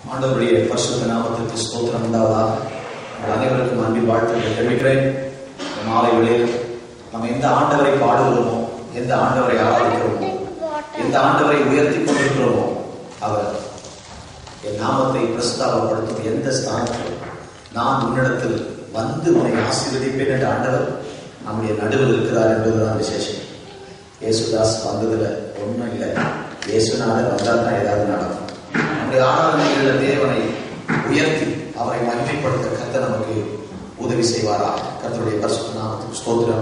ஆண்டவருடைய பரிசுத்த நாமத்திற்கு ஸ்தோத்திரம் உண்டாவதாக உங்கள் அனைவருக்கும் அன்பின் வாழ்த்துக்களை தெரிவிக்கிறேன் இந்த மாலை வேளையில் நம்ம எந்த ஆண்டவரை பாடுகிறோமோ எந்த ஆண்டவரை ஆராதிக்கிறோமோ எந்த ஆண்டவரை உயர்த்தி கொண்டிருக்கிறோமோ அவர் என் நாமத்தை பிரஸ்தாபப்படுத்தும் எந்த ஸ்தானத்தில் நான் உன்னிடத்தில் வந்து உன்னை ஆசீர்வதிப்பேன் என்ற ஆண்டவர் நம்முடைய நடுவில் இருக்கிறார் என்பதுதான் விசேஷம் இயேசுதாஸ் வந்ததுல ஒண்ணும் இல்லை இயேசுநாதர் வந்தால் தான் ஏதாவது நடக்கும் நம்முடைய ஆராதனைகள தேவனை உயர்த்தி அவரை மகிமைப்படுத்த கர்த்தர் நமக்கு உதவி செய்வாரா கர்த்தருடைய பரிசுத்த நாமத்துக்கு ஸ்தோத்திரம்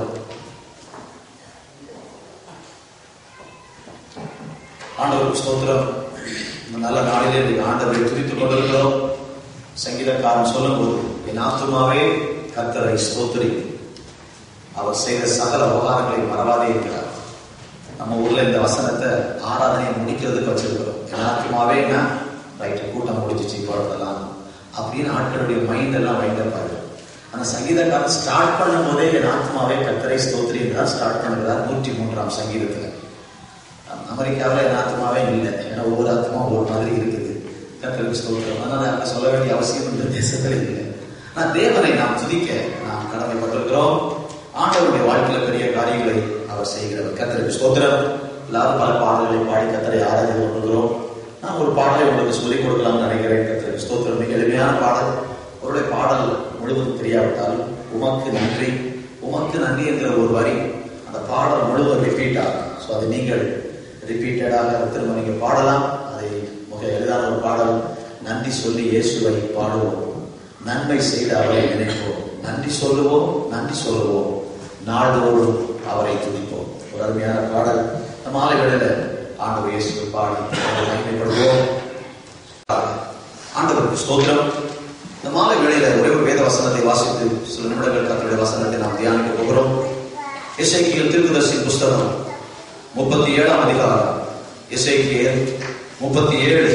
ஆண்டவருக்கு ஸ்தோத்திரம் இந்த நல்ல நாளிலே இன்றைக்கு ஆண்டவரை துதித்துக் கொண்டிருக்கிறோம் சங்கீதக்காரன் சொல்லும்போது என் ஆத்துமாவே கர்த்தரை ஸ்தோத்திரி அவர் செய்த சகல உபகாரங்களை மறவாதே இருக்கிறார் நம்ம ஊர்ல இந்த வசனத்தை ஆராதனையை முடிக்கிறதுக்கு வச்சிருக்கிறோம் என் ஆத்துமாவே என்ன ரைட்டு கூட்டம் முடிச்சிச்சு போறதெல்லாம் அப்படின்னு ஆட்களுடைய மைண்ட் எல்லாம் வைண்ட் இருப்பாரு அந்த சங்கீதக்காரன் ஸ்டார்ட் பண்ணும் போதே என் ஆத்மாவே கர்த்தரை ஸ்தோத்திரி என்றார் ஸ்டார்ட் பண்ணுகிறார் நூற்றி மூன்றாம் சங்கீதத்துல அமெரிக்காவில் என் ஆத்மாவே இல்லை ஏன்னா ஒவ்வொரு ஆத்மா ஒவ்வொரு மாதிரி இருக்குது கர்த்தருக்கு ஸ்தோத்திரம் அதனால அங்க சொல்ல வேண்டிய அவசியம் இந்த தேசத்துல இல்லை ஆனால் தேவனை நாம் துதிக்க நாம் கடமைப்பட்டிருக்கிறோம் ஆண்டவருடைய வாழ்க்கையில பெரிய காரியங்களை அவர் செய்கிறவர் கர்த்தருக்கு ஸ்தோத்திரம் எல்லாரும் பல பாடல்களை பாடி கர்த்தரை ஆராய்ந்து கொண்டிருக்கிறோம் நான் ஒரு பாடலை உங்களுக்கு சொல்லிக் கொடுக்கலாம்னு நினைக்கிறேன் கர்த்தருக்கு ஸ்தோத்திரம் மிக எளிமையான பாடல் அவருடைய பாடல் முழுவதும் தெரியாவிட்டால் உமக்கு நன்றி உமக்கு நன்றி என்கிற ஒரு வரி அந்த பாடல் முழுவதும் ரிப்பீட் ஆகும் ஸோ அதை நீங்கள் ரிப்பீட்டடாக திரும்ப நீங்கள் பாடலாம் அதை மிக எளிதான ஒரு பாடல் நன்றி சொல்லி இயேசுவை பாடுவோம் நன்மை செய்த அவரை நினைப்போம் நன்றி சொல்லுவோம் நன்றி சொல்லுவோம் நாடோடும் அவரை துதிப்போம் ஒரு அருமையான பாடல் இந்த மாலை வேளையில ஆண்டவர் இயேசுவை பாடி அவரை மகிமைப்படுவோம் ஆண்டவருக்கு ஸ்தோத்திரம் இந்த மாலை வேளையில ஒரே ஒரு வேத வசனத்தை வாசித்து சில நிமிடங்கள் கத்தருடைய வசனத்தை நாம் தியானிக்க போகிறோம் இசைக்கியல் திருக்குதர்சி புஸ்தகம் முப்பத்தி ஏழாம் அதிகாரம் இசைக்கியல் முப்பத்தி ஏழு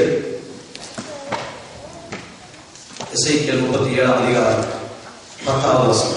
இசைக்கியல் முப்பத்தி ஏழாம் அதிகாரம் பத்தாவது வசனம்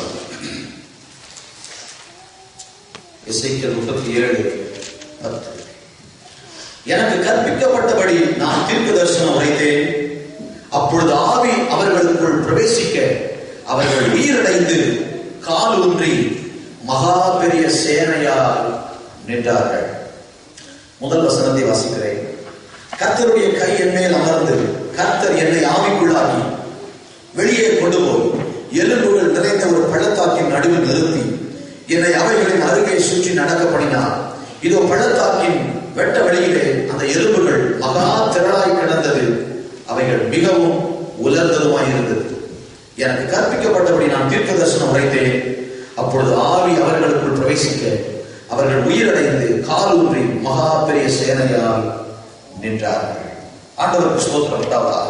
இசைக்கியல் முப்பத்தி ஏழு பத்து எனக்கு கற்பிக்கப்பட்டபடி நான் தீர்க்க தரிசனம் உரைத்தேன் அப்பொழுது ஆவி அவர்களுக்குள் பிரவேசிக்க அவர்கள் உயிரடைந்து கால் ஊன்றி மகா பெரிய சேனையால் நின்றார்கள் முதல் வசனத்தை வாசிக்கிறேன் கர்த்தருடைய கை என் மேல் அமர்ந்து கர்த்தர் என்னை ஆவிக்குள்ளாகி வெளியே கொண்டு போய் எலும்புகள் நிறைந்த ஒரு பள்ளத்தாக்கின் நடுவில் நிறுத்தி என்னை அவைகளின் அருகே சுற்றி நடக்கப்படினார் இதோ பள்ளத்தாக்கின் வெட்ட வெளியிலே அந்த எலும்புகள் மகா திரளாய் கிடந்தது அவைகள் மிகவும் உலர்ந்ததுமாய் இருந்தது எனக்கு கற்பிக்கப்பட்டபடி நான் தீர்க்க தரிசனம் உரைத்தேன் அப்பொழுது ஆவி அவர்களுக்குள் பிரவேசிக்க அவர்கள் உயிரடைந்து கால் ஊன்றி மகா பெரிய சேனையால் நின்றார்கள் ஆண்டவருக்கு ஸ்தோத்திரம் உண்டாவதாக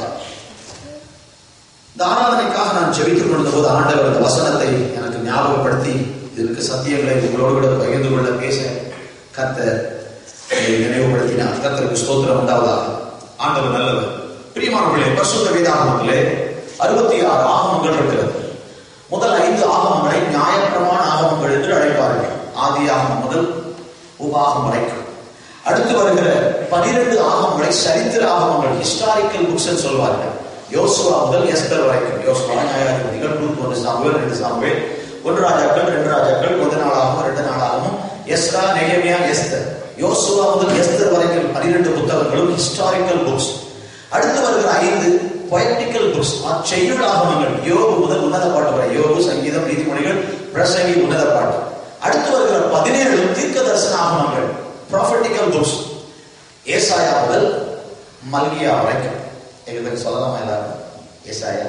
இந்த ஆராதனைக்காக நான் ஜெபித்துக் கொண்ட போது ஆண்டவர் இந்த வசனத்தை எனக்கு ஞாபகப்படுத்தி இதற்கு சத்தியங்களை உங்களோடு கூட பகிர்ந்து கொள்ள பேச கர்த்தர் என்னை நினைவுபடுத்தினார் கர்த்தருக்கு ஸ்தோத்திரம் உண்டாவதாக ஆண்டவர் நல்லவர் பிரியமானவர்களே பரிசுத்த வேதாகமத்திலே அறுபத்தி ஆறு ஆகமங்கள் இருக்கிறது முதல் ஐந்து ஆகமங்களை நியாயப்பிரமாண ஆகமங்கள் என்று அழைப்பார்கள் ஆதி ஆகமம் முதல் உபாகம் வரைக்கும் அடுத்து வருகிற பனிரெண்டு ஆகமங்களை சரித்திர ஆகமங்கள் ஹிஸ்டாரிக்கல் புக்ஸ் சொல்வார்கள் யோசுவா முதல் எஸ்தர் வரைக்கும் யோசுவா நியாயாதிபதிகள் நூத்தி ஒன்று சாமுவேல் ரெண்டு சாமுவேல் ஒன்று ராஜாக்கள் ரெண்டு ராஜாக்கள் கொஞ்ச நாளாகவும் ரெண்டு நாளாகவும் எஸ்ரா நெகமியா எஸ்தர் யோசுவா முதல் எஸ்தர் வரைக்கும் பனிரெண்டு புத்தகங்களும் ஹிஸ்டாரிக்கல் புக்ஸ் அடுத்து வருகிற ஐந்து பொயட்டிக்கல் புக்ஸ் செய்யுள் ஆகமங்கள் யோகு முதல் உன்னத பாட்டு வரை யோகு சங்கீதம் நீதிமொழிகள் பிரசங்கி உன்னத பாட்டு அடுத்து வருகிற பதினேழு தீர்க்க தரிசன ஆகமங்கள் ப்ராஃபட்டிக்கல் புக்ஸ் ஏசாயா முதல் மல்கியா வரைக்கும் எங்களுக்கு சொல்லலாமா எல்லாரும் ஏசாயா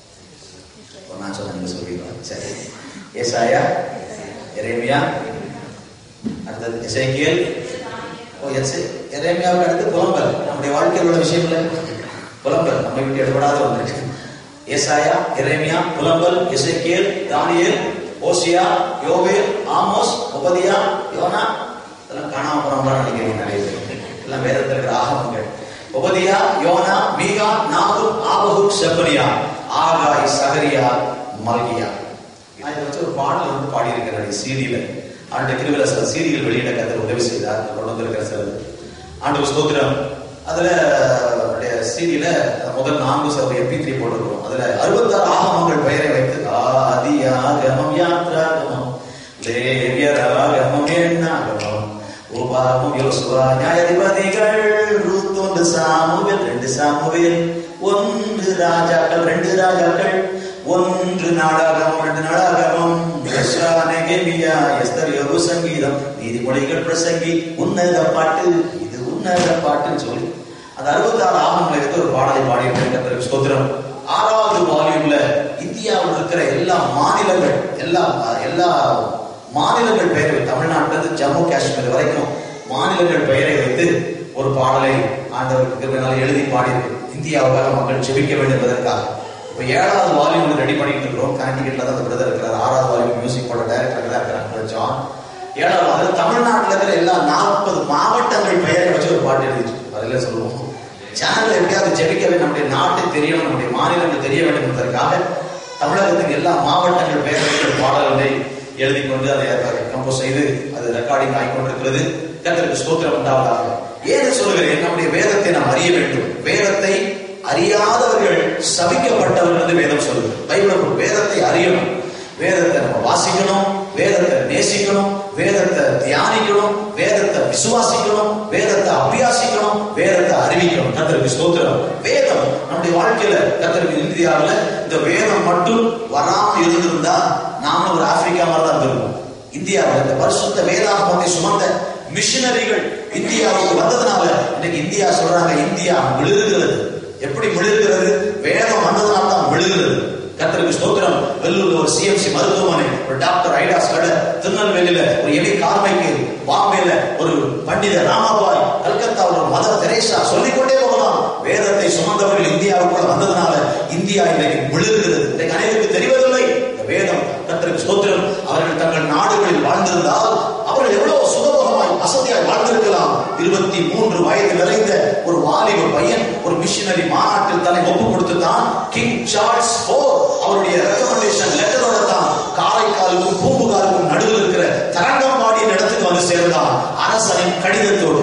நான் சொன்ன நீங்க சொல்லிடுவோம் சரி ஏசாயா எரேமியா அடுத்தது எசேக்கியல் ஓ எஸ் எரேமியாவுக்கு அடுத்து புலம்பல் நம்முடைய வாழ்க்கையில் உள்ள விஷயம் இல்லை புலம்பல் நம்மை விட்டு எடுபடாத ஒன்று ஏசாயா எரேமியா புலம்பல் எசேக்கியல் தானியல் ஓசியா யோவேல் ஆமோஸ் உபதியா யோனா இதெல்லாம் காணாம போனோம்லாம் நினைக்கிறீங்க நிறைய பேர் எல்லாம் வேதத்தில் இருக்கிற ஆகமங்கள் உபதியா யோனா மீகா நாகு ஆபகு செப்பனியா ஆகாய் சகரியா மல்கியா நான் இதை வச்சு ஒரு பாடல் வந்து பாடியிருக்கிறேன் சீடியில ஆண்டு கிருவில சில சீடிகள் வெளியிட கத்தர் உதவி செய்தார் கொண்டு வந்திருக்கிற சிலது ஆண்டு ஸ்தோத்திரம் அதுல அதனுடைய சீடியில முதல் நான்கு சதவீத எம்பி த்ரீ போட்டிருக்கோம் அதுல அறுபத்தாறு ஆகமங்கள் பெயரை வைத்து ஆதி ஆகமம் யாத்ராகமம் லேவியராகமம் எண்ணாகமம் உபாகமம் யோசுவா நியாயாதிபதிகள் ரூத் ஒன்று சாமுவேல் ரெண்டு சாமுவேல் ஒன்று ராஜாக்கள் ரெண்டு ராஜாக்கள் ஒன்று நாடகம் ரெண்டு நாடகமும் எஸ்ரா நெகேமியா எஸ்தர் யோகு சங்கீதம் நீதிமொழிகள் பிரசங்கி உன்னத பாட்டு இது உன்னத பாட்டுன்னு சொல்லி அந்த அறுபத்தாறு ஆகங்களை எடுத்து ஒரு பாடலை பாடியிருக்கேன் ஸ்தோத்திரம் ஆறாவது வால்யூம்ல இந்தியாவில் இருக்கிற எல்லா மாநிலங்கள் எல்லா எல்லா மாநிலங்கள் பெயரை வைத்து தமிழ்நாட்டுல இருந்து ஜம்மு காஷ்மீர் வரைக்கும் மாநிலங்கள் பெயரை வைத்து ஒரு பாடலை ஆண்டவருக்கு கிருபையினால எழுதி பாடியிருக்கு இந்தியாவுக்காக மக்கள் ஜெபிக்க வேண்டும் என்பதற்காக இப்போ ஏழாவது வால்யூம் ரெடி பண்ணிட்டு இருக்கிறோம் கனடிகட்ல தான் அந்த பிரதர் இருக்கிறார் ஆறாவது வால்யூம் மியூசிக் போட டைரக்டர் தான் இருக்கிறாங்க ஜான் ஏழாவது அது தமிழ்நாட்டில் இருக்கிற எல்லா நாற்பது மாவட்டங்கள் பெயரை வச்சு ஒரு பாட்டு எழுதிட்டு அதில் சொல்லுவோம் சேனல் எப்படியாவது ஜெபிக்கவே நம்முடைய நாட்டை தெரியணும் நம்முடைய மாநிலங்கள் தெரிய வேண்டும் என்பதற்காக தமிழகத்தின் எல்லா மாவட்டங்கள் பெயர் வைத்த பாடல்களை எழுதி கொண்டு அதை கம்போஸ் செய்து அது ரெக்கார்டிங் ஆகி கொண்டிருக்கிறது கத்தருக்கு ஸ்தோத்திரம் உண்டாவதாக ஏன் சொல்கிறேன் நம்முடைய வேதத்தை நாம் அறிய வேண்டும் வேதத்தை அறியாதவர்கள் சபிக்கப்பட்டவர்கள் என்று வேதம் சொல்லுது பைபிள் வேதத்தை அறியணும் வேதத்தை நம்ம வாசிக்கணும் வேதத்தை நேசிக்கணும் வேதத்தை தியானிக்கணும் வேதத்தை விசுவாசிக்கணும் வேதத்தை அபியாசிக்கணும் வேதத்தை அறிவிக்கணும் கத்தருக்கு ஸ்தோத்திரம் வேதம் நம்முடைய வாழ்க்கையில கத்தருக்கு இந்தியாவில் இந்த வேதம் மட்டும் வராம இருந்திருந்தா நாமளும் ஒரு ஆப்பிரிக்கா மாதிரி தான் இருந்திருப்போம் இந்தியாவில் இந்த பரிசுத்த வேதாகமத்தை சுமந்த மிஷினரிகள் இந்தியாவுக்கு வந்ததுனால இன்னைக்கு இந்தியா சொல்றாங்க இந்தியா விழுகிறது எப்படி விழுகிறது வேதம் வந்ததுனால தான் விழுகிறது கத்தருக்கு ஸ்தோத்திரம் வெள்ளூர்ல ஒரு சிஎம்சி மருத்துவமனை ஒரு டாக்டர் ஐடாஸ் கடை திருநெல்வேலியில ஒரு எலி கார்மைக்கு பாம்பேல ஒரு பண்டித ராமபாய் கல்கத்தாவில் ஒரு மதர் தெரேசா சொல்லிக்கொண்டே போகலாம் வேதத்தை சுமந்தவர்கள் இந்தியாவுக்குள்ள வந்ததுனால இந்தியா இன்னைக்கு விழுகிறது இன்னைக்கு அனைவருக்கு தெரிவதில்லை இந்த வேதம் கத்தருக்கு ஸ்தோத்திரம் அவர்கள் தங்கள் நாடுகளில் வாழ்ந்திருந்தால் அவர்கள் எவ்வளவு சுகபோகமாய் வசதியாய் வாழ்ந்திருக்கலாம் இருபத்தி மூன்று வயது நிறைந்த ஒரு வாலிப பையன் ஒரு மிஷினரி மாநாட்டில் தன்னை ஒப்பு கொடுத்து தான் கிங் சார்ல்ஸ் போர் அவருடைய ரெக்கமெண்டேஷன் லெட்டரோட தான் காரைக்காலுக்கும் பூம்புகாருக்கும் நடுவில் இருக்கிற தரங்கம்பாடியின் இடத்துக்கு வந்து சேர்ந்தான் அரசனின் கடிதத்தோடு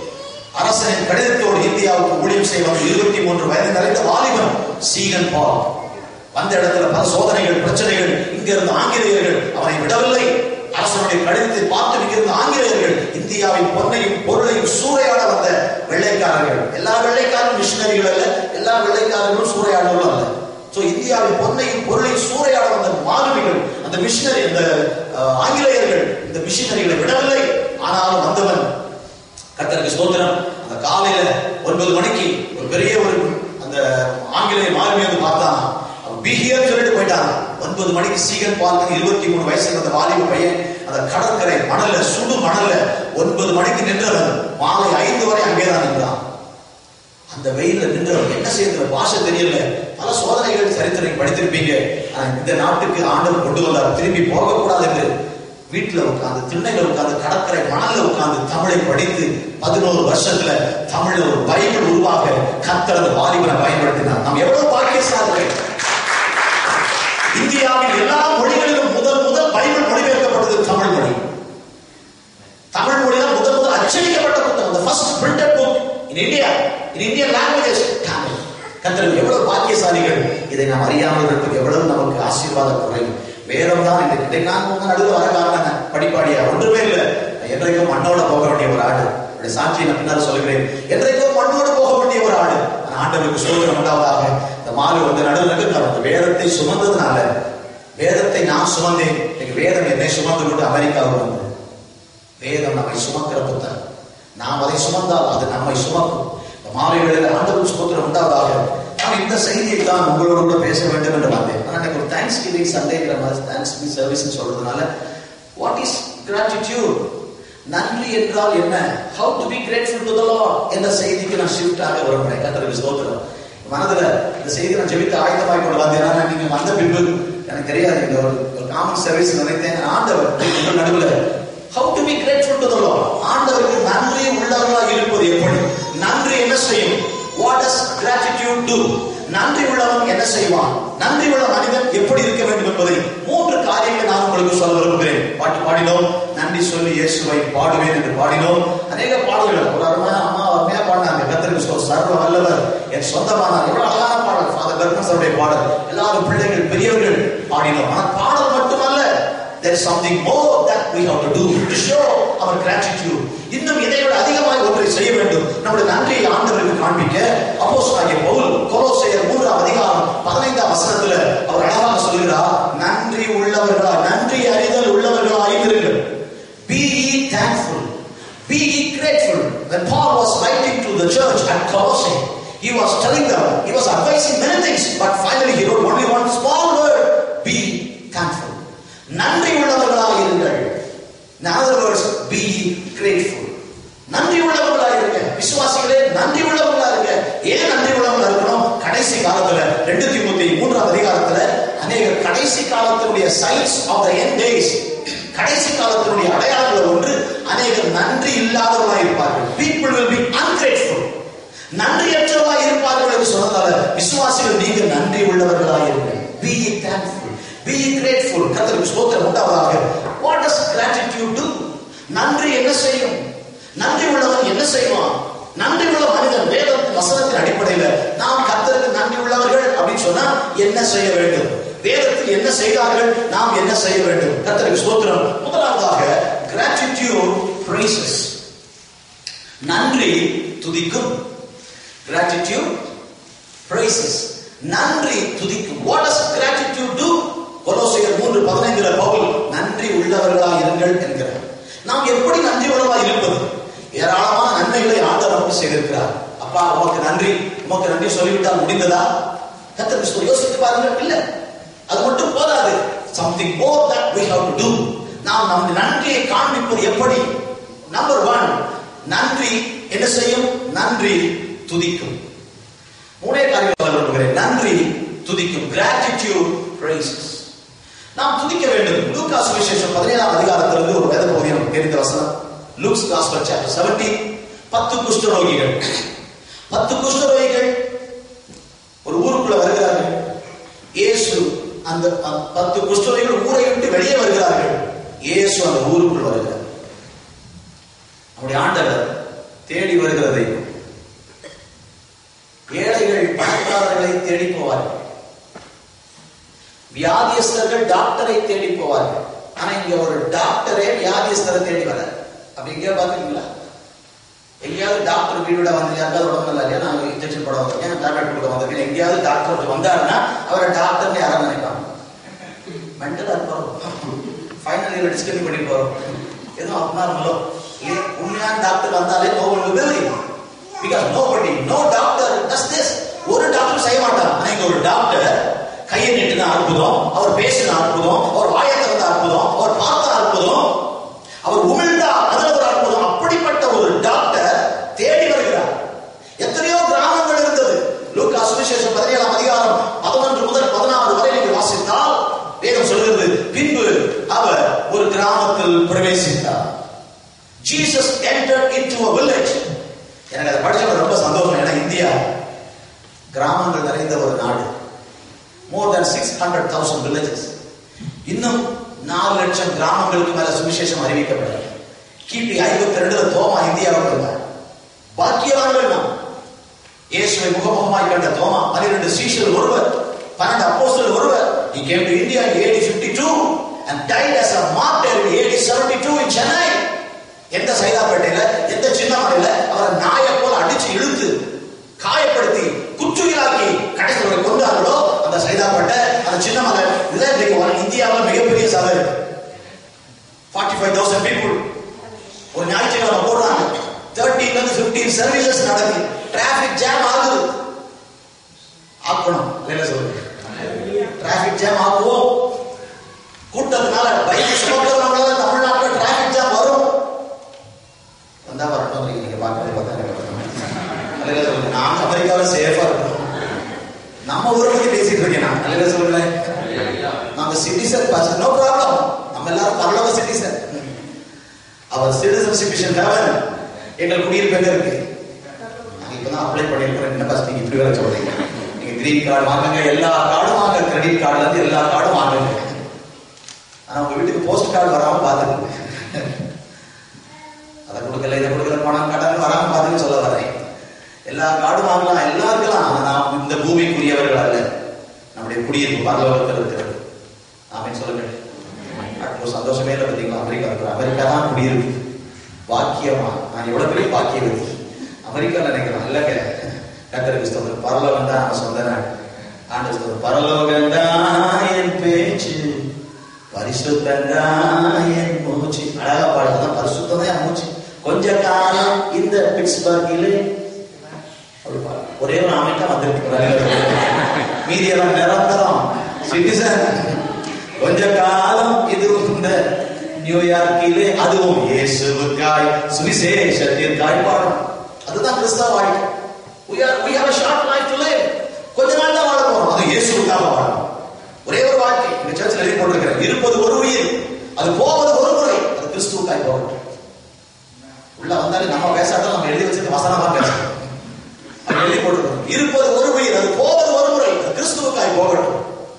அரசனின் கடிதத்தோடு இந்தியாவுக்கு ஊழியம் செய்ய வந்த இருபத்தி மூன்று வயது நிறைந்த வாலிபன் சீகன் பால் வந்த இடத்துல பல சோதனைகள் பிரச்சனைகள் இங்க இருந்த ஆங்கிலேயர்கள் அவனை விடவில்லை அரசனுடைய கடிதத்தை பார்த்து இங்கிருந்த ஆங்கிலேயர்கள் இந்தியாவின் பொன்னையும் பொருளையும் சூறையாட வந்த வெள்ளைக்காரர்கள் எல்லா வெள்ளைக்காரரும் மிஷினரிகள் அல்ல எல்லா வெள்ளைக்காரர்களும் சூறையாடுகளும் அல்ல சோ இந்தியாவின் பொன்னையும் பொருளையும் சூறையாட வந்த மாலுமிகள் அந்த மிஷினரி அந்த அஹ், ஆங்கிலேயர்கள் இந்த மிஷினரிகளை விடவில்லை ஆனாலும் வந்தவன் கத்தருக்கு ஸ்தோத்திரம் அந்த காலையில ஒன்பது மணிக்கு ஒரு பெரிய ஒரு அந்த ஆங்கிலேய மாலுமி வந்து பார்த்தான் அவன் பிஹியர் சொல்லிட்டு போயிட்டான் ஒன்பது மணிக்கு சீகன் பார்த்து இருபத்தி மூணு வயசுல அந்த வாலிப பையன் அந்த கடற்கரை மணல்ல சுடு மணல்ல ஒன்பது மணிக்கு நின்றவன் மாலை ஐந்து வரை அங்கேதான் நின்றான் அந்த வெயில்ல நின்றவன் என்ன செய்யறது பாஷை தெரியல பல சோதனைகள் சரித்திரம் படித்திருப்பீங்க ஆனா இந்த நாட்டுக்கு ஆண்டவர் கொண்டு வந்தார் திரும்பி போகக்கூடாது என்று வீட்டுல உட்கார்ந்து திண்ணையில உட்கார்ந்து கடற்கரை மணல்ல உட்கார்ந்து தமிழை படித்து பதினோரு வருஷத்துல தமிழ்ல ஒரு பைபிள் உருவாக கத்தரது வாலிபனை பயன்படுத்தினார் நாம் எவ்வளவு பாக்கியசாலிகள் இந்தியாவின் எல்லா மொழிகளிலும் முதல் முதல் பைபிள் மொழிபெயர்க்கப்பட்டது தமிழ் மொழி தமிழ் மொழியில் முதல் முதல் அச்சடிக்கப்பட்ட புத்தகம் the first printed book in India in Indian languages Tamil கத்தர்கள் எவ்வளவு பாக்கியசாலிகள் இதை நாம் அறியாமல் இருப்பது எவ்வளவு நமக்கு ஆசீர்வாத குறை வேதம் தான் இன்றைக்கு இன்றைக்கு நான் உங்க நடுவில் வர காரணம் படிப்பாடியா ஒன்றுமே இல்லை என்றைக்கும் மண்ணோட போக வேண்டிய ஒரு ஆடு என்னுடைய சாட்சியை நான் பின்னால் சொல்கிறேன் என்றைக்கும் மண்ணோடு போக வேண்டிய ஒரு ஆடு ஆனா ஆண்டவருக்கு சோதனம் உண்டாவதாக இந்த மாலு வந்து நடுவில் நடுவில் அந்த வேதத்தை சுமந்ததுனால வேதத்தை நான் சுமந்தேன் இன்னைக்கு வேதம் என்னை சுமந்து கொண்டு அமெரிக்காவுக்கு வந்தது வேதம் நம்மை சுமக்கிற புத்தகம் நாம் அதை சுமந்தால் அது நம்மை சுமக்கும் இந்த மாலைகளில் ஆண்டவர் சுமத்திரம் உண்டாவதாக நான் இந்த செய்தியை தான் உங்களோட கூட பேச வேண்டும் என்று வந்தேன் ஆனால் எனக்கு ஒரு தேங்க்ஸ் கிவிங் சண்டேங்கிற மாதிரி தேங்க்ஸ் கிவிங் சர்வீஸ் சொல்றதுனால வாட் இஸ் கிராட்டிடியூட் நன்றி என்றால் என்ன how to be grateful to the Lord என்ற செய்திக்கு நான் ஷிஃப்ட் ஆக விரும்புறேன் கத்தருக்கு ஸ்தோத்திரம் மனதுல இந்த செய்தி நான் ஜெபித்து ஆயத்தமாய் கொண்டு வந்தேன் ஆனா நீங்க வந்த பின்பு எனக்கு தெரியாது இந்த ஒரு ஒரு காமன் சர்வீஸ் நினைத்தேன் ஆண்டவர் உங்கள் நடுவில் how to be grateful to the Lord ஆண்டவருக்கு நன்றி உள்ளவர்களாக இருப்பது எப்படி நன்றி என்ன செய்யும் வாட் டஸ் கிராட்டிடியூட் டு நன்றி உள்ளவன் என்ன செய்வான் நன்றி உள்ள மனிதன் எப்படி இருக்க வேண்டும் என்பதை மூன்று காரியங்களை நான் உங்களுக்கு சொல்ல விரும்புகிறேன் பாட்டு பாடினோம் நன்றி சொல்லி இயேசுவை பாடுவேன் என்று பாடினோம் அநேக பாடல்கள் ஒரு அருமையா அம்மா அருமையா பாடினாங்க கத்தருக்கு சொல் சர்வ வல்லவர் என் சொந்தமானார் எவ்வளவு அழகான பாடல் ஃபாதர் கர்மசருடைய பாடல் எல்லாரும் பிள்ளைகள் பெரியவர்கள் பாடினோம் ஆனா பாடல் மட்டுமல்ல there is something more that we have to do to show our gratitude இன்னும் இதை விட அதிகமாக ஒன்றை செய்ய வேண்டும் நம்முடைய நன்றியை ஆண்டவருக்கு காண்பிக்க அப்போஸ்தலனாகிய பவுல் கொலோசையர் மூன்றாம் அதிகாரம் பதினைந்தாம் வசனத்துல அவர் அழகாக சொல்கிறார் நன்றி உள்ளவர்களா நன்றி அறிதல் உள்ளவர்களாய் இருங்கள் be ye thankful be ye grateful when Paul was writing to the church at Colossae he was telling them he was advising many things but finally he wrote only one small word be thankful நன்றி உள்ளவர்களாக இருங்கள் in other words be grateful நன்றி உள்ளவர்களாக இருங்க விசுவாசிகளே நன்றி உள்ளவர்களாக இருங்க ஏன் நன்றி உள்ளவர்களா இருக்கணும் கடைசி காலத்துல ரெண்டு தீமுத்தி மூன்றாம் அதிகாரத்துல அநேக கடைசி காலத்தினுடைய signs of the end days கடைசி காலத்தினுடைய அடையாளங்கள் ஒன்று அநேகர் நன்றி இல்லாதவர்களாக இருப்பார்கள் people will be ungrateful நன்றியற்றவர்களாக இருப்பார்கள் என்று சொன்னதால விசுவாசிகள் நீங்க நன்றி உள்ளவர்களாக இருங்கள் be thankful be grateful கர்த்தருக்கு ஸ்தோத்திரம் உண்டாவதாக what does gratitude do நன்றி என்ன செய்யும் நன்றி உள்ளவன் என்ன செய்வான் நன்றி உள்ள மனிதன் வேத வசனத்தின் அடிப்படையில் நாம் கர்த்தருக்கு நன்றி உள்ளவர்கள் அப்படின்னு சொன்னா என்ன செய்ய வேண்டும் வேதத்தில் என்ன செய்தார்கள் நாம் என்ன செய்ய வேண்டும் கர்த்தருக்கு ஸ்தோத்திரம் முதலாவதாக gratitude praises நன்றி துதிக்கும் gratitude praises நன்றி துதிக்கும் what does gratitude do கொலோசையர் மூன்று பதினைந்துல பவுல் நன்றி உள்ளவர்களாக இருங்கள் என்கிறார் நாம் எப்படி நன்றி உள்ளவர்களாக இருப்பது ஏராளமான நன்மைகளை ஆண்டவர் நமக்கு செய்திருக்கிறார் அப்பா உமக்கு நன்றி உமக்கு நன்றி சொல்லிவிட்டால் முடிந்ததா கத்தருக்கு சொல்லி யோசித்து பாருங்கள் இல்ல அது மட்டும் போதாது something more that we have to do நாம் நம் நன்றியை காண்பிப்பது எப்படி நம்பர் ஒன் நன்றி என்ன செய்யும் நன்றி துதிக்கும் மூணே காரியங்கள் விரும்புகிறேன் நன்றி துதிக்கும் gratitude praises நாம் துதிக்க வேண்டும் லூக்கா சுவிசேஷம் பதினேழாம் அதிகாரத்திலிருந்து ஒரு வேத பகுதி நமக்கு தெரிந்த வசனம் லூக்ஸ் காஸ்பல் சாப்டர் 17 பத்து குஷ்டரோகிகள் பத்து குஷ்டரோகிகள் ஒரு ஊருக்குள்ள வருகிறார்கள் இயேசு அந்த ப- பத்து குஷ்டரோகிகள் ஊரை விட்டு வெளியே வருகிறார்கள் இயேசு அந்த ஊருக்குள் வருகிறார் நம்முடைய ஆண்டவர் தேடி வருகிறதை ஏழைகள் பணக்காரர்களை தேடி போவார்கள் வியாதியஸ்தர்கள் டாக்டரை தேடி போவார்கள் ஆனா இங்க ஒரு டாக்டரே வியாதியஸ்தரை தேடி வர அப்படி எங்கேயா பாத்துக்கீங்களா எங்கேயாவது டாக்டர் வீடு வந்து யாருக்காவது உடம்பு நல்லா இல்லையா நாங்க இன்ஜெக்ஷன் போட வந்திருக்கேன் டேப்லெட் கொடுக்க வந்திருக்கேன் எங்கேயாவது டாக்டர் ஒருத்தர் வந்தாருன்னா அவரை டாக்டர்னு யாரும் நினைப்பாங்க மென்டலா இருப்பாரு ஃபைனல் இயர் டிஸ்கன்யூ பண்ணி போறோம் எதுவும் அப்நார்மலோ இல்லையா உண்மையான டாக்டர் வந்தாலே no one will because nobody no doctor does this ஒரு டாக்டர் செய்ய மாட்டார் ஆனா இங்க ஒரு டாக்டர் கையை நீட்டின அற்புதம் அவர் பேசின அற்புதம் அவர் வாயை திறந்த அற்புதம் அவர் பார்த்த அற்புதம் அவர் உமிழ்ந்தா அதுல ஒரு அற்புதம் அப்படிப்பட்ட ஒரு டாக்டர் தேடி வருகிறார் எத்தனையோ கிராமங்கள் இருந்தது லூக்கா சுவிசேஷம் பதினேழாம் அதிகாரம் பதினொன்று முதல் பதினாறு வரை நீங்கள் வாசித்தால் வேதம் சொல்கிறது பின்பு அவர் ஒரு கிராமத்தில் பிரவேசித்தார் Jesus entered into a village எனக்கு அதை படிச்சது ரொம்ப சந்தோஷம் ஏன்னா இந்தியா கிராமங்கள் நிறைந்த ஒரு நாடு more than six hundred thousand villages இன்னும் நாலு லட்சம் கிராமங்களுக்கு மேல சுவிசேஷம் அறிவிக்கப்பட்டது கிபி ஐம்பத்தி ரெண்டுல தோமா இந்தியாவுக்கு வந்தார் பாக்கியவான்கள் நாம் இயேசுவை முகமுகமாய் கண்ட தோமா பன்னிரண்டு சீஷர் ஒருவர் பன்னெண்டு அப்போஸ்தலர் ஒருவர் he came to India in AD 52 and died as a martyr in AD 72 in Chennai எந்த சைதாப்பேட்டையில எந்த சின்னமலையில அவரை நாயை போல அடிச்சு இழுத்து காயப்படுத்தி குற்றுயிராக்கி கடைசியில் கொண்டார்களோ அந்த சைதாப்பேட்டை அந்த சின்னமலை இதுதான் இன்றைக்கு வர இந்தியாவில் மிகப்பெரிய சபை ஃபார்ட்டி ஃபைவ் தௌசண்ட் பீப்புள் ஒரு ஞாயிற்றுக்கிழமை போடுறாங்க தேர்ட்டீன்ல இருந்து பிப்டீன் சர்வீசஸ் நடக்குது டிராபிக் ஜாம் ஆகுது ஆக்கணும் இல்லைல்ல சொல்லுங்க டிராபிக் ஜாம் ஆக்குவோம் கூட்டத்தினால பைக் சுமக்கிறவங்களால தமிழ்நாட்டில் டிராபிக் ஜாம் வரும் வந்தா வரட்டும் நீங்க பார்க்கறது பார்த்தா எனக்கு அல்லையா சொல்லுங்க நான் அமெரிக்காவில் சேஃபா இருக்கணும் நம்ம ஊரை பத்தி பேசிட்டு இருக்கேன் நான் அல்லையா சொல்லுங்களேன் நாங்க சிட்டிசன் பாஸ் நோ ப்ராப்ளம் நம்ம எல்லாரும் பரலோக citizen our citizenship is in heaven எங்கள் குடியிருப்பு எங்க இருக்கு நாங்க இப்பதான் அப்ளை பண்ணிருக்கோம் என்ன பாஸ் நீங்க இப்படி வேற சொல்றீங்க நீங்க கிரீன் கார்டு வாங்குங்க எல்லா கார்டும் வாங்க கிரெடிட் கார்டுல இருந்து எல்லா கார்டும் வாங்குங்க ஆனா உங்க வீட்டுக்கு போஸ்ட் கார்டு வராம பாத்துக்கோங்க அதை கொடுக்கல இதை கொடுக்கல பணம் கடன் வராம பாத்துக்க சொல்ல வரேன் எல்லா காடும் வாங்கலாம் எல்லாம் இருக்கலாம் ஆனா நாம் இந்த பூமிக்குரியவர்கள் அல்ல நம்முடைய குடியிருப்பு பரலோகத்தில் இருக்கிறது ஆமென் சொல்லுங்க அடுத்த சந்தோஷமே இல்லை பார்த்தீங்களா அமெரிக்கா இருக்கிற அமெரிக்கா தான் குடியிருக்கு பாக்கியமா நான் எவ்வளவு பெரிய பாக்கியம் அமெரிக்கா நினைக்கிறேன் இல்லைங்க கத்தருக்கு ஸ்தோத்திரம் பரலோகம் தான் நம்ம சொந்த நாடு ஆண்டு ஸ்தோத்திரம் பரலோகம் தான் என் பேச்சு பரிசுத்தம் தான் என் மூச்சு அழகா பாடுறதுதான் பரிசுத்தம் தான் என் மூச்சு கொஞ்ச காலம் இந்த பிட்ஸ்பர்கிலே அப்படி பாரு. ஒரே ஒரு அமைக்கா வந்திருக்கு மீதியெல்லாம் நிரந்தரம் சிட்டிசன் கொஞ்ச காலம் இது இந்த நியூயார்க்கிலே அதுவும் இயேசுவுக்காய் சுவிசேஷத்திற்காய் பாடும் அதுதான் கிறிஸ்தவ வாழ்க்கை we are we have a short life to live கொஞ்ச நாள் தான் வாழ போறோம் அது இயேசுவுக்காக வாழணும் ஒரே ஒரு வாழ்க்கை இந்த சர்ச்சில் எழுதி போட்டிருக்கிறேன் இருப்பது ஒரு உயிர் அது போவது ஒரு முறை அது கிறிஸ்துவுக்காய் போகட்டும் உள்ள வந்தாலே நம்ம பேசாதான் நம்ம எழுதி வச்சிருக்க வசனமா பேசணும் அது எழுதி போட்டிருக்கிறோம் இருப்பது ஒரு உயிர் அது போவது ஒரு முறை அது கிறிஸ்துவுக்காய் போகட்டும்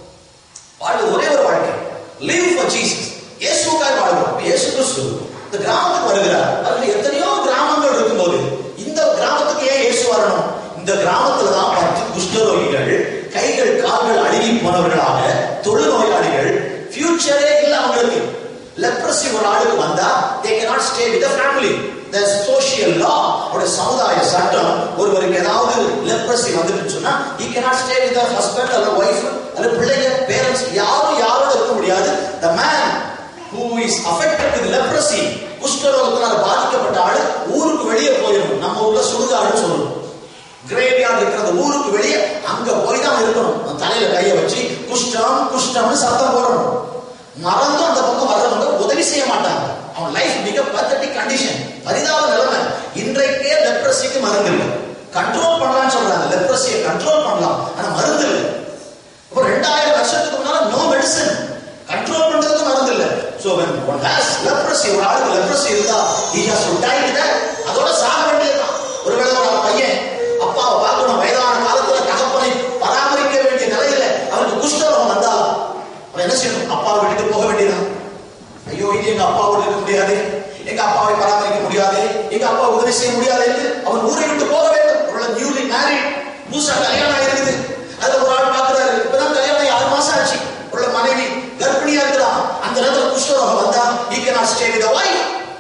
வாழ்வது ஒரே ஒரு வாழ்க்கை live for ஜீசஸ் இயேசுக்காய் வாழ்கிறோம் இயேசு கிறிஸ்து இந்த கிராமத்துக்கு வருகிறார் அதுல எத்தனையோ கிராமங்கள் இருக்கும்போது இந்த கிராமத்துக்கு ஏன் இயேசு வரணும் இந்த கிராமத்துல தான் பத்து குஷ்டரோகிகள் கைகள் கால்கள் அழுகி போனவர்களாக தொழுநோயாளிகள் ஃபியூச்சரே இல்ல அவங்களுக்கு லெப்ரசி ஒரு ஆளுக்கு வந்தா they cannot stay with the family the social law ஒரு சமுதாய சட்டம் ஒருவருக்கு ஏதாவது லெப்ரசி வந்துட்டு சொன்னா he cannot stay with the husband அல்ல wife அல்ல பிள்ளைங்க parents யாரும் யாரோட இருக்க முடியாது the man who is affected with leprosy குஷ்டரோகத்தினால் பாதிக்கப்பட்ட ஆளு ஊருக்கு வெளியே போயிடும் நம்ம ஊர்ல சுடுகாடுன்னு சொல்லுவோம் கிரேவியார்ட் இருக்கிற அந்த ஊருக்கு வெளியே அங்க போய் தான் இருக்கணும் அவன் தலையில கைய வச்சு குஷ்டம் குஷ்டம்னு சத்தம் போடணும் மறந்தும் அந்த பக்கம் வர்றவங்க உதவி செய்ய மாட்டாங்க அவன் லைஃப் மிக பத்தட்டிக் கண்டிஷன் பரிதாப நிலைமை இன்றைக்கே லெப்ரஸிக்கு மருந்து இல்லை கண்ட்ரோல் பண்ணலாம்னு சொல்றாங்க லெப்ரஸியை கண்ட்ரோல் பண்ணலாம் ஆனா மருந்து இல்லை இப்போ ரெண்டாயிரம் வருஷத்துக்கு முன்னால நோ மெடிசன் கண்ட்ரோல் பண்றதுக்கு மருந்து இல்லை so when one has leprosy ஒரு ஆளுக்கு leprosy இருந்தா he has to die with that அதோட சாக வேண்டியதுதான் ஒருவேளை ஒரு பையன் அப்பாவை பார்க்கணும் வயதான காலத்துல தகப்பனை பராமரிக்க வேண்டிய நிலையில அவருக்கு குஷ்டரோகம் வந்தா அவன் என்ன செய்யணும் அப்பாவை விட்டுட்டு போக வேண்டியதான் ஐயோ இது எங்க அப்பாவோட இருக்க முடியாது எங்க அப்பாவை பராமரிக்க முடியாது எங்க அப்பா உதவி செய்ய முடியாது என்று அவன் ஊரை விட்டு போக வேண்டும் ஒரு நியூலி மேரிட் புதுசா கல்யாணம் ஆயிருக்குது அதுல ஒரு ஆள் பாக்குறாரு இப்பதான் கல்யாணம் ஆகி ஆறு மாசம் ஆச்சு உள்ள மனைவி கர்ப்பிணியா இருக்கிறான் அந்த நேரத்துல குஷ்டரோகம் வந்தா he cannot stay with the wife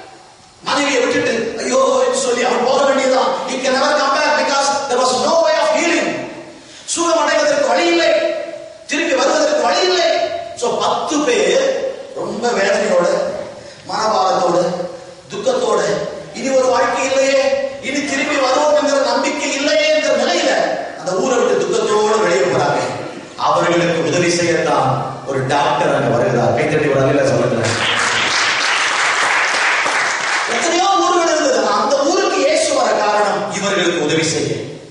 மனைவியை விட்டுட்டு ஐயோ என்று சொல்லி அவன் போக வேண்டியதுதான் he can never come back because there was no way of healing சுகம் அடைவதற்கு வழி இல்லை திருப்பி வருவதற்கு வழி இல்லை சோ பத்து பேர் ரொம்ப வேதனையோட மனபாரத்தோட துக்கத்தோட இனி ஒரு வாழ்க்கை இல்லையே இனி திரும்பி வருவோம் என்கிற நம்பிக்கை இல்லையே என்கிற நிலையில அந்த ஊரை விட்டு துக்கத்தோடு வெளியே போறாங்க அவர்களுக்கு உதவி செய்யத்தான் ஒரு டாக்டர் அங்க வருகிறார் கைத்தட்டி ஒரு அலையில சொல்லுங்க எத்தனையோ ஊர்கள் இருந்தது ஆனா அந்த ஊருக்கு இயேசு வர காரணம் இவர்களுக்கு உதவி செய்ய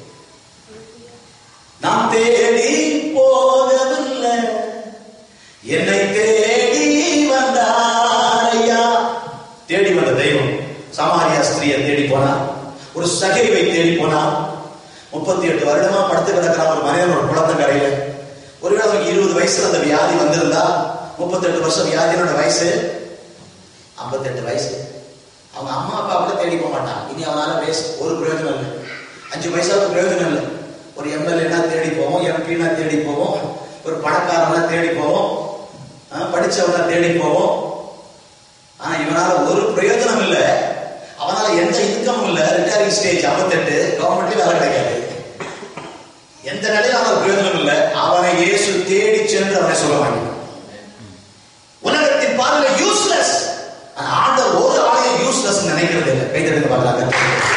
நான் தேடி போகவில்லை என்னை தேடி வந்தார் ஐயா தேடி வந்த தெய்வம் சமாரியா ஸ்திரியை தேடி போனார் ஒரு சகைவை தேடி போனார் முப்பத்தி எட்டு வருடமா படுத்து கிடக்கிற ஒரு மனிதன் ஒரு குளத்தங்கரையில ஒருவேளை அவருக்கு இருபது வயசுல அந்த வியாதி வந்திருந்தா முப்பத்தெட்டு வருஷம் வியாதியோட வயசு ஐம்பத்தெட்டு வயசு அவங்க அம்மா அப்பா கூட தேடி போக மாட்டான் இனி அவனால பேச ஒரு பிரயோஜனம் இல்லை அஞ்சு பைசாவுக்கு பிரயோஜனம் இல்லை ஒரு எம்எல்ஏனா தேடி போவோம் எம்பினா தேடி போவோம் ஒரு பணக்காரனா தேடி போவோம் ஆ, படிச்சவனா தேடி போவோம் ஆனா இவனால ஒரு பிரயோஜனம் இல்ல அவனால எந்த இன்கம் இல்ல ரிட்டையரிங் ஸ்டேஜ் ஐம்பத்தெட்டு கவர்மெண்ட்லயும் வேலை கிடைக்காது எந்த நிலையும் அவனுக்கு பிரயோஜனம் இல்ல அவனை இயேசு தேடி சென்று அவனை சொல்ல வாங்கினான் உலகத்தின் பார்வையில் யூஸ்லெஸ் ஆண்டவர் ஒரு ஆளையும் யூஸ்லெஸ் நினைக்கிறது இல்லை கைத்தெடுக்க பார்க்கலாங்க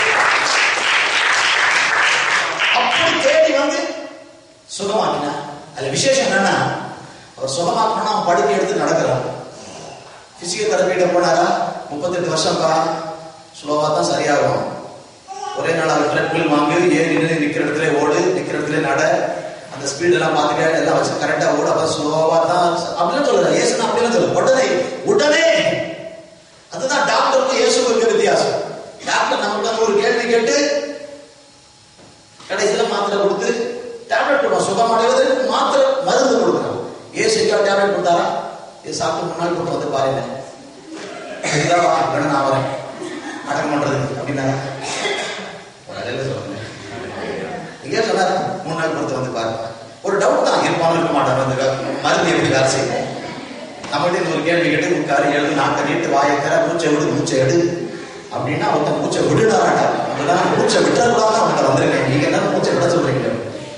அப்படி தேடி வந்து சுகமாக்கினார் அதுல விசேஷம் என்னன்னா அவர் சுகமாக்கணும்னா அவன் படுக்கை எடுத்து நடக்கிறான் பிசிக்கல் தெரப்பிட்ட போனாரா முப்பத்தெட்டு வருஷம் பா ஸ்லோவா தான் சரியாகும் ஒரே நாள் அவர் ட்ரெட்மில் வாங்கி ஏறி நின்று நிக்கிற இடத்துல ஓடு நிக்கிற இடத்துல நட அந்த ஸ்பீட் எல்லாம் பார்த்துக்க எல்லாம் வச்சு கரெக்டா ஓட அப்ப ஸ்லோவா தான் அப்படின்னு சொல்லுறேன் ஏசுனா அப்படின்னு சொல்லு உடனே உடனே அதுதான் டாக்டருக்கும் இயேசுக்கும் இருக்க வித்தியாசம் டாக்டர் நம்மகிட்ட ஒரு கேள்வி கேட்டு கடைசியில மாத்திரை கொடுத்து டேப்லெட் கொடுக்கும் சுகமடைவதற்கு மாத்திரை மருந்து கொடுக்குறான் ஏசுக்கா டேப்லெட் கொடுத்தாரா இது சாப்பிட்டு முன்னாள் கொண்டு வந்து பாருங்க இதுதான் வா, வேணும் நான் வரேன் அடக்கம் பண்றது அப்படின்னா ஒரு அடையில சொல்லுங்க இல்லையா சொன்னார் மூணு நாள் பொறுத்து வந்து பாரு ஒரு டவுட் தான் இருப்பாலும் இருக்க மாட்டார் வந்து மருந்து எப்படி வேலை செய்யும் நம்மகிட்ட இந்த ஒரு கேள்வி கேட்டு உட்காரு எழுது நாக்க நீட்டு வாயக்கற மூச்சை விடு மூச்சை எடு அப்படின்னா ஒருத்தன் மூச்சை விடுடாடா அப்படின்னா மூச்சை விட்டுறதுதான் அவங்க வந்திருக்கேன் நீங்க என்ன மூச்சை விட சொல்றீங்க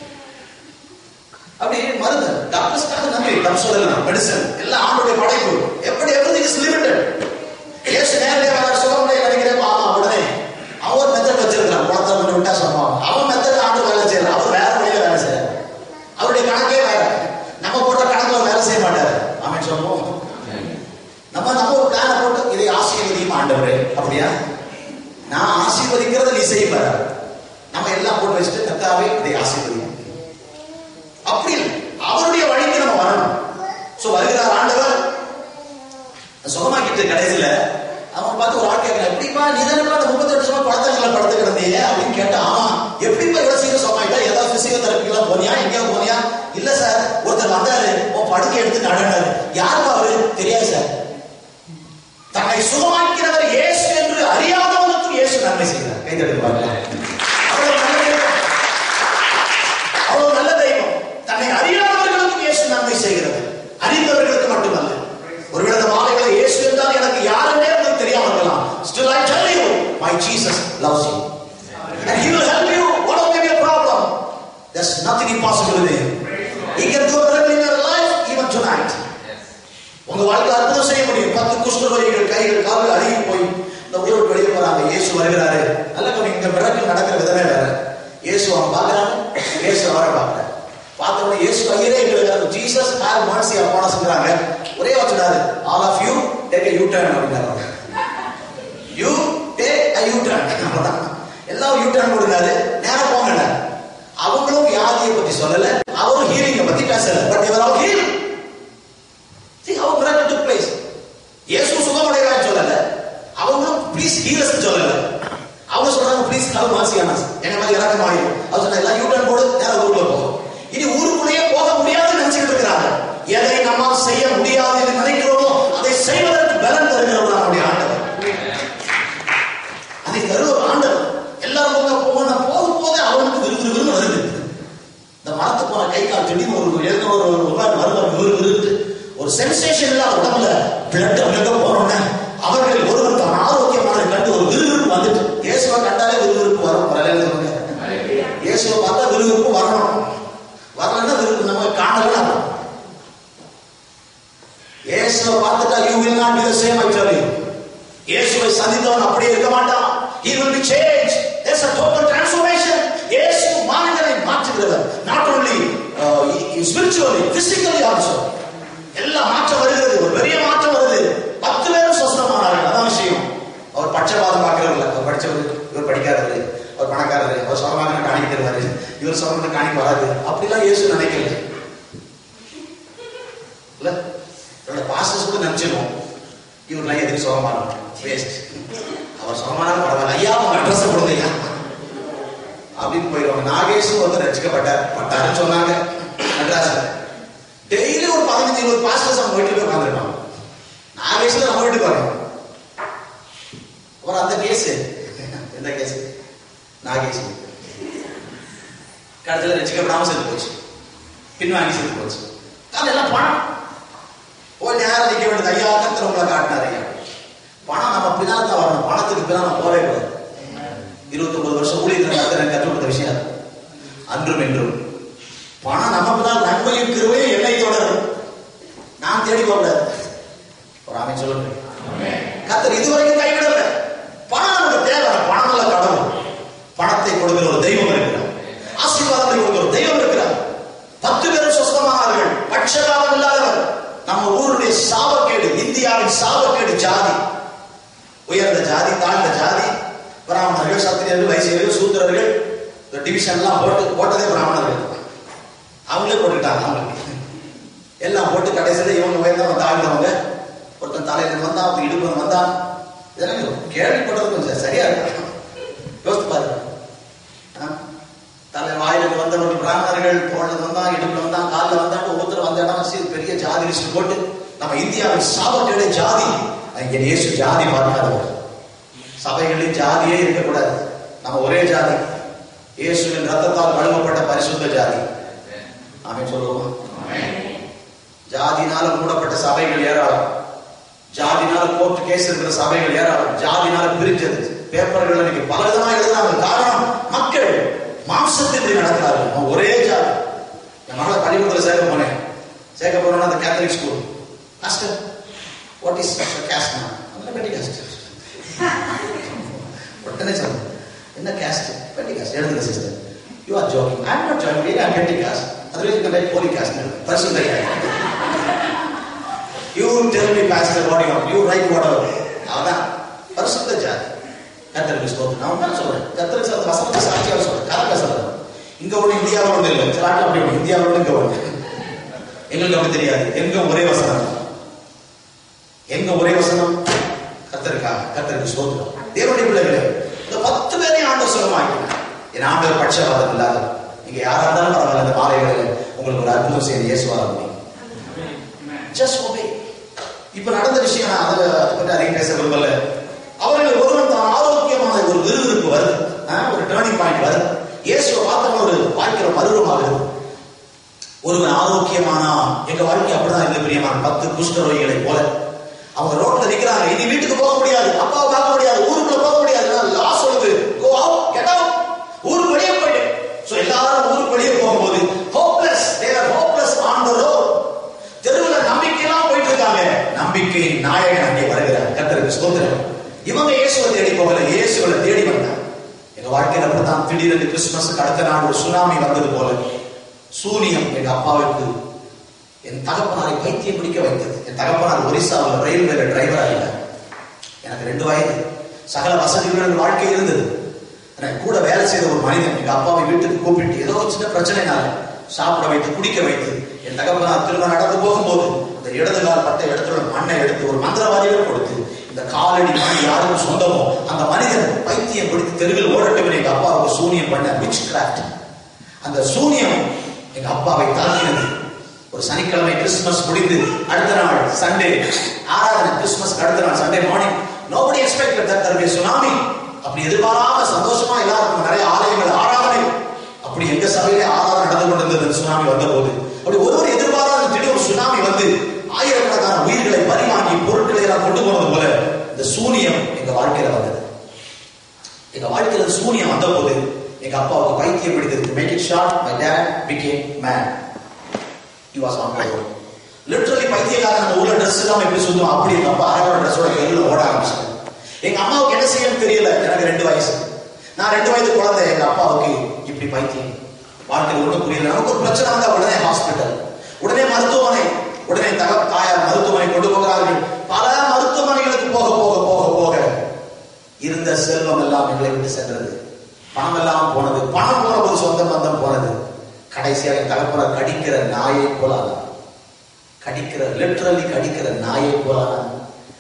அப்படி மருந்து டாக்டர்ஸ்க்காக நன்றி தப்பு சொல்லலாம் மெடிசன் எல்லாம் ஆண்டுடைய படைப்பு எப்படி எவ்ரிதிங் இஸ் லிமிட்டட் ஏசு நேரடியாக வர சுகமுடைய நினைக்கிறேன் ஆமா உடனே அவன் ஒரு மெத்தட் வச்சிருக்கிறான் குளத்தை கொண்டு விட்டா சொல்லுவான் அவன் மெத்தட் ஆண்டு வேலை செய்யறான் அவர் வேற வழியில வேலை செய்யறாரு அவருடைய கணக்கே வேற நம்ம போட்ட கணக்குல வேலை செய்ய மாட்டாரு அவன் சொல்லுவோம் நம்ம நம்ம ஒரு பிளான போட்டு இதை ஆசீர்வதியும் ஆண்டவரே அப்படியா நான் ஆசீர்வதிக்கிறத நீ செய்ய நம்ம எல்லாம் போட்டு வச்சுட்டு கத்தாவே இதை ஆசீர்வதியும் அப்படி இல்லை. அவருடைய வழிக்கு நம்ம வரணும் சோ வருகிறார் ஆண்டவர் சுகமாக்கிட்டு கடைசியில அவன் பார்த்து ஒரு ஆள் கேட்கிறான் எப்படிப்பா நீ தானே அந்த முப்பத்தி வருஷமா குழந்தைங்கள படுத்து கிடந்தீங்க அப்படின்னு கேட்டா ஆமா எப்படிப்பா இவ்வளவு சீக்கிரம் சுகமாயிட்டா ஏதாவது பிசியோதெரப்பி எல்லாம் போனியா எங்கேயாவது போனியா இல்ல சார் ஒருத்தர் வந்தாரு உன் படுக்கை எடுத்து நடனாரு யாருப்பா அவரு தெரியாது சார் தன்னை சுகமாக்கிறவர் இயேசு என்று அறியாதவனுக்கும் இயேசு நன்மை செய்கிறார் கைதெடுத்து பாருங்க அவ்வளவு நல்ல தெய்வம். அவ்வளவு நல்ல தெய்வம் தன்னை அறியாதவர்களுக்கும் இயேசு நன்மை செய்கிறது அறிந்தவர்களுக்கு மட்டுமல்ல ஒருவேளை இந்த மாலைகளை இயேசு என்றால் எனக்கு யாருன்னே உங்களுக்கு தெரியாம இருக்கலாம் still I tell you my Jesus loves you and he will help you whatever may be your problem there's nothing impossible with him he can do a miracle in your life even tonight உங்க வாழ்க்கை அற்புதம் செய்ய முடியும் பத்து குஷ்டரோகிகள் கைகள் கால்கள் அழுகி போய் இந்த ஊரை விட்டு வெளியே போறாங்க இயேசு வருகிறாரு நல்ல கவனி இங்க மிரக்கல் நடக்கிற விதமே வேற இயேசு அவன் பார்க்கறாங்க இயேசு அவரை பார்க்கறாரு பார்த்த உடனே இயேசு ஐயரே எங்களுக்கு ஜீசஸ் ஹேவ் மர்சி அப்பான சொல்றாங்க ஒரே வச்சுனாரு all of you take a U turn அப்படின்னாரு you take a U turn அவ்வளவுதான் எல்லாம் யூ டர்ன் கொடுத்தாரு நேரம் போங்க அவங்களும் வியாதியை பத்தி சொல்லல அவரும் ஹீலிங்கை பத்தி பேசல பட் இவர் அவர் heal See how miracle took place. இயேசு சுகமடைகிறான்னு சொல்லல அவங்களும் ப்ளீஸ் ஹீலஸ் சொல்லல அவங்க சொல்றாங்க ப்ளீஸ் கல் மாசியானாஸ் எங்க மாதிரி இறக்கம் ஆயிடும் அவர் சொன்னா எல்லாம் யூட்டர்ன் போடு நேரம் ஊருக்குள்ள போகும் இனி ஊருக்குள்ளேயே போக முடியாதுன்னு நினைச்சிட்டு இருக்கிறாங்க எதை நம்மால் செய்ய முடியாது என்று நினைக்கிறோமோ அதை செய்வதற்கு பலன் தருகிறவர் நம்முடைய ஆண்டவர் அதை தருவர் ஆண்டவர் எல்லாரும் போங்க போங்க போகும் போதே அவனுக்கு விரு விரு விருன்னு வருது இந்த மரத்து போன கை கால் திடீர்னு ஒரு எழுந்த ஒரு வருவார் வருவார் விரு விருட்டு ஒரு சென்சேஷன் இல்லாத உடம்புல பிளட் அங்க போனோடனே அவர்கள் ஒருவர் தான் ஆரோக்கியமான கண்டு ஒரு விறுவிறுப்பு வந்துட்டு இயேசுவை கண்டாலே விறுவிறுப்பு வரும் வரல சொல்லுங்க இயேசுவை பார்த்தா விறுவிறுப்பு வரணும் வரலன்னா விறுவிறுப்பு நம்ம காணலன்னா வரும். இயேசுவை பார்த்துட்டா you will not be the same I tell you இயேசுவை சந்தித்தவன் அப்படியே இருக்க மாட்டான் he will be changed there's a total transformation இயேசு மனிதனை மாற்றுகிறவர் not only uh, spiritually physically also எல்லாம் மாற்றம் வருகிறது ஒரு பெரிய மாற்றம் வருது பத்து பேரும் சொஸ்தமானார்கள் அதான் விஷயம் அவர் பட்சபாதம் பார்க்கிறவர் அவர் படிச்சவர் இவர் படிக்காதவர் அவர் பணக்காரர் அவர் சொந்தமாக காணிக்க தருவாரு இவர் சொந்தமாக காணிக்க வராது அப்படிலாம் இயேசு நினைக்கல இல்ல என்னோட பாஸ்டர்ஸ் கூட நினைச்சிருவோம் இவர்லாம் எதுக்கு சுகமான வேஸ்ட் அவர் சுகமான பரவாயில்ல ஐயா உங்க அட்ரஸ் கொடுங்க ஐயா அப்படின்னு போயிடுவாங்க நாகேஷும் வந்து ரசிக்கப்பட்டார் பட்டாருன்னு சொன்னாங்க நடராஜன் டெய்லி ஒரு பதினஞ்சு இருபது பாஸ்டர்ஸ் அவங்க வீட்டுக்கு போய் உட்காந்துருப்பாங்க நாகேஷ்ல நம்ம வீட்டுக்கு வரணும் அப்புறம் அந்த கேஸ் எந்த கேஸ் நாகேஷ் கடைசியில் ரசிக்கப்படாம செத்து போச்சு பின்வாங்கி செத்து போச்சு அதெல்லாம் பணம் போய் நேரம் நிற்க வேண்டியது ஐயா கத்திர உங்களை காட்டினார் ஐயா பணம் நம்ம பின்னால் தான் வரணும் பணத்துக்கு பின்னால் நம்ம போவே கூடாது இருபத்தொன்பது வருஷம் ஊழியத்தில் நடத்த எனக்கு கற்றுக் கொடுத்த விஷயம் அது. அன்றும் என்றும் பணம் நம்ம பின்னால் நன்மையும் கிருவையும் என்னை தொடரும் நான் தேடி போகக்கூடாது ஒரு ஆமை சொல்லுங்க கத்தர் இதுவரைக்கும் கைவிடல பணம் நமக்கு தேவை பணம் இல்ல கடவுள் பணத்தை கொடுக்கிற ஒரு தெய்வம் இருக்கிறார் ஆசீர்வாதத்தை கொடுக்கிற ஒரு தெய்வம் இருக்கிறார் பத்து பேரும் சொஸ்தமானார்கள் பட்சபாதம் இல்லாதவர் நம்ம ஊருடைய சாபக்கேடு இந்தியாவின் சாபக்கேடு ஜாதி உயர்ந்த ஜாதி தாழ்ந்த ஜாதி பிராமணர்கள் சத்திரியர்கள் வைசியர்கள் சூத்திரர்கள் இந்த டிவிஷன் எல்லாம் போட்டு போட்டதே பிராமணர்கள் அவங்களே போட்டுக்கிட்டாங்க அவங்களுக்கு எல்லாம் போட்டு கடைசியில் இவங்க உயர்ந்தவங்க தாழ்ந்தவங்க ஒருத்தன் தலையில வந்தான் ஒருத்தன் இடுப்பு வந்தான் இதெல்லாம் கேள்விப்பட்டது கொஞ்சம் சரியா இருக்கு யோசித்து பாருங்க ஆ? தலை வாயிலுக்கு வந்தவர்கள் பிராமணர்கள் தோளில் வந்தான் இடுப்புல வந்தான் காலில் வந்தான் ஒவ்வொருத்தர் வந்த இடம் வச்சு பெரிய ஜாதி லிஸ்ட் போட்டு நம்ம இந்தியாவின் சாபக்கேடு ஜாதி இங்க இயேசு ஜாதி பார்க்காதவர் சபைகளில் ஜாதியே இருக்கக்கூடாது நம்ம ஒரே ஜாதி இயேசுவின் ரத்தத்தால் கழுவப்பட்ட பரிசுத்த ஜாதி ஆமென் சொல்லுவோமா ஜாதினால மூடப்பட்ட சபைகள் ஏராளம் ஜாதினால கோர்ட் கேஸ் இருக்கிற சபைகள் ஏராளம் ஜாதினால பிரிஞ்சது பேப்பர்கள் இன்னைக்கு பலவிதமா எழுதுறாங்க காரணம் மக்கள் மாம்சத்தின்படி நடக்கிறார்கள் அவன் ஒரே ஜாதி என் மகளை பள்ளிக்கூடத்தில் சேர்க்க போனேன் சேர்க்க போனோம்னா அந்த Catholic school master what is caste நான் பெட்டி காஸ்ட் உடனே சொன்னேன் என்ன கேஸ்ட் பெட்டி காஸ்ட் எழுதுங்க sister you are joking I not joking I petty caste அதுவே like holy caste person you tell me pastor what you you write whatever அதான் பரிசுத்த ஜாதி கத்தருக்கு ஸ்தோத்திரம் நான் தான் சொல்றேன் கத்தருக்கு சொல்ற வசனத்தை சாட்சியாக சொல்றேன் கதை பேசுறேன் இங்க ஒண்ணு இந்தியாவில் ஒண்ணு இல்லை சில நாட்டில் அப்படி ஒண்ணு இந்தியாவில் ஒண்ணு இங்க ஒண்ணு எங்களுக்கு அப்படி தெரியாது எங்க ஒரே வசனம் எங்க ஒரே வசனம் கத்தருக்காக கத்தருக்கு ஸ்தோத்திரம் தேவனுடைய பிள்ளைகளே இந்த பத்து பேரையும் ஆண்டவர் சுகமாக்கினார் என் ஆண்டவர் பட்சபாதம் இல்லாத நீங்க யாரா இருந்தாலும் பரவாயில்ல இந்த மாலைகளில் உங்களுக்கு ஒரு அற்புதம் செய்ய இயேசுவார முடியும் ஜஸ்ட் ஒபே இப்ப நடந்த விஷயம் நான் அதை அதை பற்றி அதிகம் பேச விரும்பல அவர்கள் ஒருவன் தான் ஆரோக்கியமான ஒரு விறுவிறுப்பு வருது ஆ, ஒரு டேர்னிங் பாயிண்ட் வருது இயேசுவை பார்த்தவங்க ஒரு வாழ்க்கையில மறுரூபமாகுது ஒருவன் ஆரோக்கியமானா எங்க வாழ்க்கை அப்படிதான் இருந்த பிரியமான பத்து குஷ்டரோகிகளை போல அவங்க ரோட்ல நிக்கிறாங்க இனி வீட்டுக்கு போக முடியாது அப்பாவை பார்க்க முடியாது ஊருக்குள்ள போக முடியாது லா சொல்லுது கோ அவுட் கெட் அவுட் ஊருக்கு வெளியே போயிட்டு சோ எல்லாரும் ஊருக்கு வெளியே போகும்போது hopeless they are hopeless on the road தெருவுல நம்பிக்கையெல்லாம் போயிட்டு இருக்காங்க நம்பிக்கை நாயகன் அங்கே வருகிறார் கத்தருக்கு ஸ்தோத்திரம் இவங்க இயேசுவை தேடி போகல இயேசுவை தேடி வந்தாங்க எங்க வாழ்க்கையில அப்படித்தான் திடீரென்று கிறிஸ்துமஸுக்கு அடுத்த நாள் ஒரு சுனாமி வந்தது போல சூனியம் எங்க அப்பாவுக்கு என் தகப்பனாரை பைத்தியம் பிடிக்க வைத்தது என் தகப்பனார் ஒரிசாவில் ரயில்வேல டிரைவரா இருந்தார் எனக்கு ரெண்டு வயது சகல வசதிகளுடன் என் வாழ்க்கை இருந்தது எனக்கு கூட வேலை செய்த ஒரு மனிதன் எங்க அப்பாவை வீட்டுக்கு கூப்பிட்டு ஏதோ ஒரு சின்ன பிரச்சனைனால சாப்பிட வைத்து குடிக்க வைத்து என் தகப்பனார் திரும்ப நடந்து போகும்போது அந்த இடது கால் பட்ட இடத்துல உள்ள மண்ணை எடுத்து ஒரு மந்திரவாதியிடம் கொடுத்து இந்த காலடி மண் யாருக்கும் சொந்தமோ அந்த மனிதன் பைத்தியம் பிடித்து தெருவில் ஓடட்டும் எங்க அப்பாவுக்கு சூனியம் பண்ண விச் கிராஃப்ட் அந்த சூனியம் எங்க அப்பாவை தாக்கினது ஒரு சனிக்கிழமை கிறிஸ்துமஸ் முடிந்து அடுத்த நாள் சண்டே ஆராதனை கிறிஸ்துமஸ் அடுத்த நாள் Sunday morning nobody expected that the tsunami அப்படி எதிர்பாராம சந்தோஷமா எல்லாருக்கும் நிறைய ஆலயங்கள் ஆராதனை அப்படி எங்க சபையிலே ஆராதனை நடந்து கொண்டிருந்தது அந்த சுனாமி வந்த போது அப்படி ஒருவர் எதிர்பாராத திடீர் ஒரு சுனாமி வந்து ஆயிரக்கணக்கான உயிர்களை பரிமாறி பொருட்களை எல்லாம் கொண்டு போனது போல இந்த சூனியம் எங்க வாழ்க்கையில வந்தது எங்க வாழ்க்கையில இந்த சூனியம் வந்த போது எங்க அப்பாவுக்கு பைத்தியம் பிடித்தது make it short my dad became man he was on road literally பைத்தியக்காரன் அந்த ஊர்ல ட்ரெஸ் எல்லாம் எப்படி சுத்தம் அப்படி எங்க அப்பா அரையோட ட்ரெஸ்ஸோட வெளியில ஓட ஆரம்பிச்சாங்க எங்க அம்மாவுக்கு என்ன செய்யணும்னு தெரியல எனக்கு ரெண்டு வயசு நான் ரெண்டு வயது குழந்தை எங்க அப்பாவுக்கு இப்படி பைத்தியம் வாழ்க்கையில் ஒன்றும் புரியல நமக்கு ஒரு பிரச்சனை வந்தா உடனே ஹாஸ்பிட்டல் உடனே மருத்துவமனை உடனே தக தாயார் மருத்துவமனை கொண்டு போகிறார்கள் பல மருத்துவமனைகளுக்கு போக போக போக போக இருந்த செல்வம் எல்லாம் எங்களை விட்டு சென்றது பணம் எல்லாம் போனது பணம் போன போது சொந்த பந்தம் போனது கடைசியாக என் தகப்பனர் கடிக்கிற நாயை போல ஆனார். கடிக்கிற லிட்டரலி கடிக்கிற நாயை போல ஆனார்.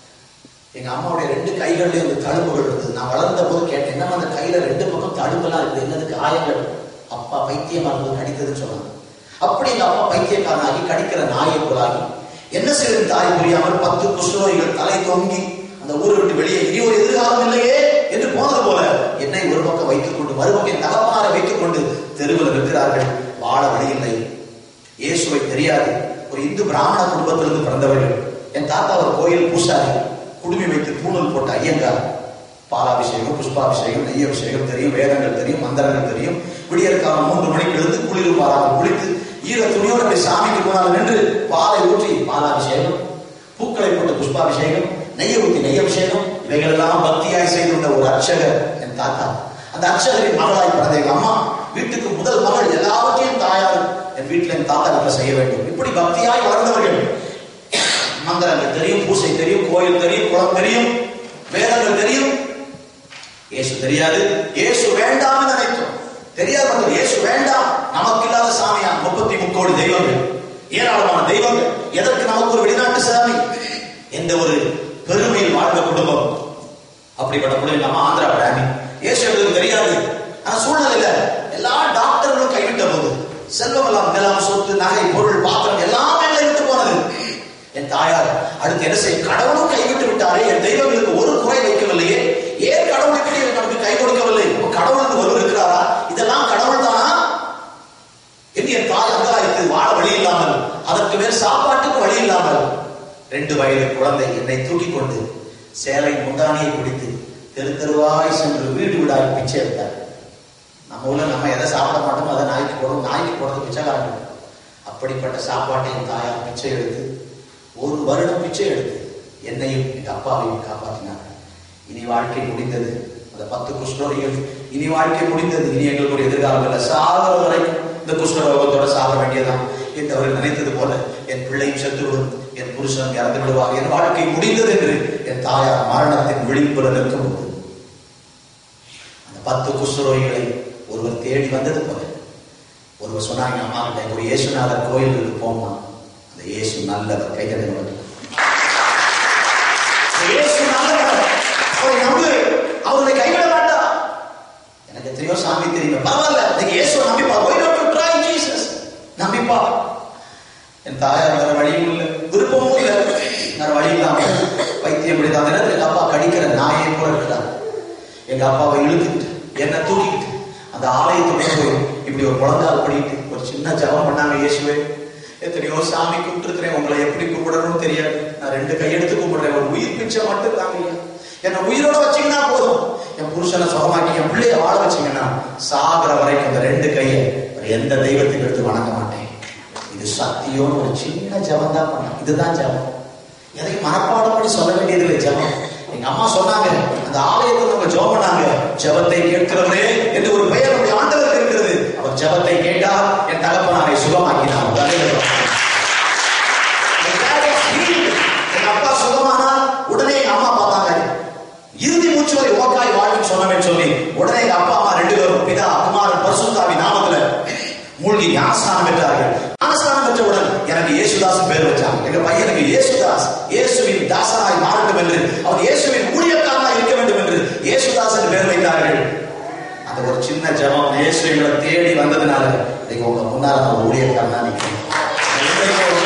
எங்க அம்மாவுடைய ரெண்டு கைகள்லயும் இந்த தழும்புகள் இருந்தது நான் வளர்ந்த போது கேட்டேன் என்ன அந்த கையில ரெண்டு பக்கம் தழும்பெல்லாம் இருக்குது என்னது காயங்கள் அப்பா பைத்தியமா இருந்தது கடித்ததுன்னு சொன்னாங்க அப்படி எங்க அப்பா பைத்தியக்காரனாகி கடிக்கிற நாயை போலாகி என்ன செய்வது தாய் புரியாமல் பத்து குஷ்ணோரிகள் தலை தொங்கி அந்த ஊரை விட்டு வெளியே இனி ஒரு எதிர்காலம் இல்லையே என்று போனது போல என்னை ஒரு பக்கம் வைத்துக் கொண்டு மறுபக்கம் என் தகப்பனாரை வைத்துக் கொண்டு தெருவில் இருக்கிறார்கள் வாழ வழி இல்லை இயேசுவை தெரியாது ஒரு இந்து பிராமண குடும்பத்திலிருந்து பிறந்தவர்கள் என் தாத்தா ஒரு கோயில் பூசாரி குடுமி வைத்து பூணூல் போட்ட ஐயங்கார் பாலாபிஷேகம் புஷ்பாபிஷேகம் நெய் அபிஷேகம் தெரியும் வேதங்கள் தெரியும் மந்திரங்கள் தெரியும் விடியற்காலம் மூன்று மணிக்கு எழுந்து குளிரும் பாலாமல் குளித்து ஈர துணியோடு அப்படி சாமிக்கு போனால் நின்று பாலை ஊற்றி பாலாபிஷேகம் பூக்களை போட்டு புஷ்பாபிஷேகம் நெய்யை ஊற்றி நெய் அபிஷேகம் இவைகள் எல்லாம் பக்தியாய் செய்திருந்த ஒரு அர்ச்சகர் என் தாத்தா அந்த அர்ச்சகரின் மகளாய் பிறந்த எங்க அம்மா வீட்டுக்கு முதல் மகள் எல்லாவற்றையும் தாயார் என் வீட்டில் என் தாத்தா வீட்டில் செய்ய வேண்டும் இப்படி பக்தியாய் வளர்ந்தவர்கள் மந்திரங்கள் தெரியும் பூசை தெரியும் கோயில் தெரியும் குளம் தெரியும் வேதங்கள் தெரியும் இயேசு தெரியாது இயேசு வேண்டாம் நினைத்தோம் தெரியாத மக்கள் இயேசு வேண்டாம் நமக்கு இல்லாத சாமியா முப்பத்தி முக்கோடி தெய்வங்கள் ஏராளமான தெய்வங்கள் எதற்கு நமக்கு ஒரு வெளிநாட்டு சாமி எந்த ஒரு பெருமையில் வாழ்ந்த குடும்பம் அப்படிப்பட்ட குடும்பம் நம்ம ஆந்திரா பிராமி இயேசு எங்களுக்கு தெரியாது ஆனா சூழ்நிலையில எல்லா டாக்டர்களும் கைவிட்ட போது செல்வம் எல்லாம் நிலம் சொத்து நகை பொருள் பாத்திரம் எல்லாமே எங்களை விட்டு போனது என் தாயார் அடுத்து என்ன செய்ய கடவுளும் கைவிட்டு விட்டாரே என் தெய்வங்களுக்கு ஒரு குறை வைக்கவில்லையே ஏன் கடவுளுக்கு நமக்கு கை கொடுக்கவில்லை அப்ப கடவுளுக்கு ஒருவர் இருக்கிறாரா இதெல்லாம் பேர் சாப்பாட்டுக்கு வழி இல்லாமல் ரெண்டு வயது குழந்தை என்னை தூக்கி கொண்டு சேலை முந்தானியை குடித்து தெரு தெருவாய் சென்று வீடு வீடாய் பிச்சை எடுத்தார் நம்ம ஊர்ல நம்ம எதை சாப்பிட மாட்டோமோ அதை நாய்க்கு போடும் நாய்க்கு போடுறது பிச்சைக்காரங்க அப்படிப்பட்ட சாப்பாட்டை என் தாயார் பிச்சை எடுத்து ஒரு வருடம் பிச்சை எடுத்து என்னையும் எங்க அப்பாவையும் காப்பாற்றினார் இனி வாழ்க்கை முடிந்தது அந்த பத்து குஷ்டரோகிகள் இனி வாழ்க்கை முடிந்தது இனி எங்களுக்கு ஒரு எதிர்காலம் இல்லை சாகிற வரைக்கும் இந்த குஷ்டரோகத்தோட சாக வேண்டியதான் என்று அவர்கள் நினைத்தது போல என் பிள்ளையும் செத்துவிடும் என் புருஷன் இறந்து விடுவார் என் வாழ்க்கை முடிந்தது என்று என் தாயார் மரணத்தின் விழிப்புல நிற்கும்போது அந்த பத்து குஷ்டரோகிகளை ஒருவர் தேடி வந்தது போல ஒருவர் சொன்னாங்க அம்மா கிட்ட ஒரு இயேசுநாதர் கோயிலுக்கு போமா அந்த இயேசு நல்லவர் கைதடி இயேசு நல்லவர் அவரை நம்பு அவரை கைவிட வேண்டாம் எனக்கு எத்தனையோ சாமி தெரியும் பரவாயில்ல நீங்க இயேசுவை நம்பிப்பா why not to try Jesus நம்பிப்பா என் தாயார் வேற வழியும் இல்லை விருப்பமும் இல்லை வேற வழி இல்லாம வைத்தியம் பிடித்த அந்த நேரத்தில் எங்க அப்பா கடிக்கிற நாயை போல இருக்கிறார் எங்க அப்பாவை இழுத்துக்கிட்டு என்னை தூக்கிக்கிட்டு அந்த ஆலயத்துக்கு போய் இப்படி ஒரு முழங்கால் படிட்டு ஒரு சின்ன ஜபம் பண்ணாங்க இயேசுவே எத்தனையோ சாமி கூப்பிட்டுருக்கிறேன் உங்களை எப்படி கூப்பிடணும்னு தெரியாது நான் ரெண்டு கையெடுத்து கூப்பிடுறேன் ஒரு உயிர் பிச்சை மட்டும் தாங்க என்னை உயிரோட வச்சீங்கன்னா போதும் என் புருஷனை சுகமாக்கி என் பிள்ளைய வாழ வச்சீங்கன்னா சாகிற வரைக்கும் அந்த ரெண்டு கையை வேற எந்த தெய்வத்துக்கு எடுத்து வணங்க மாட்டேன் இது சத்தியம் ஒரு சின்ன ஜபம் தான் பண்ண இதுதான் ஜபம் எதையும் மனப்பாடம் பண்ணி சொல்ல வேண்டியது இல்லை ஜபம் எங்க அம்மா சொன்னாங்க அந்த ஆலயத்தில் நம்ம ஜெபம் பண்ணாங்க ஜபத்தை கேட்கிறவரே என்று ஒரு பெயர் நம்முடைய ஆண்டவருக்கு இருக்கிறது அவர் ஜபத்தை கேட்டால் என் தகப்பனாரை சுகமாக்கினார் அல்லேலூயா. The dad was healed. எங்க அப்பா சுகமானா உடனே எங்க அம்மா பார்த்தாங்க இறுதி மூச்சு வரை ஓக்காய் வாழ்க்கை சொன்னவன் சொல்லி உடனே எங்க அப்பா அம்மா ரெண்டு பேரும் பிதா குமாரன் பரிசுத்தாவி நாமத்துல மூழ்கி ஞானஸ்நானம் பெற்றார்கள் ஞானஸ்நானம் பெற்றவுடன் எனக்கு இயேசுதாஸ் பேர் வச்சாங்க எங்க பையனுக்கு இயேசுதாஸ் இயேசுவின் தாசனாய் மாறட்டும் என்று அவன் இயேசுவின் ஊழியக்காரனாய் இருக்க வேண்டும் என்று இயேசுதாஸ் என்று பேர் வைத்தார்கள் அந்த ஒரு சின்ன ஜெபம் இயேசு எங்களை தேடி வந்ததுனால இன்னைக்கு உங்க முன்னால நான் ஊழியக்காரனா நிற்கிறேன் என்றைக்கும்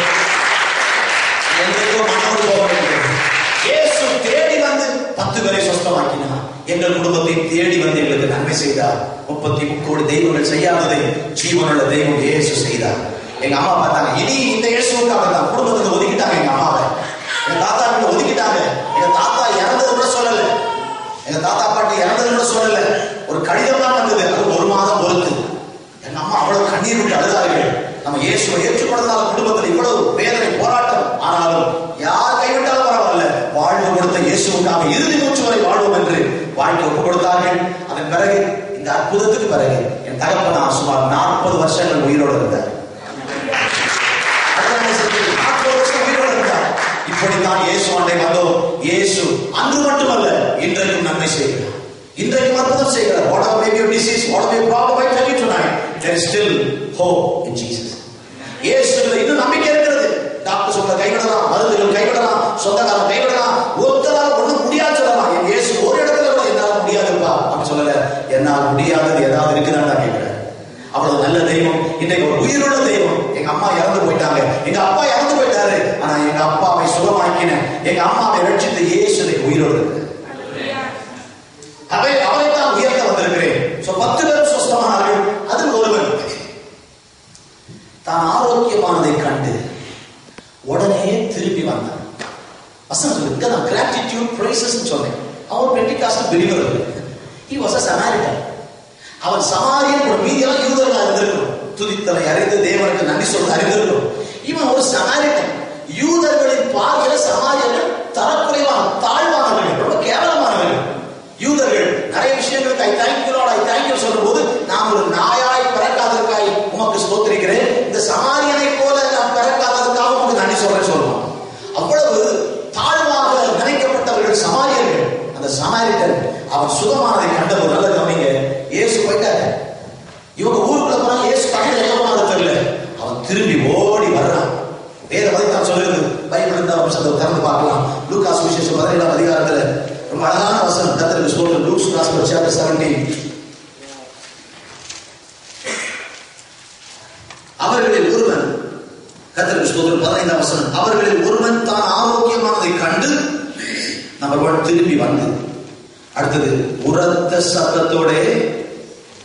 என்றைக்கும் மனோடு போக வேண்டியது. இயேசு தேடி வந்து பத்து பேரை சொஸ்தமாக்கினார் எங்கள் குடும்பத்தை தேடி வந்து எங்களுக்கு நன்மை செய்தார் முப்பத்தி முக்கோடி தெய்வங்கள் செய்யாததை ஜீவனுள்ள தெய்வம் இயேசு செய்தார் எங்க அம்மா பார்த்தாங்க இனி இந்த இயேசுக்காக தான் குடும்பத்துல ஒதுக்கிட்டாங்க எங்க அம்மாவை எங்க தாத்தா கிட்ட ஒதுக்கிட்டாங்க எங்க தாத்தா இறந்தது கூட சொல்லல எங்க தாத்தா பாட்டி இறந்தது கூட சொல்லல ஒரு கடிதம் தான் வந்தது அது ஒரு மாதம் பொறுத்து எங்க அம்மா அவ்வளவு கண்ணீர் விட்டு அழுதார்கள் நம்ம இயேசுவை ஏற்றுக்கொண்டதால குடும்பத்தில் இவ்வளவு வேதனை போராட்டம் ஆனாலும் யார் கைவிட்டாலும் பரவாயில்ல வாழ்வு கொடுத்த இயேசுவுக்காக இறுதி மூச்சு வரை வாழ்வோம் என்று வாழ்க்கை ஒப்பு கொடுத்தார்கள் அதன் பிறகு இந்த அற்புதத்துக்கு பிறகு என் தகப்பனார் சுமார் நாற்பது வருஷங்கள் உயிரோடு இருந்தார் அதுதான் என்ன செஞ்சது? 40 வருஷம் உயிரோடு இருந்தார். இப்படித்தான் இயேசு ஆண்டை வந்தோம் இயேசு அன்று மட்டுமல்ல இன்றைக்கும் நன்மை செய்கிறார் இன்றைக்கும் அற்புதம் செய்கிறார் whatever may be your disease whatever may be your problem I tell you tonight there is still hope in Jesus இயேசுல இன்னும் நம்பிக்கை இருக்கிறது டாக்டர் சொல்ல கைவிடலாம் மருந்துகள் கைவிடலாம் சொந்தக்காரன் கைவிடலாம் ஒருத்தரால் ஒண்ணும் முடியாது சொல்லலாம் என் இயேசு ஒரு இடத்துல கூட என்னால முடியாதுப்பா அப்படி சொல்லல என்னால் முடியாதது ஏதாவது இருக்குதான்னு நான் கேட்கிறேன் அவ்வளவு நல்ல தெய்வம் இன்னைக்கு ஒரு உயிருள்ள தெய்வம் எங்க அம்மா இறந்து போயிட்டாங்க எங்க அப்பா இறந்து போயிட்டாரு ஆனா எங்க அப்பாவை சுகமாக்கின எங்க அம்மாவை ரட்சித்த இயேசு இன்னைக்கு உயிரோடு இருக்கு அவை அவரைத்தான் உயர்த்த வந்திருக்கிறேன் சோ பத்து பேரும் சுஸ்தமானார்கள் அதில் ஒருவன் தான் ஆரோக்கியமானதை கண்டு உடனே திரும்பி வந்தான் வசனம் சொல்லு இங்க நான் கிராட்டிடியூட் பிரைசஸ் சொன்னேன் அவன் Pentecost believer he was a Samaritan அவன் சமாரியன் ஒரு மீதியெல்லாம் யூதர்களா இருந்திருக்கணும் துதித்தலை அறிந்து தேவனுக்கு நன்றி சொல்ல அறிந்திருக்கணும் இவன் ஒரு சமாரிட்டன் யூதர்களின் பார்வையில சமாரியர்கள் தரக்குறைவான தாழ்வானவர்கள் ரொம்ப கேவலமானவர்கள் யூதர்கள் நிறைய விஷயங்களுக்கு I thank you I thank you சொல்லும்போது நான் ஒரு நாயாய் பிறக்காததற்காய் உமக்கு ஸ்தோத்திரிக்கிறேன் இந்த சமாரியனை போல நான் பிறக்காததற்காக உமக்கு நன்றி சொல்றேன் சொல்லுவான் அவ்வளவு தாழ்வாக நினைக்கப்பட்டவர்கள் சமாரியர்கள் அந்த சமாரிட்டன் அவன் சுகமானதை கண்டபோது நல்ல கவனிங்க இயேசு போயிட்டாரு இவங்க ஊருக்குள்ள போனா இயேசு பக்கத்துல எங்க போனாலும் தெரியல அவன் திரும்பி ஓடி வர்றான் வேற வரை நான் சொல்லுறது பைபிள் இருந்தா வம்சத்தை திறந்து பார்க்கலாம் லூகாஸ் விசேஷம் பதினேழாம் அதிகாரத்துல ரொம்ப அழகான வசனம் கத்தருக்கு சொல்ற லூக்ஸ் காஸ்பல் சாப்டர் 17 அவர்களில் ஒருவன் கத்தருக்கு ஸ்தோத்திரம் பதினைந்தாம் வசனம் அவர்களில் ஒருவன் தான் ஆரோக்கியமானதை கண்டு நம்பர் ஒன் திரும்பி வந்து அடுத்தது உரத்த சத்தத்தோட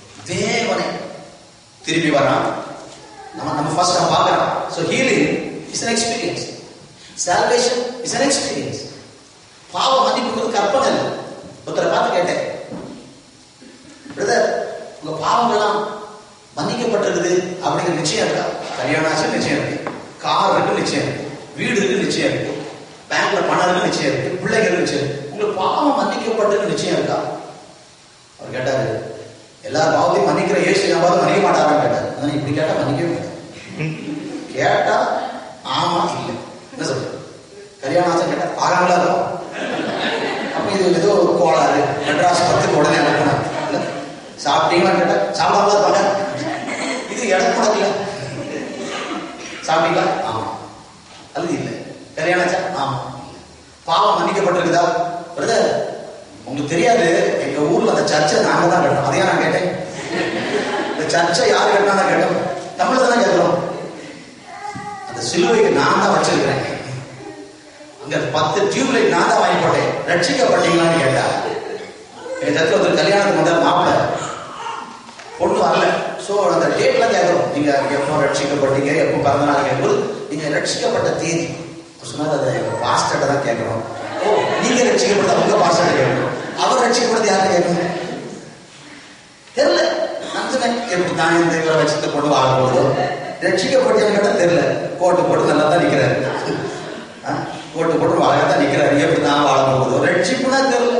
தேவனை திரும்பி வரான் நம்ம நம்ம ஃபர்ஸ்ட் நம்ம பார்க்கலாம் so healing is an experience salvation is an experience பாவ மன்னிப்புங்கிறது கற்பனை இல்லை ஒருத்தரை பார்த்து கேட்டேன் பிரதர் உங்க பாவங்கள்லாம் மன்னிக்கப்பட்டிருக்குது அப்படிங்கிற நிச்சயம் இருக்கா கல்யாணம் ஆச்சு நிச்சயம் இருக்கு கார் இருக்கு நிச்சயம் இருக்கு வீடு இருக்கு நிச்சயம் இருக்கு பேங்க்ல பணம் இருக்கு நிச்சயம் இருக்கு பிள்ளைங்க இருக்கு நிச்சயம் இருக்கு. உங்களுக்கு பாவம் மன்னிக்கப்பட்டிருக்கு நிச்சயம் இருக்கா அவர் கேட்டாரு எல்லா பாவத்தையும் மன்னிக்கிற இயேசு யாவது மன்னிக்க மாட்டாரான்னு கேட்டாரு அதான் இப்படி கேட்டா மன்னிக்கவே மாட்டேன் கேட்டா ஆமா இல்லை என்ன சொல்ற கல்யாணம் ஆச்சு கேட்டா பாகாமலா இருக்கும் அப்ப இது ஏதோ ஒரு கோளாறு மெட்ராஸ் பத்துக்கு உடனே அனுப்பணும் இல்ல சாப்பிட்டீங்களா கேட்டா சாப்பிடாமல இருப்பாங்க இது இடம் முடக்கல சாப்பிட்டீங்களா ஆமா அல்லது இல்லை கல்யாணம் ஆச்சா ஆமா இல்ல. பாவம் மன்னிக்கப்பட்டிருக்குதா பிரதர் உங்களுக்கு தெரியாது எங்க ஊர்ல அந்த சர்ச்சை நாங்க தான் கட்டணும் அதையா நான் கேட்டேன் இந்த சர்ச்சை யார் கட்டினா கேட்டோம் தமிழ்ல தானே கேட்கிறோம் அந்த சிலுவைக்கு நான் தான் வச்சிருக்கிறேன் அங்க பத்து டியூப்லைட் நான் தான் வாங்கி போட்டேன் ரட்சிக்கப்பட்டீங்களான்னு கேட்டா எங்க சர்ச்சில் ஒருத்தர் கல்யாணத்துக்கு வந்தார் மாப்பிள்ளை பொண்ணு வரல ஸோ அந்த டேட்லாம் கேட்குறோம் நீங்க எப்போ ரட்சிக்கப்பட்டீங்க எப்போ பிறந்த நாள் கேட்கும்போது நீங்க ரட்சிக்கப்பட்ட தேதி சொன்னார் அதை எங்க பாஸ்டர்ட்ட தான் கேட்குறோம் ஓ நீங்க ரட்சிக்கப்பட்ட உங்க பாஸ்டர்ட்ட கேட்கணும் அவர் ரட்சிக்கப்பட்டது யார்கிட்ட கேட்கணும் தெரியல நான் சொன்னேன் எப்படி நான் இந்த இவரை வச்சுட்டு கொண்டு வாழ போகுதோ ரட்சிக்கப்பட்டேன்னு கேட்டா தெரியல கோட்டு போட்டு நல்லா தான் நிக்கிறாரு ஆ, கோட்டு போட்டு அழகா தான் நிக்கிறாரு எப்படி தான் வாழ போகுதோ ரட்சிப்புனா தெரியல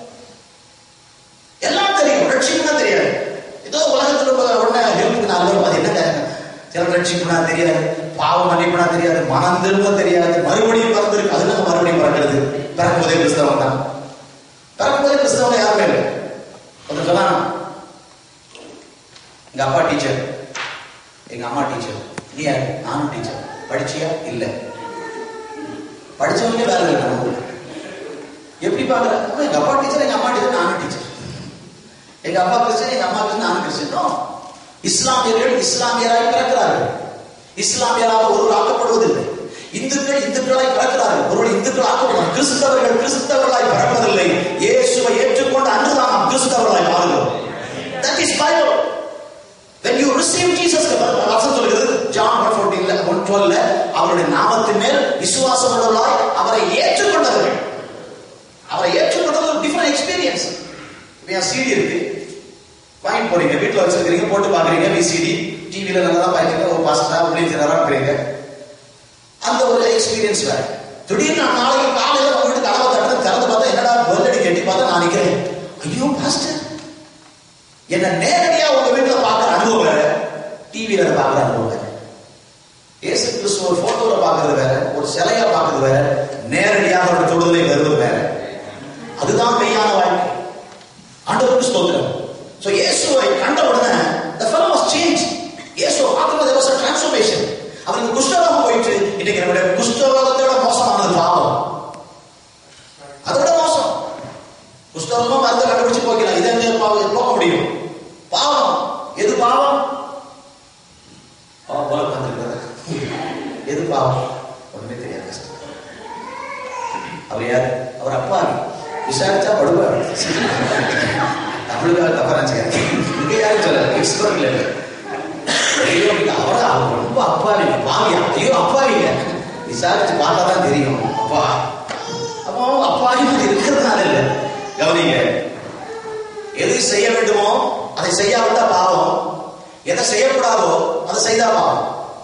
எல்லாம் தெரியும் ரட்சிப்புனா தெரியாது ஏதோ உலகத்துல உள்ள உடனே ஹெல்ப்புக்கு நாலு பேர் பார்த்து என்னங்க சில ரட்சிப்புனா தெரியாது பாவம் மன்னிப்புனா தெரியாது மனம் திரும்ப தெரியாது மறுபடியும் பிறந்திருக்கு அது நம்ம மறுபடியும் பிறக்கிறது பிறக்கும் போதே கிறிஸ்தவன் தான் பிறக்கும் போதே கிறிஸ்தவன் யாருமே இல்லை ஒருத்தர் சொன்னான் எங்க அப்பா டீச்சர் எங்க அம்மா டீச்சர் நீ யாரு நானும் டீச்சர் படிச்சியா இல்ல படிச்சவங்க வேலை இல்லை நம்ம ஊர்ல. எப்படி பாக்குற அப்ப எங்க அப்பா டீச்சர் எங்க அம்மா டீச்சர் நானும் டீச்சர் எங்க அப்பா கிறிஸ்டியன் எங்க அம்மா கிறிஸ்டியன் நானும் கிறிஸ்டியன் No. இஸ்லாமியர்கள் இஸ்லாமியராய் பிறக்கிறார்கள் இஸ்லாமியராக ஒருவர் ஆக்கப்படுவதில்லை இந்துக்கள் இந்துக்களாய் பிறக்கிறார்கள் ஒருவர் இந்துக்கள் ஆக்கப்படுவார் கிறிஸ்தவர்கள் கிறிஸ்தவர்களாய் பிறப்பதில்லை இயேசுவை ஏற்றுக்கொண்டு அன்றுதான் நாம் கிறிஸ்தவர்களாய் மாறுகிறோம் That is Bible. When you receive Jesus, வசனம் சொல்கிறது ஜான் 1:14 1:12 அவருடைய நாமத்தின் மேல் விசுவாசம் உள்ளவர்களாய் அவரை ஏற்றுக்கொண்டவர்கள் அவரை ஏற்றுக்கொண்டது ஒரு டிஃபரெண்ட் எக்ஸ்பீரியன்ஸ் இப்போ என் சிடி இருக்கு வாங்கி போறீங்க வீட்டில் வச்சிருக்கீங்க போட்டு பாக்குறீங்க விசிடி டிவியில நல்லா தான் பாக்குறீங்க ஒரு பாஸ்டரா உள்ளீச்சரா இருக்கிறீங்க அந்த ஒரு எக்ஸ்பீரியன்ஸ் வேற திடீர்னு நான் நாளைக்கு காலையில உங்க வீட்டு கதவை தட்டுறது திறந்து பார்த்தா என்னடா வெள்ளடி கட்டி பார்த்தா நான் நிக்கிறேன் ஐயோ பாஸ்டர் என்ன நேரடியா உங்க வீட்டுல பாக்குற அனுபவம் வேற டிவியில பாக்குற அனுபவம் வேற இயேசு கிறிஸ்து ஒரு போட்டோல பாக்குறது வேற ஒரு சிலையா பாக்குறது வேற நேரடியாக ஒரு தொடுதலை வருவது வேற அதுதான் மெய்யான வாழ்க்கை ஆண்டவருக்கு ஸ்தோத்திரம் சோ இயேசுவை கண்ட உடனே the fellow was changed இயேசுவை பார்க்கும்போது there was a transformation அவருக்கு குஷ்டரோகம் போயிட்டு இன்னைக்கு நம்முடைய குஷ்டரோகத்தோட மோசமானது பாவம் அதோட மோசம் குஷ்டரோகம் மருந்து கண்டுபிடிச்சு போக்கலாம் இதை எங்க பாவம் போக முடியும் பாவம் எது பாவம் பாவம் போல வந்திருக்கிறது எது பாவம் ஒண்ணுமே தெரியாது கஷ்டம் அவர் யார் அவர் அப்பா விசாரிச்சா படுவார் தமிழுக்காக தப்பா நினைச்சுக்காரு இங்க யாரும் சொல்ல கிறிஸ்தவர்கள் இல்லை ஐயோ இது அவரை அவர் ரொம்ப அப்பாவிங்க பாவியா ஐயோ அப்பாவிங்க விசாரிச்சு பார்த்தா தான் தெரியும் அப்பா அப்போ அப்பாவி இருக்கிறதுனால இல்லை கவனிங்க எது செய்ய வேண்டுமோ அதை செய்யாவிட்டா பாவம் எதை செய்யக்கூடாதோ அதை செய்தா பாவம்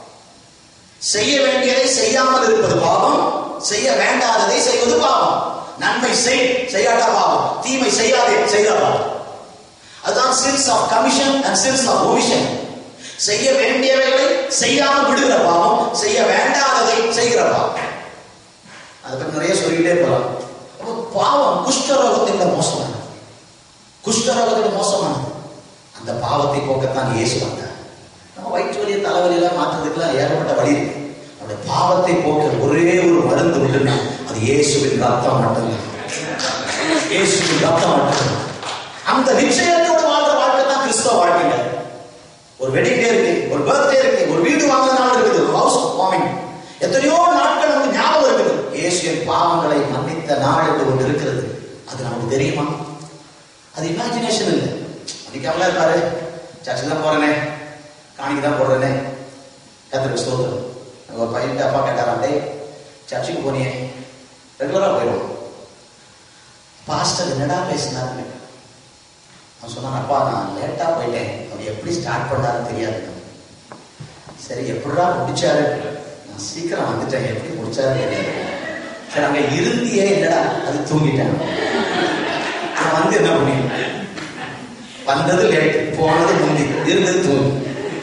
செய்ய வேண்டியதை செய்யாமல் இருப்பது பாவம் செய்ய வேண்டாததை செய்வது பாவம் நன்மை செய் செய்யாட்டா பாவம் தீமை செய்யாதே செய்தா பாவம் அதுதான் sins of commission and sins of omission செய்ய வேண்டியவைகளை செய்யாமல் விடுகிற பாவம் செய்ய வேண்டாததை செய்கிற பாவம் அதை பற்றி நிறைய சொல்லிக்கிட்டே போகலாம் அப்போ பாவம் குஷ்டரோகத்தை விட மோசமானது குஷ்டரோகத்தை விட மோசமானது அந்த பாவத்தை போக்கத்தான் இயேசு வந்தார் நம்ம வயிற்று வலியை தலைவலியெல்லாம் மாற்றுறதுக்கெல்லாம் ஏகப்பட்ட வழி இருக்கு அந்த பாவத்தை போக்க ஒரே ஒரு மருந்து உண்டுன்னா அது இயேசுவின் ரத்தம் மட்டும்தான் இயேசுவின் ரத்தம் மட்டும்தான் அந்த நிச்சயத்தோடு வாழ்ற வாழ்க்கை தான் கிறிஸ்தவ வாழ்க்கைங்க ஒரு வெட்டிங் டே இருக்கு ஒரு பர்த்டே இருக்கு ஒரு வீடு வாங்குற நாள் இருக்குது ஒரு ஹவுஸ் வார்மிங் எத்தனையோ நாட்கள் நமக்கு ஞாபகம் இருக்குது இயேசுவின் பாவங்களை மன்னித்த நாள் என்று ஒன்று இருக்கிறது அது நமக்கு தெரியுமா அது இமேஜினேஷன் இல்லை மன்னிக்காமலாம் இருப்பாரு சர்ச்சுக்கு தான் போறேனே காணிக்கு தான் போடுறேனே கத்திரிக்கு ஸ்தோத்திரம் அங்க ஒரு பையன் அப்பா கேட்டாராம் டேய் சர்ச்சுக்கு போனியே ரெகுலரா போயிடுவோம் பாஸ்டர் என்னடா பேசினாரு அவன் சொன்னான் அப்பா நான் லேட்டா போயிட்டேன் அவர் எப்படி ஸ்டார்ட் பண்ணாருன்னு தெரியாது சரி எப்படிடா முடிச்சாரு நான் சீக்கிரம் வந்துட்டேன் எப்படி முடிச்சாரு தெரியாது சரி அங்க இருந்தியே என்னடா அது தூங்கிட்டேன் நான் வந்து என்ன பண்ணி வந்தது லேட் போனது முந்தி இருந்தது தூங்கி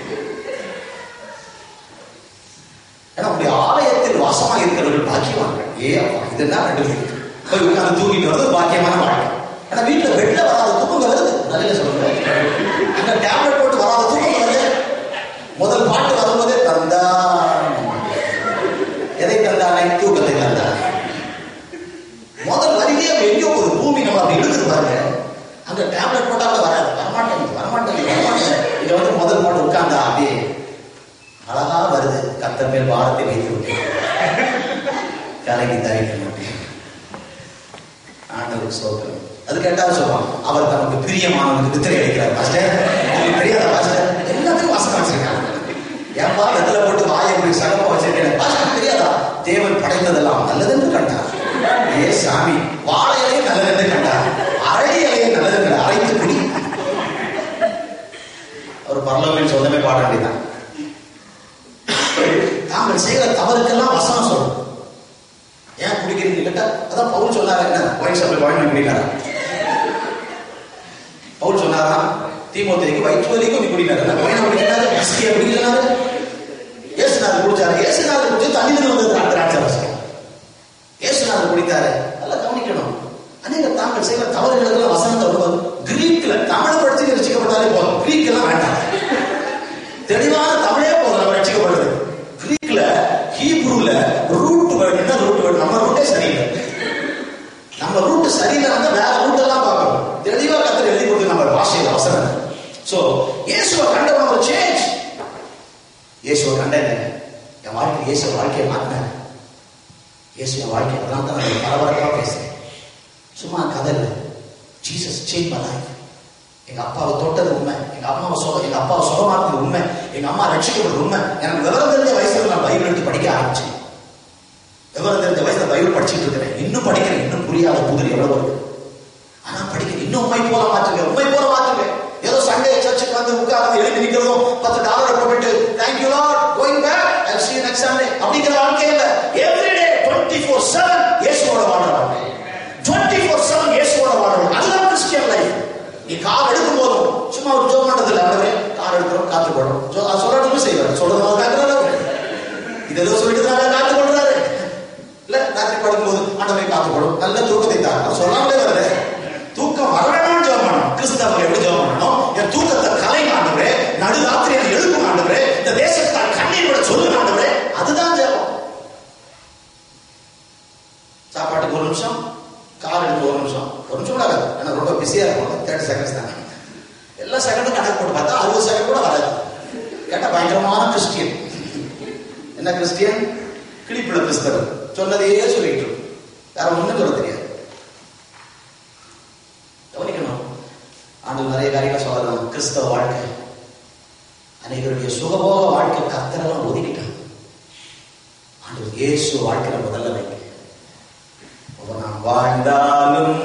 ஏன்னா உங்களுடைய ஆலயத்தில் வாசமா இருக்கிறவர்கள் பாக்கியவான்கள் ஏ அப்பா இதுதான் ரெண்டு போய் உட்கார்ந்து தூங்கிட்டு வரது பாக்கியமான வாழ்க்கை ஆனா வீட்டுல பெட்ல வராத தூக்கம் வருது நல்ல சொல்லுங்க அங்க டேப்லெட் போட்டு வராத தூக்கம் வருது முதல் பாட்டு வரும்போதே தந்தான் எதை தந்தானே தூக்கத்தை தந்தான் முதல் வரியே எங்கேயோ ஒரு பூமி நம்ம அப்படி இழுக்குது பாருங்க அங்க டேப்லெட் போட்டாலும் வராது வரமாட்டேங்குது வரமாட்டேங்குது வரமாட்டேங்குது இங்க வந்து முதல் பாட்டு உட்கார்ந்தா அப்படியே அழகா வருது கத்தர் மேல் வாரத்தை வைத்து விட்டேன் கலங்கி தவிக்க மாட்டேன் ஆண்டவர் சோதரம் அது கேட்டாலும் சொல்லுவான் அவர் தமக்கு பிரியமானவனுக்கு வித்திரை அடிக்கிறார் பாஸ்டர் உங்களுக்கு தெரியாத பாஸ்டர் எல்லாத்தையும் வாசகம் வச்சிருக்காங்க ஏன்பா வெத்தலை போட்டு வாயை போய் சகப்பா வச்சிருக்கேன் பாஸ்டர் தெரியாதா தேவன் படைத்ததெல்லாம் நல்லதென்று கண்டார் ஏ சாமி வாழை இலையும் நல்லதென்று கண்டார் அரளி இலையும் நல்லதென்று அரைத்து குடி அவர் பரலோகின் சொந்தமே பாட வேண்டியதான் தாங்கள் செய்கிற தவறுக்கெல்லாம் வசனம் சொல்லணும் ஏன் குடிக்கிறீங்க கேட்டா அதான் பவுல் சொன்னாரு என்ன ஒயின் ஷாப்ல வாங்கி குடிக்கிறாரா பவுல் சொன்னாரா தீமோத்தேக்கு வயிற்று வலிக்கும் நீ குடிக்கிறாரு என்ன ஒயினை குடிக்கிறாரு விஸ்கியை குடிக்கிறாரு ஏசுநாதர் குடிச்சாரு ஏசுநாதர் குடிச்சு தண்ணியில் வந்தது அந்த ராட்சரசம் ஏசுநாதர் குடித்தாரு நல்லா கவனிக்கணும் அநேக தாங்கள் செய்கிற தவறுகளுக்கெல்லாம் வசனத்தை வரும்போது கிரீக்ல தமிழ் படிச்சு ரசிக்கப்பட்டாலே போதும் கிரீக் எல்லாம் வேண்டாம் தெளிவான தமிழே போதும் நம்ம ரசிக்கப்படுறது கிரீக்ல ஹீப்ரூல ரூட் வேர்டு என்ன ரூட் வேர்டு நம்ம ரூட்டே சரியில்லை நம்ம ரூட் சரியில்லைன்னா வேற ரூட் எல்லாம் பார்க்கணும் தெளிவா கத்தர் எழுதி கொடுத்து நம்ம பாஷையில் அவசரம் சோ இயேசுவை கண்டவன் ஒரு சேஞ்ச் இயேசுவை கண்டேன் என் வாழ்க்கை இயேசு வாழ்க்கையை மாத்தினேன் இயேசு என் வாழ்க்கை அதனால தான் நான் பரபரப்பாக பேசுறேன் சும்மா கதை இல்லை ஜீசஸ் சேஞ்ச் மை லைஃப் எங்க அப்பாவை தொட்டது உண்மை எங்க அம்மாவை சொல்ல எங்க அப்பாவை சுகமாக்குறது உண்மை எங்க அம்மா ரட்சிக்கப்படுறது உண்மை எனக்கு விவரம் தெரிஞ்ச வயசுல நான் பைபிள் எடுத்து படிக்க ஆரம்பிச்சேன் விவரம் தெரிஞ்ச வயசுல பைபிள் படிச்சுட்டு இருக்கிறேன் இன்னும் படிக்கிறேன் இன்னும் புரியாத புதிர் எவ்வளவு இருக்கு ஆனா படிக்கிறேன் இன்னும் உண்மை போல மாற்றுங்க உண்மை போல மாற்றுங்க ஏதோ சண்டே சர்ச்சுக்கு வந்து உட்கார்ந்து எழுதி நிக்கிறதும் பத்து டாலர் போட்டுட்டு thank you Lord going back I see you next Sunday அப்படிங்கிற வாழ்க்கை இல்ல எவ்ரிடே 24/7 இயேசுவோட வாழ்ற வாழ்க்கை 24/7 இயேசுவோட வாழ்ற அதுதான் கிறிஸ்டியன் லைஃப் நீ கார் எடுக்கும் போதும் சும்மா ஒரு ஜோ பண்றது இல்லை ஆண்டவரே கார் எடுக்கிறோம் காத்து போடுறோம் ஜோ சொல்றதுமே செய்வார் சொல்றது மாதிரி காக்குறாரு இது ஏதோ சொல்லிட்டு காத்து போடுறாரு இல்ல ராத்திரி படுக்கும்போது ஆண்டவரை காத்து போடும் நல்ல தூக்கத்தை தார் அது சொல்லாமலே வருது தூக்கம் வரணும்னு ஜெபம் பண்ணணும் கிறிஸ்தவர்கள் எப்படி ஜெபம் பண்ணணும் என் தூக்கத்தை கலை ஆண்டவரே நடு ராத்திரி என்னை எழுப்பும் ஆண்டவரே இந்த தேசத்தை கண்ணீர் விட சொல்லுங்க ஆண்டவரே அதுதான் ஜெபம் சாப்பாட்டுக்கு ஒரு நிமிஷம் கார் எடுத்து ஒரு நிமிஷம் ஒரு நிமிஷம் கூட ஆகாது ஏன்னா ரொம்ப பிஸியா இருக்கும் தேர்ட்டி செகண்ட்ஸ் தான் எல்லா செகண்டும் கணக்கு போட்டு பார்த்தா அறுபது செகண்ட் கூட வராது கேட்டா பயங்கரமான கிறிஸ்டியன் என்ன கிறிஸ்டியன் கிளிப்புல கிறிஸ்தவர் சொன்னதையே சொல்லிட்டு இருக்கும். வேற ஒண்ணும் சொல்ல தெரியாது கவனிக்கணும் ஆண்டு நிறைய காரியங்கள் சொல்லலாம் கிறிஸ்தவ வாழ்க்கை அனைவருடைய சுகபோக வாழ்க்கை கத்தரெல்லாம் ஒதுக்கிட்டான் ஆண்டு இயேசு வாழ்க்கையில முதல்ல வைக்க அவன் நான் வாழ்ந்தாலும்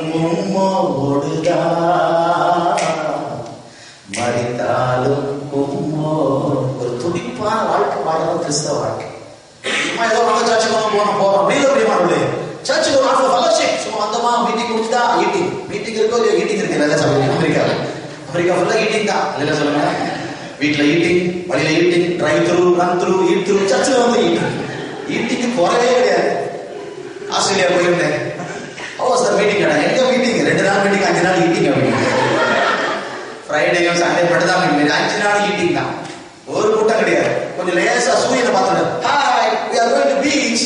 உம்மோடுதான் மறித்தாலும் உம்மோ ஒரு துடிப்பான வாழ்க்கை வாழலாம் கிறிஸ்தவ வாழ்க்கை சும்மா ஏதோ நம்ம சர்ச்சுக்கு வந்து போனோம் போறோம் அப்படி இல்லை பிரியமானவர்களே சர்ச்சுக்கு ஒரு நாள் ஃபெலோஷிப் சும்மா வந்தோமா மீட்டிங் முடிச்சுதா ஈட்டிங் மீட்டிங் இருக்கோ இல்லையோ ஈட்டிங் இருக்கு இல்லை சொல்லுங்க அமெரிக்காவில் அமெரிக்கா ஃபுல்லா ஈட்டிங் தான் இல்லை சொல்லுங்க வீட்டில் ஈட்டிங் வழியில eating drive through run through eat through சர்ச்சில் வந்து ஈட்டிங் ஈட்டிங்கு குறவே கிடையாது ஆஸ்திரேலியா போயிருந்தேன் ஓ சார் மீட்டிங் கடை எங்க மீட்டிங் ரெண்டு நாள் மீட்டிங் அஞ்சு நாள் ஈட்டிங் அப்படின்னு ஃப்ரைடேயும் சண்டே மட்டும் தான் மீட்டிங் அஞ்சு நாள் ஈட்டிங் தான் ஒரு கூட்டம் கிடையாது கொஞ்சம் லேசா சூரியனை பார்த்துட்டு hi we are going to beach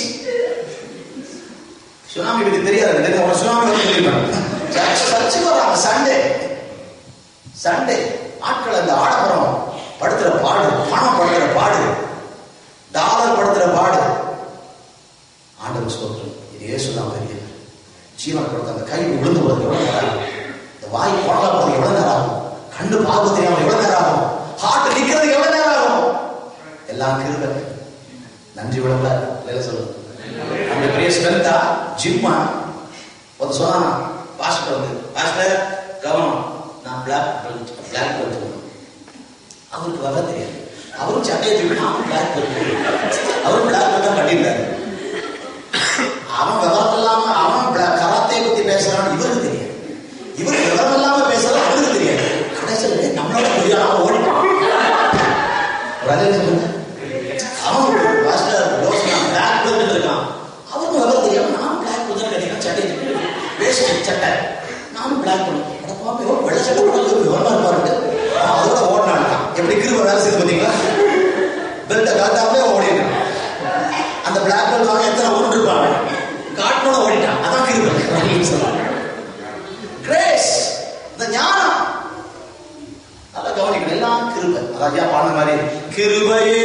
tsunami பத்தி தெரியாது தெரியும் உனக்கு சுனாமி வந்து சொல்லிருப்பாங்க சர்ச்சுக்கு வராங்க சண்டே சண்டே ஆட்கள் அந்த ஆடம்பரம் படுத்துற பாடு பணம் படுத்துற பாடு டாலர் படுத்துற பாடு ஆண்டவர் ஸ்தோத்திரம் இது இயேசுதான் பெரியவர் ஜீவன் கொடுத்த அந்த கை விழுந்து போறதுக்கு எவ்வளவு நேரம் ஆகும் இந்த வாய் குழந்தை போறதுக்கு எவ்வளவு நேரம் ஆகும் கண்ணு பார்க்க தெரியாம எவ்வளவு நேரம் ஆகும் ஹார்ட் நிக்கிறதுக்கு எவ்வளவு நேரம் ஆகும் எல்லாம் கிருபை நன்றி விடல இல்ல சொல்லுங்க அந்த பெரிய ஸ்ட்ரென்த்தா ஜிம்மா ஒரு சொன்னா பாஸ்டர் வந்து பாஸ்டர் கவனம் நான் பிளாக் பெல்ட் பிளாக் பெல்ட் அவருக்கு வர தெரியாது அவரும் சட்டையை தூக்கி அவரும் பிளாக் பெல்ட் அவரும் பிளாக் பெல்ட் தான் கட்டியிருந்தாரு அவன் விவரம் இல்லாம அவன் பிளா- கராத்தே பத்தி பேசுறான்னு இவருக்கு தெரியாது இவரு விவரம் இல்லாம பேசுறது அவருக்கு தெரியாது கடைசியில் டேய், நம்மளோட பெரிய அவன் ஓடிட்டான் ஒரு அதே சொல்லுங்க அவன் மாஸ்டர் யோசனா பிளாக் பெல்ட் இருக்கான் அவருக்கும் விவரம் தெரியாம நானும் பிளாக் பெல்ட் தான் கட்டிக்கிறேன் சட்டை வேஸ்ட் சட்டை நானும் பிளாக் பெல்ட் அட பாப்பே ஓ வெள்ளை சட்டை கூட இவரு விவரமா இருப்பாரு அவன் அதோட ஓடினான் எப்படி கிருப வேலை செய்து பார்த்தீங்களா பெல்ட்டை காட்டாமலே ஓடினான் அந்த பிளாக் பெல்ட் வாங்க எத்தனை உருண்டு இருப்பாங்க காட்டணும் ஓடிட்டான் அதான் கிருபை கிரேஸ் இந்த ஞானம் நல்லா கவனிக்கணும் எல்லாம் கிருபை அதான் ஐயா பாடின மாதிரி கிருபையே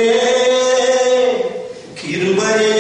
கிருபையே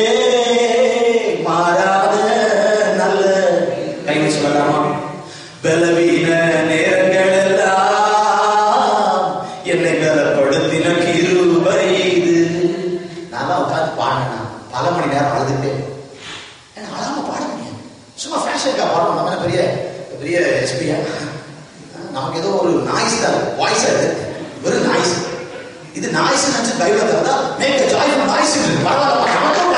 மாறாத நல்ல கைவி சொல்லலாமா பலவீன நேரங்கள் எல்லாம் என்னை பலப்படுத்தின கிருபை இது நான் தான் உட்காந்து பாடினேன் பல மணி நேரம் அழுதுட்டே ஏன்னா அழாம பாட முடியாது சும்மா ஃபேஷனுக்கா பாடணும் நம்ம என்ன பெரிய பெரிய எஸ்பியா நமக்கு ஏதோ ஒரு நாய்ஸ் தான் வாய்ஸ் அது வெறும் நாய்ஸ் இது நாய்ஸ் நினைச்சு பைபிள் தந்தா மேக் ஜாய்ஃபுல் நாய்ஸ் இருக்கு பரவாயில்ல நமக்கும்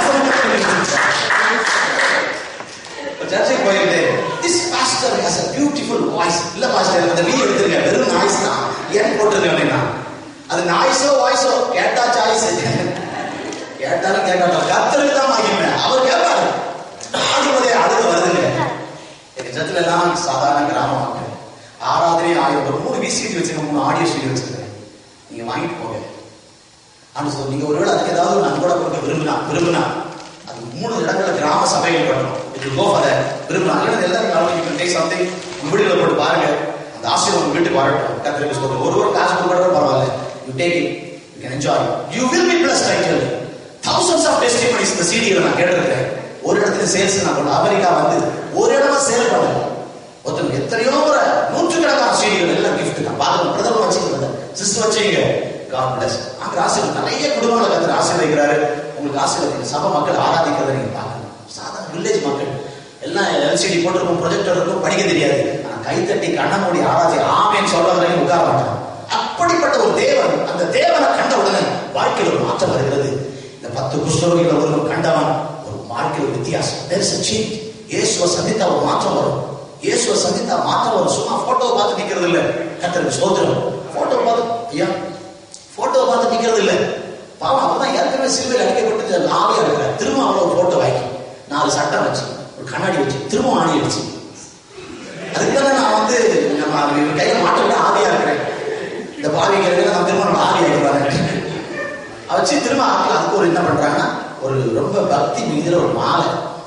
சர்ச்சைக்கு போயிட்டு this pastor has a beautiful voice இல்ல பாஸ்டர் அந்த வீடியோ எடுத்துருங்க வெறும் நாய்ஸ் தான் ஏன் போட்டிருக்கேன் அப்படின்னா அது நாய்ஸோ வாய்ஸோ கேட்டா சாய்ஸ் கேட்டாலும் கேட்காட்டாலும் கத்தருக்கு தான் மகிமை அவர் கேட்பாரு ஆதிபதே அழுது வருதுங்க எங்க சர்ச்சில் எல்லாம் சாதாரண கிராம மக்கள் ஆராதனை ஆயிரம் ஒரு மூணு விசிடி வச்சிருக்கேன் மூணு ஆடியோ ஸ்டீடியோ வச்சிருக்கேன் நீங்க வாங்கிட்டு போங்க ஆண்டு சொல்லி நீங்க ஒருவேளை அதுக்கு ஏதாவது ஒரு நன்கொடை கொடுக்க விரும்பினா விரும்பினா அது மூணு இடங்கள்ல கிராம சபைகள் கட்டணும் இது கோ ஃபார் விரும்பினா அல்லது எல்லாரும் கவனிக்கும் டேக் சம்திங் வீடுகளை போட்டு பாருங்க அந்த ஆசீர்வாதம் உங்க வீட்டுக்கு வரட்டும் கத்திரிக்கு சொல்றேன் ஒரு ஒரு காசு கொடுக்கறது பரவாயில்ல you take it you can enjoy you will be bless title thousands of testimonies இந்த சீடியில் நான் கேட்டிருக்கேன் ஒரு இடத்துல சேல்ஸ் நான் கொண்டு அமெரிக்கா வந்து ஒரு இடமா சேல் பண்ணல ஒருத்தர் எத்தனையோ முறை நூற்றுக்கணக்கான சீடிகள் எல்லாம் gift தான் பாருங்க பிரதமர் வச்சுக்கிறது சிஸ்டர் வச்சுங்க காட் பிளஸ் அங்க ஆசீர்வாதம் நிறைய குடும்பங்களை கத்திர ஆசீர்வதிக்கிறாரு உங்களுக்கு ஆசீர்வாதம் சபை மக்கள் ஆராதிக்கிறத நீங்க பார்க்கணும் சாதாரண வில்லேஜ் மக்கள் எல்லாம் எல்சிடி போட்டிருக்கும் ப்ரொஜெக்டர் இருக்கும் படிக்க தெரியாது ஆனா கைத்தட்டி கண்ண மூடி ஆராதி ஆமேன்னு சொல்ற வரைக்கும் உட்கார மாட்டான் அப்படிப்பட்ட ஒரு தேவன் அந்த தேவனை கண்ட உடனே வாழ்க்கையில் ஒரு மாற்றம் வருகிறது இந்த பத்து குஷ்டரோகிகள் ஒருவர் கண்டவன் ஒரு வாழ்க்கையில் ஒரு வித்தியாசம் there is a change இயேசுவை சந்தித்தா ஒரு மாற்றம் வரும் இயேசுவை சந்தித்தா மாற்றம் வரும் சும்மா போட்டோவை பார்த்து நிக்கிறது இல்ல கத்தருக்கு சோதரம் போட்டோ பார்த்து ஐயா போட்டோவை பார்த்து நிக்கிறது இல்ல பாவம் அவர் தான் ஏற்கனவே சிலுவையில் அடிக்கப்பட்டு ஆவியா இருக்கிறார் திரும்ப அவளை ஒரு போட்டோ வாங்கி நாலு சட்டம் வச்சு ஒரு கண்ணாடி வச்சு திரும்ப ஆணி அடிச்சு அதுக்கு தானே நான் வந்து நம்ம அது இவர் கையில மாட்ட விட ஆவியா இருக்கிறேன் இந்த பாவிகளுக்கு நான் திரும்ப நம்ம ஆவி ஆகிடுவாங்க வச்சு திரும்ப ஆக்கல அதுக்கு ஒரு என்ன பண்றாங்கன்னா ஒரு ரொம்ப பக்தி மிகுதியில் ஒரு மாலை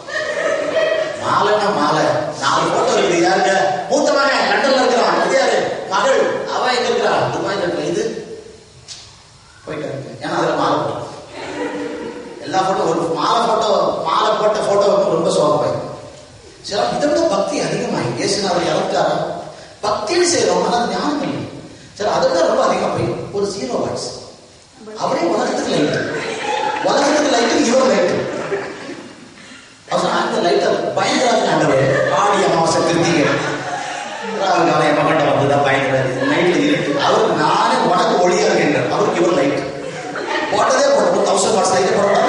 மாலைன்னா மாலை நாலு போட்டோ இருக்குது யாருங்க மூத்த மகன் லண்டன்ல இருக்கிறான் அது யாரு மகள் அவ எங்க இருக்கிறா துபாய் இருக்கிற இது போயிட்டாரு ஏன்னா அதுல மாலை போட்டோம் எல்லா போட்டோ ஒரு மாலை போட்டோ மாலை போட்ட போட்டோ ரொம்ப சோகமாயிடும் சில இதை விட பக்தி அதிகமாகி இயேசுநாதர் இறந்துட்டாரா பக்தின்னு செய்யறோம் ஆனால் ஞானம் இல்லை சரி அதை விட ரொம்ப அதிகமாக போய் ஒரு ஜீரோ வாய்ஸ் அவரே உலகத்துக்கு லைட் உலகத்துக்கு லைட்டு இவர் லைட்டு அவர் அந்த லைட்டை பயங்கராக ஆண்டவர் ஆடி அமாவாசை திருத்திங்க ராகுல் காலம் என் மகன்கிட்ட வந்துதான் பயங்கர நைட்ல இருக்கு அவருக்கு நானே உனக்கு ஒளியா இருக்கின்றார் அவருக்கு இவர் லைட் போட்டதே போட்ட தௌசண்ட் வாட்ஸ் லைட்டை போடக்கூடாது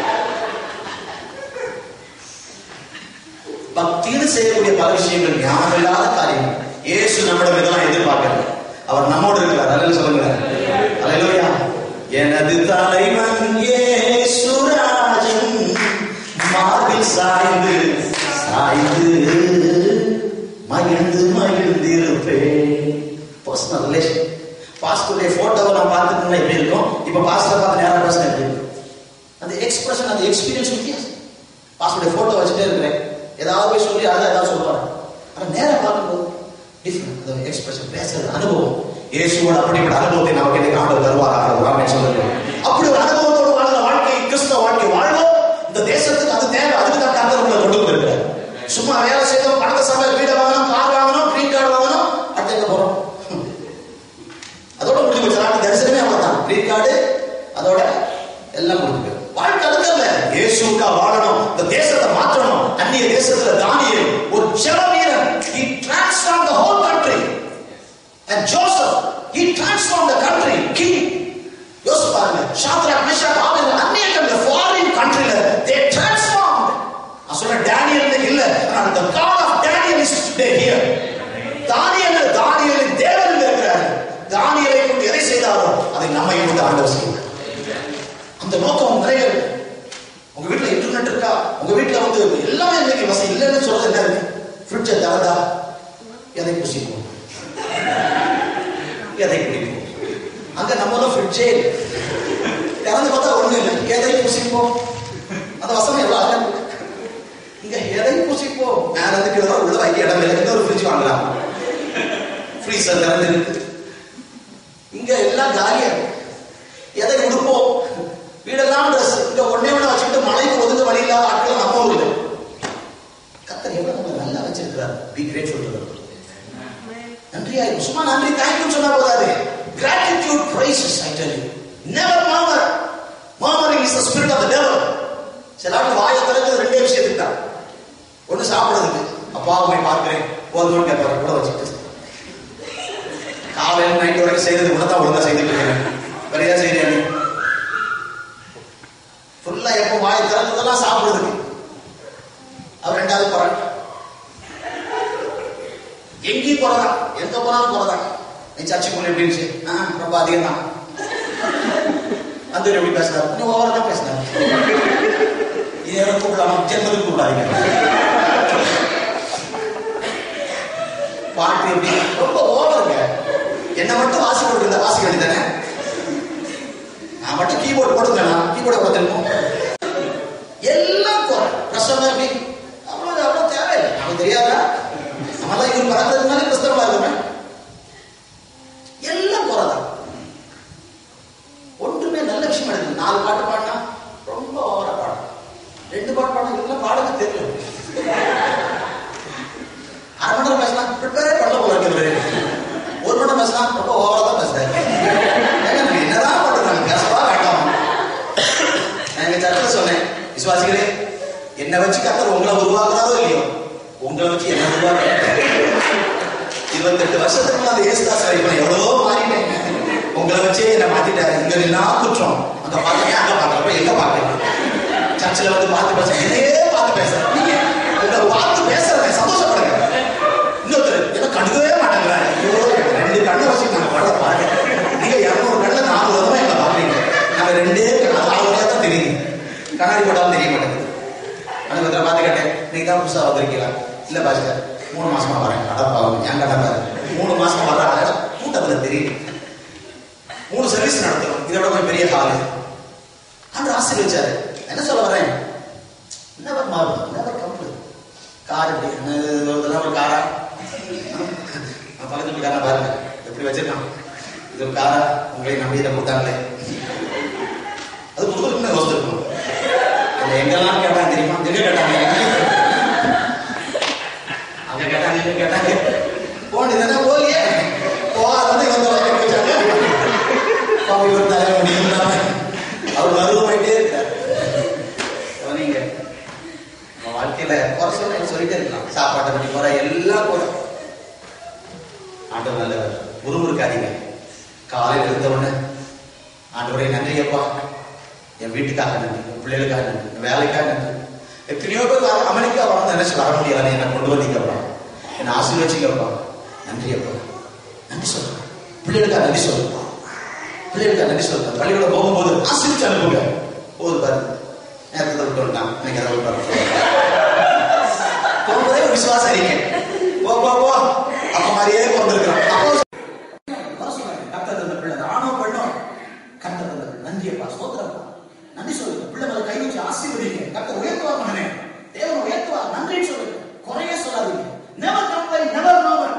பக்தின்னு செய்யக்கூடிய பல விஷயங்கள் ஞானம் இல்லாத காரியம் இயேசு நம்மிடம் இதெல்லாம் எதிர்பார்க்கிறார் அவர் நம்மோடு இருக்கிறார் அல்ல சொல்லுங்க அல்லையா எனது தலைவன் ஏசுராஜன் மார்பில் சாய்ந்து சாய்ந்து மகிழ்ந்து மகிழ்ந்திருப்பேன் பர்சனல் ரிலேஷன் பாஸ்டருடைய போட்டோவை நான் பார்த்துட்டு எப்படி இருக்கும் இப்ப பாஸ்டர் பார்த்து நேரம் பேசினா எப்படி இருக்கும் அந்த எக்ஸ்பிரஷன் அந்த எக்ஸ்பீரியன்ஸ் வித்தியாசம் பாஸ்டருடைய போட்டோ வச்சுட்டே இருக்கிறேன் ஏதாவது போய் சொல்லி அதை ஏதாவது சொல்லுவாங்க ஆனா நேரம் பார்க்கும்போது டிஃப்ரெண்ட் அந்த எக்ஸ்பிரஷன் பேசுறது அனுபவம் இயேசுவோட அப்படிப்பட்ட அனுபவத்தை நமக்கு இன்னைக்கு ஆண்டவர் தருவார் ஆண்டவர் ஆமென் சொல்லுங்க அப்படி ஒரு அனுபவத்தோடு வாழ்ந்த வாழ்க்கை கிறிஸ்தவ வாழ்க்கை வாழ்வோம் இந்த தேசத்துக்கு அது தேவை அதுக்கு தான் கர்த்தர் உங்களை கொண்டு வந்திருக்கிறார் சும்மா வேலை செய்யணும் பணத்தை சமையல் வீடை வாங்கணும் கார் வாங்கணும் கிரீன் கார்டு வாங்கணும் அடுத்து எங்க போறோம் அதோட முடிஞ்சு போச்சு நாட்டு தரிசனமே அவ்வளவுதான் கிரீன் கார்டு அதோட எல்லாம் முடிஞ்சு போயிடும் வாழ்க்கை அதுக்கு இயேசுவுக்கா வாழணும் இந்த தேசத்தை மாற்றணும் அந்நிய தேசத்துல தானியல் ஒரு ஜெப வீரன் he transformed the whole country and Joseph he transformed the country king யோசிச்சு பாருங்க ஷாத்ராக் மேஷாக் ஆபேத்நேகோ அந்நிய கண்ட்ரி ஃபாரின் கண்ட்ரில they transformed நான் சொன்ன டேனியல் இல்ல ஆனால் the God of Daniel is today here தானியல் தானியலின் தேவன் இருக்கிறார் தானியலை கொண்டு எதை செய்தாரோ அதை நம்மை கொண்டு ஆண்டவர் செய்வார் அந்த நோக்கம் நிறைவேறு உங்க வீட்ல இன்டர்நெட் இருக்கா உங்க வீட்ல வந்து எல்லாமே இன்னைக்கு வசதி இல்லைன்னு சொல்றது என்ன இருக்கு ஃப்ரிட்ஜை திறந்தா எதை புசிப்போம் எதை குடிப்போம் அங்க நம்ம தான் ஃப்ரிட்ஜே இல்லை திறந்து பார்த்தா ஒண்ணு இல்லை எதை புசிப்போம் அந்த வசனம் எவ்வளவு அழகா இருக்கு. இங்க எதை புசிப்போம் மேல இருந்து கீழே உள்ள வைக்க இடம் இல்லை இன்னொரு ஃப்ரிட்ஜ் வாங்கலாம் ஃப்ரீசர் திறந்து இருக்கு இங்க எல்லாம் காலியா இருக்கு எதை உடுப்போம் வீடெல்லாம் ட்ரெஸ் இங்க ஒன்னே ஒண்ணு வச்சுக்கிட்டு மலைக்கு ஒதுங்க வழி இல்லாத ஆட்கள் நம்ம ஊர்ல கத்தர் எவ்வளவு நம்மளை நல்லா வச்சிருக்கிறார் பி கிரேட்ஃபுல் நன்றியா சும்மா நன்றி தேங்க்யூ சொன்னா போதாது gratitude praises I tell you never murmur murmuring is the spirit of the devil சில ஆட்கள் வாயை திறக்கிறது ரெண்டே விஷயத்துக்கு தான் ஒண்ணு சாப்பிடுறதுக்கு அப்பா போய் பார்க்கிறேன் போதும்னு கேட்பாரு கூட வச்சுட்டு காலையில் நைட் வரைக்கும் செய்யறது உனதான் ஒழுங்கா செய்துட்டு இருக்கேன் வேறையா செய்யறியா நீ ஃபுல்லா எப்போ வாய் திறந்ததெல்லாம் சாப்பிடுறதுக்கு அவர் ரெண்டாவது போறான் எங்கேயும் போறதான் எங்க போனாலும் போறதான் நீ சர்ச்சுக்குள்ள எப்படி இருந்துச்சு ஆ, ரொம்ப அதிகம் தான் அந்த எப்படி பேசுறாரு கொஞ்சம் ஓவரா தான் பேசுறாரு இது எனக்கு கூப்பிடாம ஜென்மத்துக்கு கூப்பிடாதீங்க பாட்டு எப்படி ரொம்ப ஓவருங்க என்ன மட்டும் வாசிக்க விட்டுருந்தா வாசிக்க வேண்டியதானே நான் மட்டும் கீபோர்டு போடுங்க கீபோர்டை பார்த்துருக்கோம் எல்லாம் குறை பிரசவம் எப்படி அவ்வளவு அவ்வளவு தேவையில்லை நமக்கு தெரியாதா நம்மளாம் இவர் பறந்ததுனால கிறிஸ்தவங்களா இருக்கணும் எல்லாம் குறைதான் ஒன்றுமே நல்ல விஷயம் எடுக்கணும் நாலு பாட்டு பாடினா ரொம்ப ஓவரா பாடும் ரெண்டு பாட்டு பாடினா இதெல்லாம் பாடுறது தெரியல அரை மணி நேரம் பேசினா ப்ரிப்பேரே பண்ணல போல இருக்கிறது ஒரு மணி நேரம் பேசினா ரொம்ப ஓவரா தான் பேசுறாரு ஏங்க, நம்ம என்னதான் பண்றாங்க பேசவா வேண்டாம் நான் எங்க சர்ச்சில் சொன்னேன் விசுவாசிகளே என்னை வச்சு கத்தர் உங்களை உருவாக்குறாரோ இல்லையோ உங்களை வச்சு என்ன உருவாக்குறாரு இருபத்தெட்டு வருஷத்துக்கு முன்னாடி ஏசுதாஸ் வரைக்கும் எவ்வளவோ மாறிட்டேன் உங்களை வச்சே என்ன மாத்திட்டாரு இங்க எல்லாம் குற்றம் அங்க பார்த்து அங்க பாக்குறப்ப எங்க பாக்குறேன் சர்ச்சில் வந்து பார்த்து பேச என்னையே பார்த்து பேசுறேன் நீங்க உங்களை பார்த்து பேசுறேன் சந்தோஷப்படுங்க இன்னொருத்தர் என்ன கண்டுக்கவே மாட்டேங்கிறாரு ஐயோ ரெண்டு கண்ணை வச்சு நாங்க பட பாருங்க நீங்க இரநூறு கண்ணில் நானூறு வருமா எங்களை பாக்குறீங்க நாங்க ரெண்டே கண்ணு ஆறு வரையா தான் தெரியுது கண்ணாடி போட்டாலும் தெரிய மாட்டேங்குது அனுபவத்தில் பார்த்து கேட்டேன் நீங்க தான் புதுசாக வந்திருக்கீங்களா இல்ல பாஸ்கர் மூணு மாசமா வரேன் அடப்பாவும் என் கடை பாரு மூணு மாசமா வர ஆளு கூட்டத்துல தெரியும் மூணு சர்வீஸ் நடத்துறோம் இதோட கொஞ்சம் பெரிய ஹாலு அந்த ஆசீர்வச்சாரு என்ன சொல்ல வரேன் நெவர் மாறும் நெவர் கம்ப்ளீட் கார் எப்படி என்ன இது இதெல்லாம் ஒரு காரா நான் பக்கத்து வீட்டுக்காரன் பாருங்க எப்படி வச்சிருக்கான் இது ஒரு காரா உங்களை நம்பி இதை கொடுத்தாங்களே அது கொடுத்துருக்குன்னு யோசிச்சிருக்கணும் இல்லை எங்கெல்லாம் கேட்டாங்க தெரியுமா எங்க கேட்டாங்க எங்க? அங்க கேட்டாங்க இங்க கேட்டாங்க போன் இதென்ன போலியே போகாதது இவங்க வந்து வச்சாங்க அவங்க இவர் தலை முடியும் அவர் மருவமாயிட்டே இருக்கார் கவனிங்க நம்ம வாழ்க்கையில குறை சொல்ல சொல்லிட்டே இருக்கலாம் சாப்பாட்டை பற்றி குறை எல்லாம் குறை ஆண்டவர் நல்லவர் முறுமுறுக்காதீங்க காலையில் எழுந்த உடனே ஆண்டவரே நன்றி அப்பா என் வீட்டுக்காக நன்றி என் பிள்ளைகளுக்காக நன்றி என் வேலைக்காக நன்றி எத்தனையோ பேர் வர- அமெரிக்கா வரணும் நினைச்சு வர முடியல என்னை கொண்டு வந்தீங்கப்பா என்னை ஆசீர்வச்சிங்கப்பா நன்றி அப்பா நன்றி சொல்றேன் பிள்ளைகளுக்காக நன்றி சொல்றேன் பிள்ளைகளுக்காக நன்றி சொல்றேன் பள்ளிக்கூட போகும்போது ஆசீர்வச்சு அனுப்புங்க போது பாரு நேரத்தை விட்டு வந்துட்டான் இன்னைக்கு அதை விட்டு போகும்போதே ஒரு விசுவாசம் அறிக்கை போ போ போ அப்ப மாதிரியே பிறந்திருக்கிறான் அப்போ வர சொன்னாங்க கர்த்தர் தந்த பிள்ளை ஆணோ பெண்ணோ கர்த்தர் தந்த பிள்ளை நன்றி அப்பா ஸ்தோத்திரம் நன்றி சொல்லுங்க பிள்ளை மேல கை வச்சு ஆசீர்வதிங்க கர்த்தர் உயர்த்துவார் மகனே தேவன் உயர்த்துவார் நன்றி சொல்லுங்க குறைய சொல்லாதீங்க நெவர் கம்ப்ளைண்ட் நெவர் நோவர்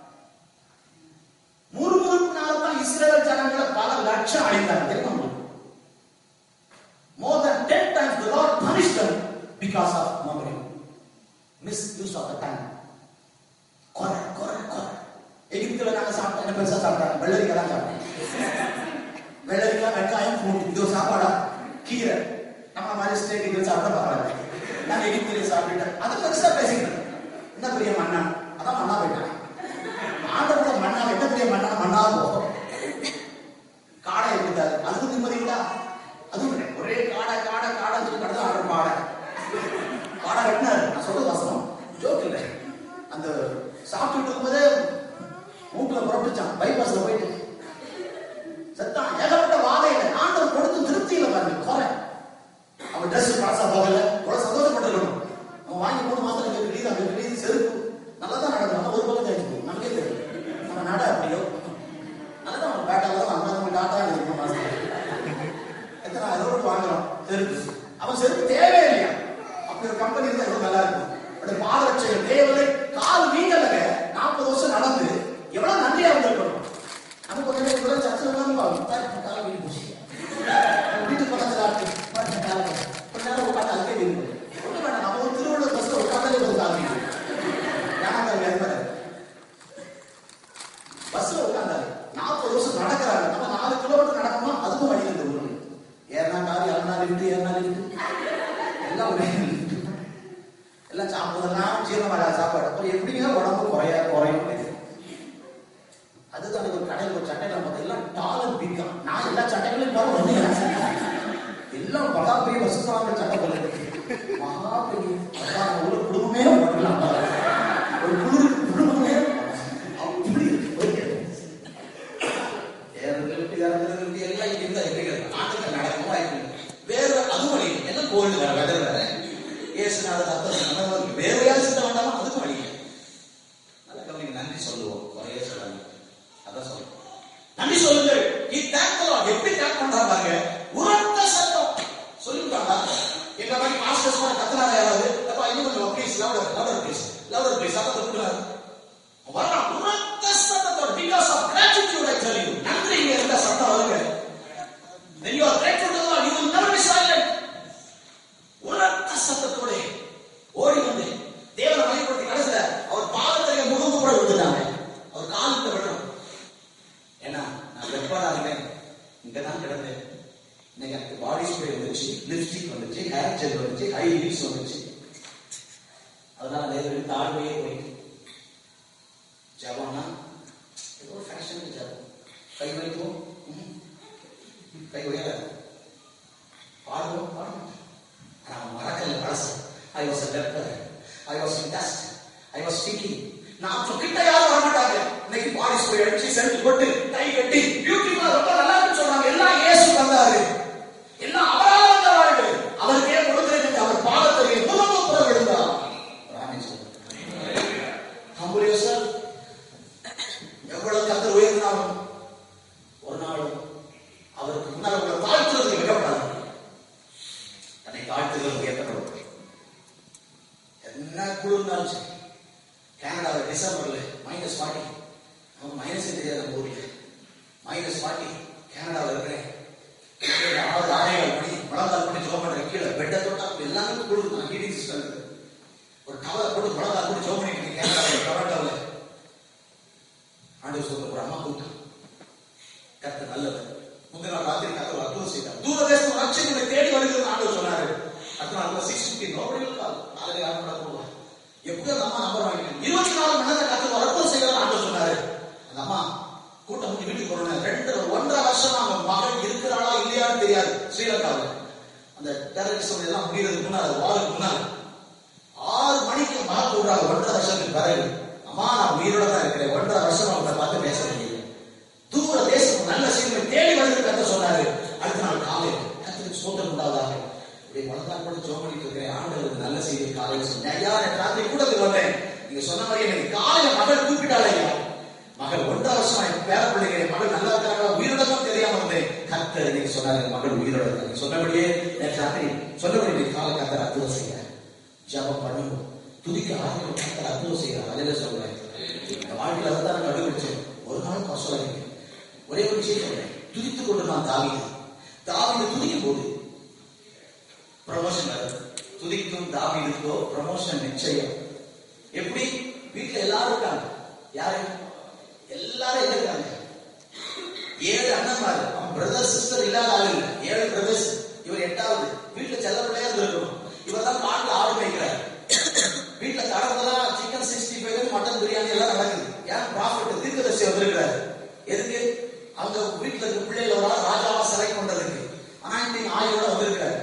முறுமுறுப்புனால தான் இஸ்ரேல் ஜனங்களை பல லட்சம் அடைந்தாங்க தெரியுமா உங்களுக்கு? More than 10 times the Lord punished them because of murmuring. Misuse of the time. குறை குறை குறை எகிப்துல நாங்க சாப்பிட்டோம் என்ன பெருசா சாப்பிட்டாங்க வெள்ளரிக்காய் தான் சாப்பிட்டோம் வெள்ளரிக்காய் வெங்காயம் பூண்டு இது ஒரு சாப்பாடா கீரை நம்ம நம்ம மாதிரி ஸ்டேக் எகிரி சாப்பிட பரவாயில்ல நான் எகிரி சாப்பிட்டுட்டேன் அது பெருசா பேசிக்கிட்டேன் என்ன பெரிய மண்ணா அதான் மண்ணா போயிட்டான் ஆண்டவரோட மண்ணா என்ன பெரிய மண்ணா மண்ணா போகும் காடை எடுத்தாரு அதுக்கு நிம்மதி இல்ல அதுவும் இல்லை. ஒரே காடை காடை காடை சொல்லி கடந்து ஆடுற பாடை பாடை கட்டினாரு நான் சொல்றது வசனம் ஜோக் இல்லை அந்த சாப்பிட்டுட்டு இருக்கும்போதே மூக்குல புறப்பட்டுச்சான் பைபாஸ்ல போயிட்டு செத்தான் ஏகப்பட்ட வாதையில ஆண்டவர் கொடுத்து திருப்தியில பாருங்க குறை அவன் ட்ரெஸ் பழசா போகல இவ்வளவு சந்தோஷப்பட்டிருக்கணும் அவன் வாங்கி மூணு மாசத்துல அங்க கிளீது அங்க கிளீது செருப்பு நல்லா தான் நடக்கும் ஒரு பக்கம் தேய்ச்சி போகும் நமக்கே தெரியும் நம்ம நட அப்படியோ நல்லா தான் பேட்டால தான் நம்ம நம்ம டாட்டா எழுதி மூணு மாசத்துல எத்தனை ஆயிரம் ரூபாய் வாங்குறோம் செருப்பு அவன் செருப்பு தேவையே இல்லையா அப்படி ஒரு கம்பெனி இருந்தா எவ்வளவு நல்லா இருக்கும் அப்படி பாதரட்சைகள் தேவையில்லை கால் வீங்கலங்க நாற்பது வருஷம் நடந்து எவ்வளவு நன்றியா இருந்திருக்கணும் நம்ம கொஞ்ச நேரம் கூட சர்ச்சில் உட்காந்து பாருங்க கால் வீங்கி போச்சு வீட்டுக்கு பக்கத்துல ஆட்டு பாருங்க கால் வீங்கி. கொஞ்ச நேரம் உட்காந்து அதுக்கே வீங்கி போகுது. ஒண்ணும் வேண்டாம் நம்ம ஒரு திருவள்ளுவர் பஸ்ல உட்காந்தாலே ஒரு கால் வீங்கி போகுது. ஏன்னா அது வேற மாதிரி. பஸ்ல உட்காந்தாரு நாற்பது வருஷம் நடக்கிறாங்க நம்ம நாலு கிலோமீட்டர் நடக்கணுமா அதுக்கும் வழி இந்த ஊருக்கு ஏறினா கார் இறங்கினா லிஃப்ட் ஏறினா லிஃப்ட் எல்லாம் ஒரே lift. எல்லாம் சாப்பிடுறதுலாம் ஜீரணம் ஆகாத சாப்பாடு அப்புறம் எப்படிங்க உடம்பு குறைய குறையும் அதுதான் ஒரு கடையில் ஒரு சட்டையில பார்த்தா எல்லாம் டாலர் பிக்கா நான் எல்லா சட்டைகளையும் பாரு ஒண்ணு எல்லாம் மகா பெரிய வசதியான சட்டை போல மகா பெரிய அதான் ஒரு குடும்பமே போடலாம் ஒரு குழு குடும்பமே அப்படி இருக்கு ஏறுதலுக்கு இறங்குறதுக்கு எல்லாம் இங்க இருந்தா எப்படி இருக்கு? ஆட்டுக்கு நடக்கும் வாய்ப்பு இல்லை. வேற அதுவும் வழி இல்லை. எல்லாம் கோல்டு வேற வெதர் வேற ஏசுனால ரத்தம் நம்ம வேறையாவது சித்த வேண்டாமா அதுக்கும் வழி இல்லை. நல்ல கவனிங்க நன்றி சொல்லுவோம் குறைய சொல்லாங்க அதான் சொல்லுவோம் நன்றி சொல்லுங்கள் நீ தேங்க் எப்படி தேங்க் பண்றா பாருங்க உரத்த சத்தம் சொல்லிவிட்டாங்க எங்க மாதிரி மாஸ்டர்ஸ் கூட கத்துனாங்க யாராவது அப்பா இன்னும் கொஞ்சம் please louder louder please louder please சத்தத்தை கொடுக்குறாரு வரலாம் உரத்த சத்தத்தோட because of gratitude I tell you நன்றி இங்க இருந்த சத்தம் வருங்க when you are grateful to God you will never be silent உரத்த சத்தத்தோட ஓடி வந்து தேவனை மையப்படுத்தி கடைசில அவர் பாதத்திலே முழுங்கு கூட விட்டுட்டாங்க அவர் காலில் விடுறோம் ஏன்னா நான் வெப்படா இருக்கேன் இங்க தான் கிடந்தேன் இன்னைக்கு எனக்கு பாடி ஸ்ப்ரே வந்துச்சு லிப்ஸ்டிக் வந்துச்சு ஹேர் ஜெல் வந்துச்சு ஹை ஹீல்ஸ் வந்துச்சு அதனால நேரில் தாழ்மையே போயிட்டு ஜபம்னா ஏதோ ஃபேஷன் ஜபம் கை வலிக்கும் ம்ஹும். கை உயர பாடுவோம் பாடுவோம் நான் மறக்கல பழசு I was a leper I was in dust I was stinking நான் அப்ப கிட்ட யாரும் வர மாட்டாங்க இன்னைக்கு பாடி ஸ்ப்ரே அடிச்சு சென்ட் போட்டு கை கட்டி பியூட்டிஃபுல்லா ரொம்ப நல்லா இருக்குன்னு சொல்றாங்க எல்லாம் இயேசு வந்தாரு எல்லாம் அவரால் வந்த வாழ்வு அவருக்கே கொடுக்கிறதுக்கு அவர் பாதத்திலே முகமும் புற விழுந்தார் ராமே சொல்றார் Humble yourself. எவ்வளவு கத்தர் உயர்ந்தாலும் ஒரு நாளும் அவருக்கு முன்னால் உங்களை தாழ்த்துறதுக்கு விடப்படாது தன்னை தாழ்த்துதல் உயர்த்தப்படும் என்ன குளிர்ந்தாலும் சரி கனடாவில் டிசம்பர்ல மைனஸ் ஃபார்ட்டி அவன் மைனஸ் தெரியாது நம்ம ஊர்ல மைனஸ் ஃபார்ட்டி கனடாவில் இருக்கிறேன் கீழே ஆறு ஆணைகள் பண்ணி முழங்கால் பண்ணி ஜோம் பண்றேன் கீழே பெட்டை தொட்டா எல்லாமே குளிர் தான் ஹீட்டிங் சிஸ்டம் இருக்கு ஒரு டவலை போட்டு முழங்கால் போட்டு ஜோம் பண்ணிட்டு இருக்கேன் கனடாவில் டொரண்டோவில் ஆண்டு சொல்ற ஒரு அம்மா கூட்டம் கத்த நல்லவர் முந்தின நாள் ராத்திரி கத்த ஒரு அற்புதம் செய்தார் தூரதேசம் ரட்சகனை தேடி வருகிறது ஆண்டவர் சொன்னாரு அடுத்த நாள் சிக்ஸ் பிப்டி நோபடி இருக்காது நாளைக்கு யாரும் நடக்க போவாங்க எப்படியோ அந்த அம்மா நம்பர் வாங்கிக்கணும் இருபத்தி நாலு மணி நேரம் கத்த ஒரு அற்புதம் செய்யலாம் ஆண்டவர் சொன்னாரு அந்த அம்மா கூட்டம் முடிஞ்சு வீட்டுக்கு போறோம் ரெண்டு ஒன்றரை வருஷம் அவங்க மகன் இருக்கிறாளா இல்லையான்னு தெரியாது ஸ்ரீலங்காவில் அந்த டெரரிசம் எல்லாம் முடியறதுக்கு முன்னாடி வாருக்கு முன்னாடி ஆறு மணிக்கு மழை கூடுறாங்க ஒன்றரை வருஷத்துக்கு பிறகு அம்மா நான் உயிரோட தான் இருக்கிறேன் ஒன்றரை வருஷம் அவங்களை பார்த்து பேச முடியல தூர தேசம் நல்ல செய்தி தேடி வந்து கத்த சொன்னாரு அடுத்த நாள் காலை கத்திரிக்கு சோதனை உண்டாவதாக இப்படி முழங்கால் போட்டு ஜோம் பண்ணிட்டு இருக்கிறேன் ஆண்டவருக்கு நல்ல செய்தி காலையில் சொன்னேன் ஐயா எனக்கு ராத்திரி கூட்டத்துக்கு வந்தேன் நீங்க சொன்ன மாதிரி எனக்கு காலையில மகள் கூப்பிட்டாள் ஐயா மகள் ஒன்றரை வருஷமா என் பேர பிள்ளைங்க என் மகள் நல்லா இருக்காங்களா உயிரோட தான் தெரியாம இருந்தேன் கத்தர் நீங்க சொன்னாரு என் மகள் உயிரோட இருக்காங்க சொன்னபடியே நேற்று ராத்திரி சொன்னபடி நீ காலை கத்தர் அற்புதம் செய்ய ஜபம் பண்ணுவோம் துதிக்க ஆரம்பிக்கும் கத்தர் அற்புதம் செய்யறார் அதில சொல்றேன் இந்த வாழ்க்கையில அதை தான் நான் கண்டுபிடிச்சேன் ஒரு நாள் நான் சொல்லாதீங்க ஒரே ஒரு விஷயம் சொல்றேன் துதித்துக் கொண்டு நான் தாவிது தாவிது துதிக்கும் போது ப்ரமோஷன் வருது துதிக்கும் தாவிதுக்கோ ப்ரமோஷன் நிச்சயம் எப்படி வீட்டுல எல்லாரும் இருக்காங்க யாரு எல்லாரும் எங்க இருக்காங்க ஏழு அண்ணன்மாரு அவன் பிரதர் சிஸ்டர் இல்லாத ஆள் இல்ல ஏழு பிரதர்ஸ் இவர் எட்டாவது வீட்டுல செல்ல பிள்ளையா இருக்கணும் இவர் தான் காட்டுல ஆடு மேய்க்கிறார் வீட்டுல கடவுளெல்லாம் chicken sixty five mutton biryani எல்லாம் நடக்குது ஏன் ப்ராஃபிட் தீர்க்கதரிசி வந்திருக்கிறாரு எதுக்கு அவங்க வீட்டுல இருக்க பிள்ளைகளோட ராஜாவா செலக்ட் பண்றதுக்கு அனாயிண்டிங் ஆயோட வந்திருக்கிறாரு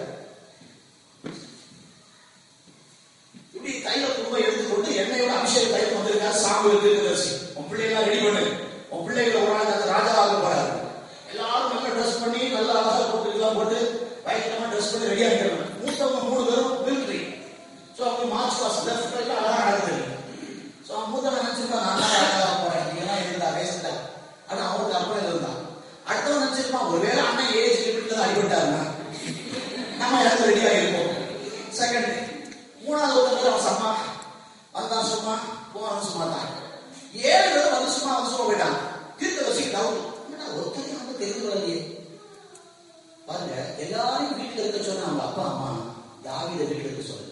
இப்படி கையில கும்ப எடுத்துக்கொண்டு எண்ணெயோட அபிஷேக கையில் வந்திருக்காரு சாம்பல் தீர்க்கதரிசி உன் பிள்ளைகளை ரெடி பண்ணு உன் பிள்ளைகளை ஒரு நாள் அந்த ராஜாவாக போறாரு எல்லாரும் நல்ல ட்ரெஸ் பண்ணி நல்ல அழகா போட்டு இதெல்லாம் போட்டு பயங்கரமா ட்ரெஸ் பண்ணி ரெடியா இருக்கிறாங்க மூத்தவங்க மூணு பேரும் மிலிட்டரி ஸோ அவங்க மார்ச் பாஸ் லெஃப்ட் ரைட்ல அழகா நடக்குது ஸோ அவன் மூத்தவன் நினைச்சிருப்பான் நான் தான் ராஜாவாக போறேன் நீங்க எல்லாம் இருந்தா வேஸ்டா ஆனா அவனுக்கு அப்புறம் இருந்தான் அடுத்தவன் நினைச்சிருப்பான் ஒருவேளை அண்ணன் ஏஜ் லிமிட்ல தான் அடிபட்டாருன்னா நம்ம இடத்துல ரெடியா இருப்போம் செகண்ட் மூணாவது ஒருத்தர் அவன் சும்மா வந்தான் சும்மா போனான் சும்மா தான் ஏழு பேர் வந்து சும்மா வந்து சும்மா போயிட்டான் தீர்க்க வச்சு டவுட் ஒருத்தரையும் வந்து தெரிந்து வரலையே பாருங்க எல்லாரையும் வீட்டுல இருக்க சொன்ன அவங்க அப்பா அம்மா தாவித வீட்டுல இருக்க சொல்லு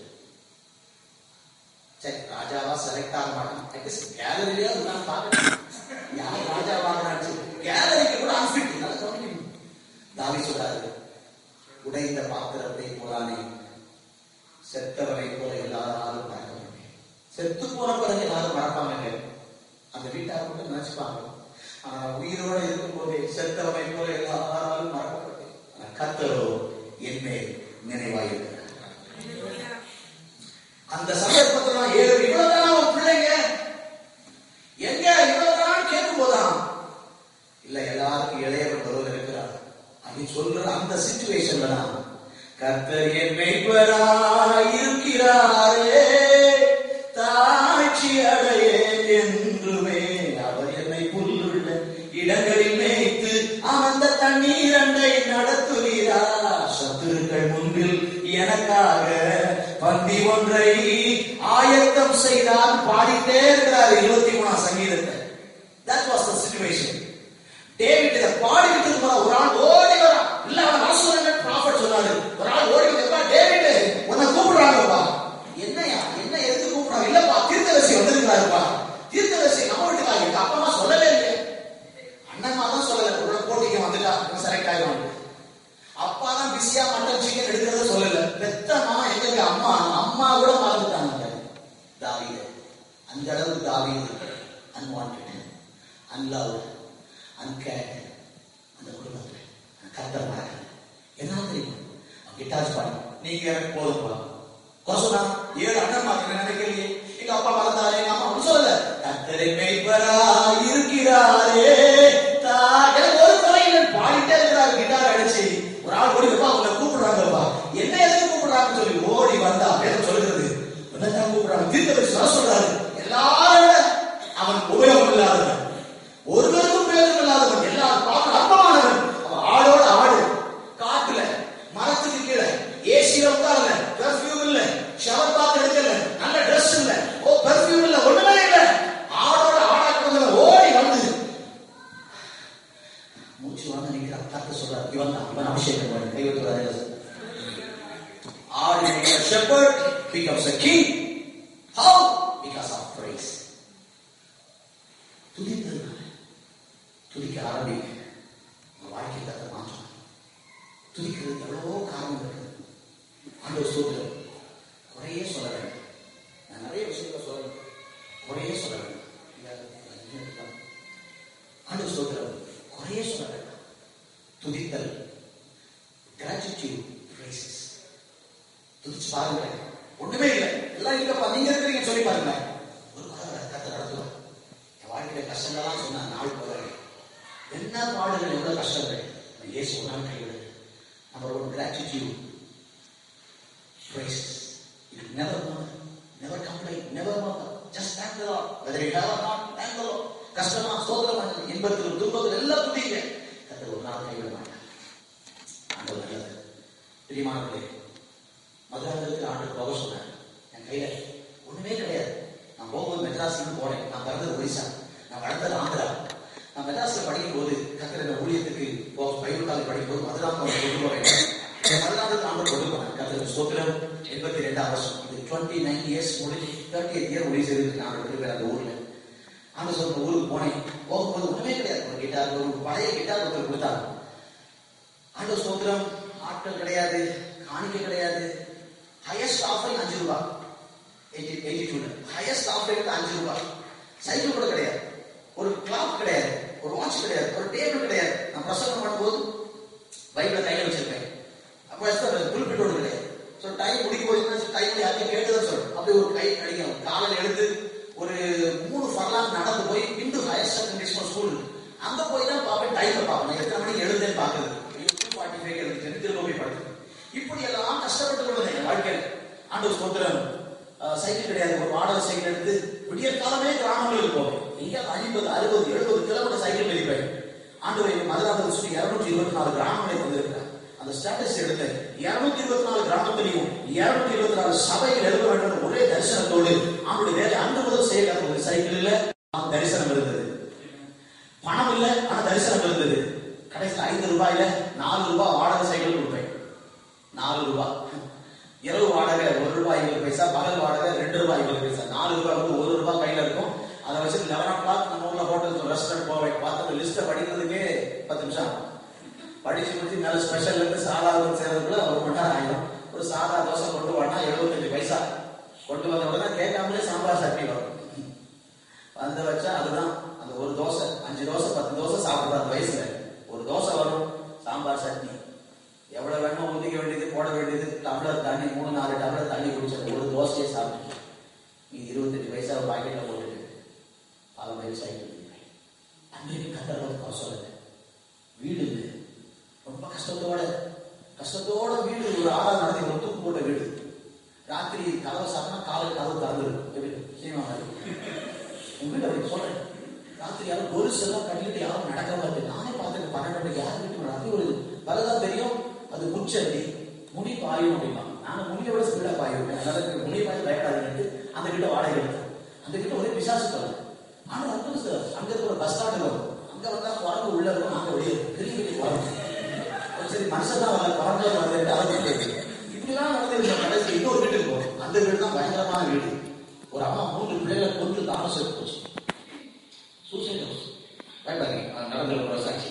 சரி ராஜாவா செலக்ட் ஆக மாட்டான் அட்லீஸ்ட் கேலரியிலே நான் பார்க்கணும் யார் ராஜாவாகிறான்னு கேலரிக்கு கூட அன்ஃபிட் நல்லா கவனிக்கணும் தாவி சொல்றாரு உடைந்த பாத்திரத்தை போலானே செத்தவனை போல எல்லாராலும் மறக்க முடியும் செத்து போன பிறகு எல்லாரும் மறப்பாங்க அந்த வீட்டார் மட்டும் நினைச்சுப்பாங்க ஆனா உயிரோட இருக்கும் போதே செத்தவனை போல எல்லாராலும் மறக்கப்பட்டு ஆனா கர்த்தரோ என்னை நினைவாயிருக்கிறார் அந்த சந்தர்ப்பத்துல நான் ஏழு இவ்வளவுதான் உன் பிள்ளைங்க எங்க இவ்வளவுதான் கேட்கும் போதான் இல்ல எல்லாருக்கும் இளையவர் ஒருவர் இருக்கிறார் அப்படின்னு சொல்ற அந்த சிச்சுவேஷன்ல தான் கர்த்தர் என் மெய்வராய் இருக்கிறாரே தாட்சி அடையேன் என்றுமே அவர் என்னை புல்லுள்ள இடங்களில் மேய்த்து அமர்ந்த தண்ணீர் அண்டை நடத்துகிறார் சத்துருக்கள் முன்பில் எனக்காக பந்தி ஒன்றை ஆயத்தம் செய்தால் பாடிட்டே இருக்கிறார் இருபத்தி மூணாம் சங்கீதத்தை That was the situation. David இதை பாடிக்கிட்டு இருக்கிற ஒரு ஆள் ஓடி வரான் இல்ல அவன் அரசுரங்க ப்ராஃபட் சொன்னாரு ஒரு ஆள் ஓடி வந்தப்பா டேவிட் உன்னை கூப்பிடுறாங்கப்பா என்னையா என்ன எதுக்கு கூப்பிடுறாங்க இல்லப்பா தீர்க்கதரிசி வந்திருக்கிறாருப்பா தீர்க்கதரிசி நம்ம வீட்டுக்காக எங்க அப்பா அம்மா சொல்லவே இல்லையே அண்ணம்மா தான் சொல்லல உள்ள போட்டிக்கு வந்துட்டா செலக்ட் ஆயிடும் அப்பா தான் பிஸியா மட்டன் சிக்கன் எடுக்கிறத சொல்லல பெத்த மாமா எங்க இருக்கு? அம்மா அம்மா கூட மறந்துட்டாங்க தாவீது அந்த அளவுக்கு தாவீது அன்வான்ட் அன்லவ் அன்கேட் அந்த குடும்பத்துல கத்தர் மறக்கல என்ன தெரியுமா அவன் கிட்டார்ஸ் பாடி நீங்க எனக்கு போதும்பா கொசனா ஏழு அண்ணன் மாதிரி நினைக்கலையே எங்க அப்பா மறந்தாரு எங்க அம்மா ஒன்றும் சொல்லல கத்தரை மேய்ப்பரா இருக்கிறாரே தா எனக்கு ஒரு குறையில பாடிட்டே இருக்கிறாரு கிட்டார் அடிச்சு ஒரு ஆள் ஓடி இருப்பா உங்களை கூப்பிடுறாங்கப்பா என்ன எதுக்கு கூப்பிடுறாங்கன்னு சொல்லி ஓடி வந்தா வேதம் சொல்லுகிறது என்னதான் கூப்பிடுறாங்க தீர்க்கதரிசி வர சொல்றாரு எல்லாரும் விட அவன் உபயோகம் இல்லாதவன் ஒருவருக்கும் பிரயோஜனம் இல்லாதவன் எல்லாரும் பார்க்க அற்பமானவன் அவன் ஆளோட ஆடு காட்டுல மரத்துக்கு கீழே ஏசியில உட்காரல பெர்ஃபியூம் இல்ல ஷவர் பாத்து எடுக்கல நல்ல ட்ரெஸ் இல்ல ஓ பெர்ஃபியூம் இல்ல ஒண்ணுமே இல்ல ஆடோட ஆடா கிடந்தவன் ஓடி வந்து மூச்சு வாங்க நிக்கிறான் கத்த சொல்றாரு இவன் தான் இவன் அபிஷேகம் பண்ணி கை வைக்கிறாரு ஆடு shepherd becomes a king how because of praise துதித்ததுனால துதிக்க ஆரம்பிங்க உங்க வாழ்க்கை கத்த மாற்றம் துதிக்கிறது எவ்வளவோ காரணம் இருக்கு ஆண்டவர் சோதரம் குறையே சொல்ல வேண்டாம் நான் நிறைய விஷயங்களை சொல்லணும் குறையே சொல்ல வேண்டாம் ஆண்டவர் சோதரம் குறையே சொல்ல வேண்டாம் துதித்தல் கிராட்டிடியூட் praises துதிச்சு பாருங்க ஒண்ணுமே இல்லை எல்லாம் இல்லப்பா நீங்க இருக்கிறீங்க சொல்லி பாருங்க ஒரு குறை கத்த நடத்துவார் என் வாழ்க்கையில கஷ்டங்கள்லாம் சொன்ன நாள் போறேன் என்ன பாடுகள் எவ்வளவு கஷ்டங்கள் இயேசு ஒரு நாள் கைவிடு number one gratitude praises you never murmur never complain never murmur just thank the Lord whether you have or not thank the Lord கஷ்டமா சோதரமா இன்பத்திலும் துன்பத்திலும் எல்லாம் துதிங்க கத்தர் ஒரு நாள் கைவிட மாட்டார் ஆண்டவர் நல்லது பிரியமானவர்களே மதுராந்தகத்துக்கு ஆண்டு போக சொன்னார் என் கையில ஒண்ணுமே கிடையாது நான் போகும்போது மெட்ராஸ்க்கு போனேன் நான் பிறந்தது ஒரிசா நான் வளர்ந்தது ஆந்திரா நான் மெட்ராஸ்ல படிக்கும் போது கத்திர இந்த ஊழியத்துக்கு போ பைபிள் காலேஜ் படிக்கும் போது மதுராந்தகம் கொண்டு போறேன் மதுராந்தகத்துக்கு ஆண்டு கொண்டு போனேன் கத்திர ஸ்தோத்திரம் எண்பத்தி ரெண்டாம் வருஷம் இது டுவெண்ட்டி நைன் இயர்ஸ் முடிஞ்சு தேர்ட்டி எயிட் இயர் ஒளி செய்து நான் இருக்கிற அந்த ஊர்ல அந்த சொன்ன ஊருக்கு போனேன் போகும்போது ஒண்ணுமே கிடையாது ஒரு கிட்டார் ஒரு பழைய கிட்டார் ஒருத்தர் கொடுத்தாங்க ஆண்டு சோத்திரம் ஆட்கள் கிடையாது காணிக்கை கிடையாது ஹையஸ்ட் ஆஃபரிங் அஞ்சு ரூபாய் எயிட்டி எயிட்டி டூல ஹையஸ்ட் ஆஃபரிங் வந்து அஞ்சு ரூபாய் சைக்கிள் கூட கிடையாது ஒரு கிளாக் கிடையாது ஒரு வாட்ச் கிடையாது ஒரு டேபிள் கிடையாது நான் பிரசங்கம் பண்ணும்போது பைபிள கையில வச்சிருப்பேன் அப்போ குறிப்பிட்டோடு கிடையாது ஸோ டைம் முடிக்க போச்சுன்னா டைம் யாருக்கும் கேட்டுதான் சொல்லணும் அப்படி ஒரு கை அடிக்கணும் காலையில் எழுந்து ஒரு மூணு ஃபர்லாங் நடந்து போய் இந்து ஹையர் செகண்டரி ஸ்கூல் அங்க போய் தான் பார்ப்பேன் டைமை பார்ப்பேன் எத்தனை மணிக்கு எழுதுன்னு பார்க்குறது டூ ஃபார்ட்டி ஃபைவ் எழுதுச்சு திரும்ப போய் படிச்சு இப்படி எல்லாம் கஷ்டப்பட்டு கொண்டு என் வாழ்க்கையில் ஆண்டு ஸ்தோத்திரம் அஹ், சைக்கிள் கிடையாது ஒரு மாடல் சைக்கிள் எடுத்து விடிய காலமே கிராமங்களுக்கு போவேன் இங்க ஐம்பது அறுபது எழுபது கிலோமீட்டர் சைக்கிள் மிதிப்பேன் ஆண்டு மதுராபதி சொல்லி இருநூற்றி இருபத்தி நாலு கிராமங்களை வந்திருக்கிறார் அந்த ஸ்டேட்டஸ் எடுத்து இருநூத்தி இருபத்தி நாலு கிராமத்திலையும் இருநூத்தி இருபத்தி நாலு சபையில் எழுத வேண்டும் ஒரே தரிசனத்தோடு அவனுடைய வேலை அன்று முதல் செய்ய கற்றுக்கொண்டு சைக்கிள் இல்ல ஆனா தரிசனம் இருந்தது பணம் இல்ல ஆனா தரிசனம் இருந்தது கடைசியில் ஐந்து ரூபாயில நாலு ரூபாய் வாடகை சைக்கிள் கொடுப்பேன் நாலு ரூபாய் இரவு வாடகை ஒரு ரூபாய் இருபது பைசா பகல் வாடகை ரெண்டு ரூபாய் இருபது பைசா நாலு ரூபாய் வந்து ஒரு ரூபாய் கையில இருக்கும் அதை வச்சு லெவன் ஓ கிளாக் நம்ம ஊர்ல ஹோட்டல் ரெஸ்டாரண்ட் போவேன் பார்த்து லிஸ்ட்டை படிக்கிறதுக்கே பத்து நிமிஷம் ஆகும். படிச்சு முடிச்சு மேல ஸ்பெஷல் இருந்து சாதா சேர்றதுக்குள்ள ஒரு மணி நேரம் ஆயிடும் ஒரு சாதா தோசை கொண்டு வரனா எழுபத்தஞ்சு பைசா கொண்டு வந்த உடனே கேட்காமலே சாம்பார் சட்னி வரும் வந்து வச்சா அதுதான் அந்த ஒரு தோசை அஞ்சு தோசை பத்து தோசை சாப்பிடுற அந்த வயசுல ஒரு தோசை வரும் சாம்பார் சட்னி எவ்வளவு வேணுமோ ஊதிக்க வேண்டியது போட வேண்டியது டம்ளர் தண்ணி மூணு நாலு டம்ளர் தண்ணி குடிச்சது ஒரு தோசையை சாப்பிட்டு நீ இருபத்தஞ்சு பைசா பாக்கெட்ல போட்டுட்டு பல வயசு சைக்கிள் அன்றைக்கு கத்தர் குறை சொல்லல வீடு இல்லை ரொம்ப கஷ்டத்தோட கஷ்டத்தோட வீடு ஒரு ஆறா நடத்தி ஒரு தூக்கு போட்ட வீடு ராத்திரி கதவை சாப்பிட்டா காலை கதவு திறந்துருக்கும் எப்படி சினிமா மாதிரி உங்க வீடு அப்படி சொல்றேன் ராத்திரி யாரும் ஒரு செல்லம் கட்டிக்கிட்டு யாரும் நடக்க மாட்டேன் நானே பார்த்துட்டு பன்னெண்டு மணிக்கு யார் வீட்டு ராத்திரி ஒரு வரதான் தெரியும் அது முச்சடி முடி பாயும் அப்படின்னா நானும் முடியை விட ஸ்பீடா பாயிருப்பேன் அதனால முடி பாய் பயப்படாதுன்னு அந்த கிட்ட வாடகை எடுத்தேன் அந்த கிட்ட ஒரே பிசாசு தொலை ஆனா அற்புதம் சார் அங்க இருக்கிற பஸ் ஸ்டாண்டு வரும் அங்க வந்தா குரங்கு உள்ள இருக்கும் அங்க வெளியே இருக்கும். பெரிய பெரிய குரங்கு ஒரு சரி மனுஷன் தான் வரல குரங்கு வந்து அழைச்சிட்டு இப்படிலாம் நடந்து இந்த கடைசி இன்னொரு வீட்டுக்கு போகும் அந்த வீடு தான் பயங்கரமான வீடு ஒரு அம்மா மூன்று பிள்ளைகளை கொண்டு தாமஸ் எடுத்து போச்சு சூசைட் ஹவுஸ் பயப்படாதீங்க அது நடந்த ஒரு சாட்சி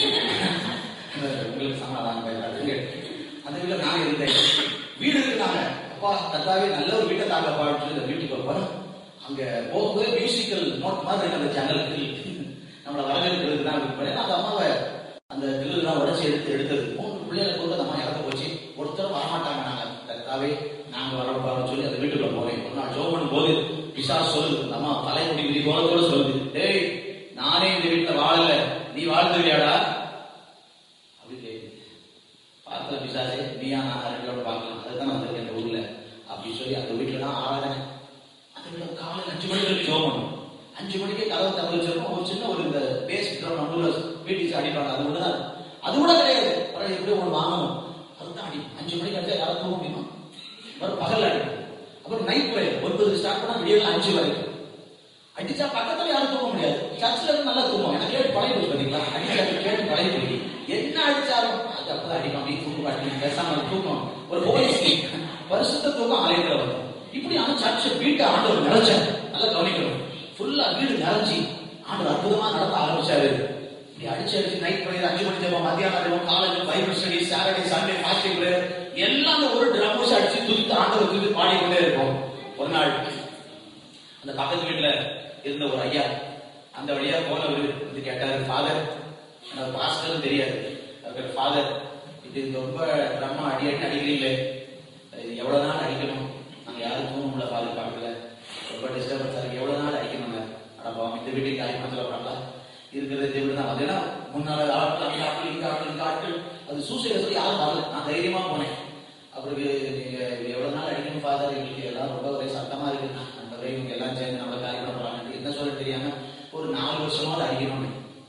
உங்களுக்கு சமாதானம் பயப்படாதீங்க அந்த வீட்டில் நாங்க இருந்தேன் வீடு இருந்தாங்க அப்பா கத்தாவே நல்ல ஒரு வீட்டை தாங்க பாட்டு இந்த வீட்டுக்கு போறோம் அங்க போகும்போது மியூசிக்கல் நோட் மாதிரி இருக்கு அந்த ஜன்னலுக்கு நம்மளை வரவேற்கிறதுக்கு தான் இருப்பேன் அந்த அம்மாவை அந்த கில்லுலாம் உடச்சி எடுத்து எடுத்தது மூணு பிள்ளைகளை கொண்டு அந்த அம்மா இறந்து போச்சு ஒருத்தரும் வரமாட்டாங்க நாங்க கத்தாவே நாங்க வரப்பான்னு சொல்லி அந்த வீட்டுக்குள்ள போறேன் ஒரு நாள் ஜோ பண்ணும் போது பிசா சொல்லுது அந்த அம்மா தலைமுடி விரிவாதத்தோட சொல்லுது டேய் நானே இந்த வீட்டுல வாழல நீ வாழ்ந்துருவியாடா அப்படி கேக்குது பார்த்த பிசாசே நீயா நான் ரெண்டோட பார்க்கலாம் அதுதான் வந்திருக்கேன் இந்த ஊர்ல அப்படின்னு சொல்லி அந்த வீட்டுல தான் ஆராதனை அந்த வீட்டுல காலையில் அஞ்சு மணிக்கு வரைக்கும் ஜோம் பண்ணும் அஞ்சு மணிக்கு கதவை திறந்து வச்சிருக்கோம் ஒரு சின்ன ஒரு இந்த பேஸ் கிரௌண்ட் நம்ம ஊர்ல வீட்டுக்கு அடிப்பாங்க அது ஒன்று தான் அது கூட கிடையாது அப்புறம் எப்படி ஒன்று வாங்கணும் அதுதான் அடி அஞ்சு மணிக்கு அடிச்சா யாரும் தூங்க முடியுமா அப்புறம் பகல் அடிக்கும் அப்புறம் நைட் ப்ரேயர் ஒன்பது ஸ்டார்ட் பண்ணா விடியல் அஞ்சு வரைக்கும் அடிச்சா பக்கத்துல யாரும் தூங்க முடியாது சர்ச்சில் இருந்து நல்லா தூங்கும் எனக்கு கேட்டு பழைய போச்சு பாத்தீங்களா அடிச்சா கேட்டு பழைய போய் என்ன அடிச்சாலும் அது அப்பதான் அடிக்கும் அப்படி தூக்கம் அடி பேசாம தூக்கம் ஒரு போலீஸ் பரிசுத்த தூக்கம் ஆலயத்துல வரும் இப்படி ஆனா சர்ச்சை வீட்டை ஆண்டவர் நினைச்ச நல்லா கவனிக்கணும் ஃபுல்லா வீடு நிறைஞ்சி ஆண்டவர் அற்புதமா நடத்த ஆரம்பிச்சாரு இப்படி அடிச்சு அடிச்சு நைட் ப்ரேயர் அஞ்சு மணி ஜெபம் மத்தியானம் ஜெபம் college Bible study Saturday Sunday fasting prayer எல்லாமே ஒரு ட்ரம்ஸ் அடிச்சு துதித்து ஆண்டவர் துதி பாடிக்கொண்டே இருக்கும் ஒரு நாள் அந்த பக்கத்து வீட்டுல இருந்த ஒரு ஐயா அந்த வழியா போனவர் வந்து கேட்டாரு ஃபாதர் எனக்கு பாஸ்டரும் தெரியாது அதுக்கு ஃபாதர் இது ரொம்ப பிரம்மா அடி அடி அடிக்கிறீங்களே இது எவ்வளவு நாள் அடிக்கணும் நாங்க யாரும் தூங்க முடியல ஃபாதர் பார்க்கல ரொம்ப டிஸ்டர்பன்ஸா இருக்கு எவ்வளவு நாள் அடிக்கணுங்க அடப்பா இந்த வீட்டுக்கு காரியமாக சொல்றாங்களா இருக்கிறது இந்த வீடு தான் அது ஏன்னா முன்னால ஆட்கள் அந்த ஆட்கள் இந்த ஆட்கள் இந்த ஆட்கள் அது சூசைட சொல்லி யாரும் வரல நான் தைரியமா போனேன் அவருக்கு நீங்க எவ்வளவு நாள் அடிக்கணும் ஃபாதர் எங்களுக்கு எல்லாம் ரொம்ப ஒரே சத்தமா இருக்கு நம்ம இவங்க எல்லாம் சேர்ந்து நம்ம காரியம் பண்ண போறாங்க என்ன சொல்ல தெரியாம ஒரு நாலு வருஷமாவது அடிக்கணும்னு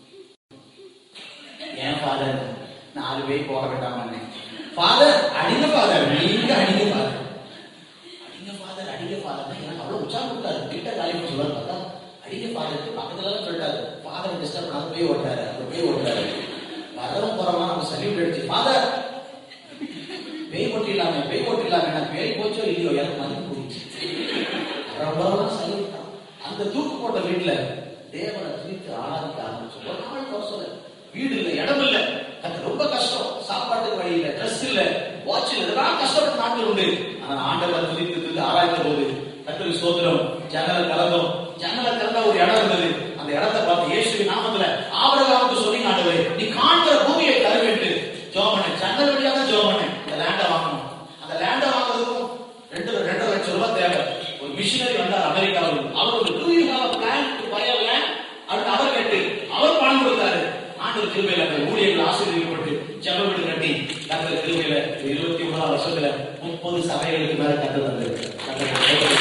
ஏன் ஃபாதர் நாலு பேர் போக வேண்டாம் ஃபாதர் அடிங்க ஃபாதர் நீங்க அடிங்க ஃபாதர் அடிங்க ஃபாதர் அடிங்க ஃபாதர் எனக்கு அவ்வளவு உற்சாகம் கொடுத்தாரு கிட்ட காரியம் சொல்லுவாரு பார்த்தா அடிங்க ஃபாதருக்கு பக்கத்துல எல்லாம் சொல்லிட்டாரு ஃபாதர் டிஸ்டர்ப் பண்ணாத போய் ஓட்டாரு அவர் போய் ஓட்டாரு வரவும் போறவங்க நம்ம சல்யூட் அடிச்சு ஃபாதர் பேய் போட்டிடலாமே பேய் போட்டிடலாமே நான் பேய் போச்சோ இல்லையோ எனக்கு மதிப்பு போயிடுச்சு ரொம்ப சல்யூட் தான். அந்த தூக்கு போட்ட வீட்டுல தேவனை துதித்து ஆராதிக்க ஆரம்பிச்சு ஒரு நாள் குறை சொல்ல வீடு இல்ல இடம் இல்ல அது ரொம்ப கஷ்டம் சாப்பாட்டுக்கு வழி இல்ல ட்ரெஸ் இல்ல வாட்சில் இதெல்லாம் கஷ்டப்பட்ட நாட்கள் உண்டு ஆனா ஆண்டவர் துதித்து துதித்து ஆராய்ந்த போது கத்தரி சோதரம் ஜன்னல கலந்தோம் ஜன்னல கலந்த ஒரு இடம் இருந்தது அந்த இடத்தை பார்த்து இயேசுவின் நாமத்துல ஆபரகாமுக்கு சொல்லி ஆண்டவரே நீ காண்கிற பூமியை தர வேண்டும் ஜோம் பண்ண ஜன்னல் வழியா தான் ஜோம் பண்ணேன் அந்த லேண்டை வாங்கணும் அந்த லேண்டை வாங்குறதுக்கும் ரெண்டு ரெண்டரை லட்சம் ரூபாய் தேவை ஒரு மிஷினரி வந்தார் அமெரிக்காவில் அவர் ஒரு do you have plan to buy a land அப்படின்னு அவர் கேட்டு அவர் பணம் கொடுத்தாரு ஆண்டவர் கிருபையில அந்த ஊழியர்கள் ஆசீர்வதிக்கப்பட்டு ஜெப வீடு கட்டி கத்தர் கிருபையில இருபத்தி ஒன்பதாம் வருஷத்துல முப்பது சபைகளுக்கு மேல கத்தர் வந்திருக்கு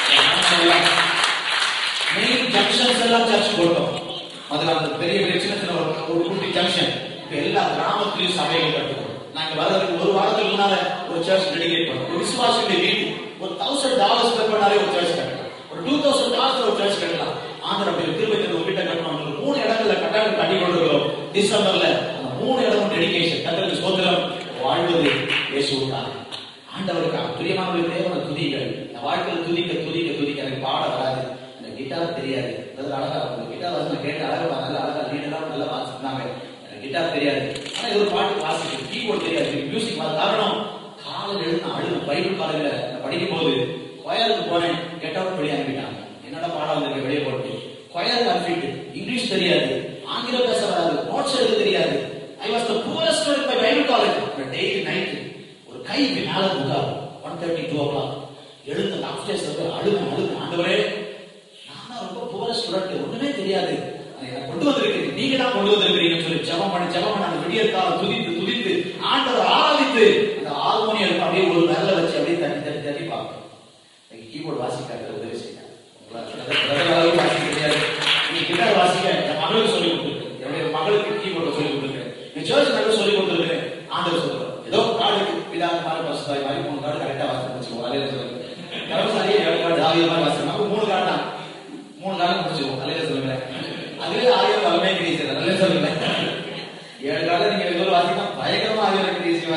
மெயின் ஜங்ஷன்ஸ் எல்லாம் சர்ச் போட்டோம் அதுல அந்த பெரிய பெரிய சின்ன சின்ன ஒரு ஒரு குட்டி ஜங்ஷன் இப்ப எல்லா கிராமத்திலையும் சபைகள் கட்டுறோம் நாங்க வர்றதுக்கு ஒரு வாரத்துக்கு முன்னால ஒரு சர்ச் டெடிகேட் பண்ணோம் ஒரு விசுவாசியுடைய வீடு ஒரு தௌசண்ட் டாலர்ஸ் ஸ்பெண்ட் பண்ணாலே ஒரு சர்ச் கட்டலாம் ஒரு டூ தௌசண்ட் டாலர்ஸ் ஒரு சர்ச் கட்டலாம் ஆந்திர அப்படி திருப்பதி ஒரு வீட்டை கட்டணும் ஒரு மூணு இடங்கள்ல கட்டாயம் கட்டி கொண்டிருக்கிறோம் டிசம்பர்ல அந்த மூணு இடமும் டெடிகேஷன் கத்தருக்கு சோதரம் வாழ்வது இயேசுக்காக ஆண்டவருக்காக பிரியமானவர்கள் தேவன துதிகள் இந்த வாழ்க்கையில் துதிக்க துதிக்க துதிக்க எனக்கு பாட வராது எனக்கு கிட்டார் தெரியாது அது அழகா இருக்கும் கிட்டார் வந்து நான் கேட்டு அழகா நல்ல அழகா லீடெல்லாம் நல்லா வாசிச்சிருந்தாங்க எனக்கு கிட்டார் தெரியாது ஆனா இது ஒரு பாட்டு வாசிக்கும் கீபோர்டு தெரியாது மியூசிக் அது காரணம் காலையில் எழுந்து நான் அழுது பைபிள் காலையில நான் படிக்கும் போது கொயருக்கு போனேன் கெட் அவுட் வெளியே அனுப்பிட்டாங்க என்னடா பாடம் வந்திருக்க வெளியே போட்டு கொயருக்கு அனுப்பிட்டு இங்கிலீஷ் தெரியாது ஆங்கிலம் பேச வராது நோட்ஸ் எழுத தெரியாது I was the poorest student by Bible college daily night ஒரு கை இப்படி மேல புகார் one thirty two o'clock எழுந்து அப்டேஸ் வந்து அழுகு அழுகு ஆண்டவரே நானா ரொம்ப புவர ஸ்டூடெண்ட் ஒண்ணுமே தெரியாது அதை கொண்டு வந்திருக்கீங்க நீங்க தான் கொண்டு வந்திருக்கிறீங்கன்னு சொல்லி ஜெபம் பண்ணி ஜெபம் பண்ணி அந்த விடியற் காலம் துதித்து துதித்து ஆண்டவர் ஆராதித்து அந்த ஹார்மோனியம் அப்படியே ஒரு விரல வச்சு அப்படியே தட்டி தட்டி தட்டி பார்ப்பேன் கீபோர்டு வாசிக்காத உதவி செய்யலாம் பிரதமராகவும் வாசிக்க தெரியாது நீ கிட்டார் வாசிக்க என் மகளுக்கு சொல்லி கொடுத்துருக்கேன் என்னுடைய மகளுக்கு கீபோர்டு சொல்லி கொடுத்துருக்கேன் நீ சர்ச் நல்லா சொல்லி கொடுத்துருக்கேன் ஆண்டவர் சொல்றேன் ஏதோ கார்டுக்கு பிதாங்க மாதிரி பசுதாய் மாதிரி மூணு கார்டு கரெக்டா வாசிக்க வச்சுக்கோ அலையில சொல்லுங்க கரமசாரியே ஏழு கார்டு ஆகிய மாதிரி வாசிக்கணும் அப்ப மூணு கார்டு தான் மூணு கார்டு முடிச்சுக்கோ அலையில சொல்லுங்க அதுவே ஆயிரம் வளமே கிடையாது நல்ல சொல்லுங்க ஏழு காலம் நீங்க ஏதோ வாசிக்கலாம் பயங்கரமா ஆயிரம் கிடையாது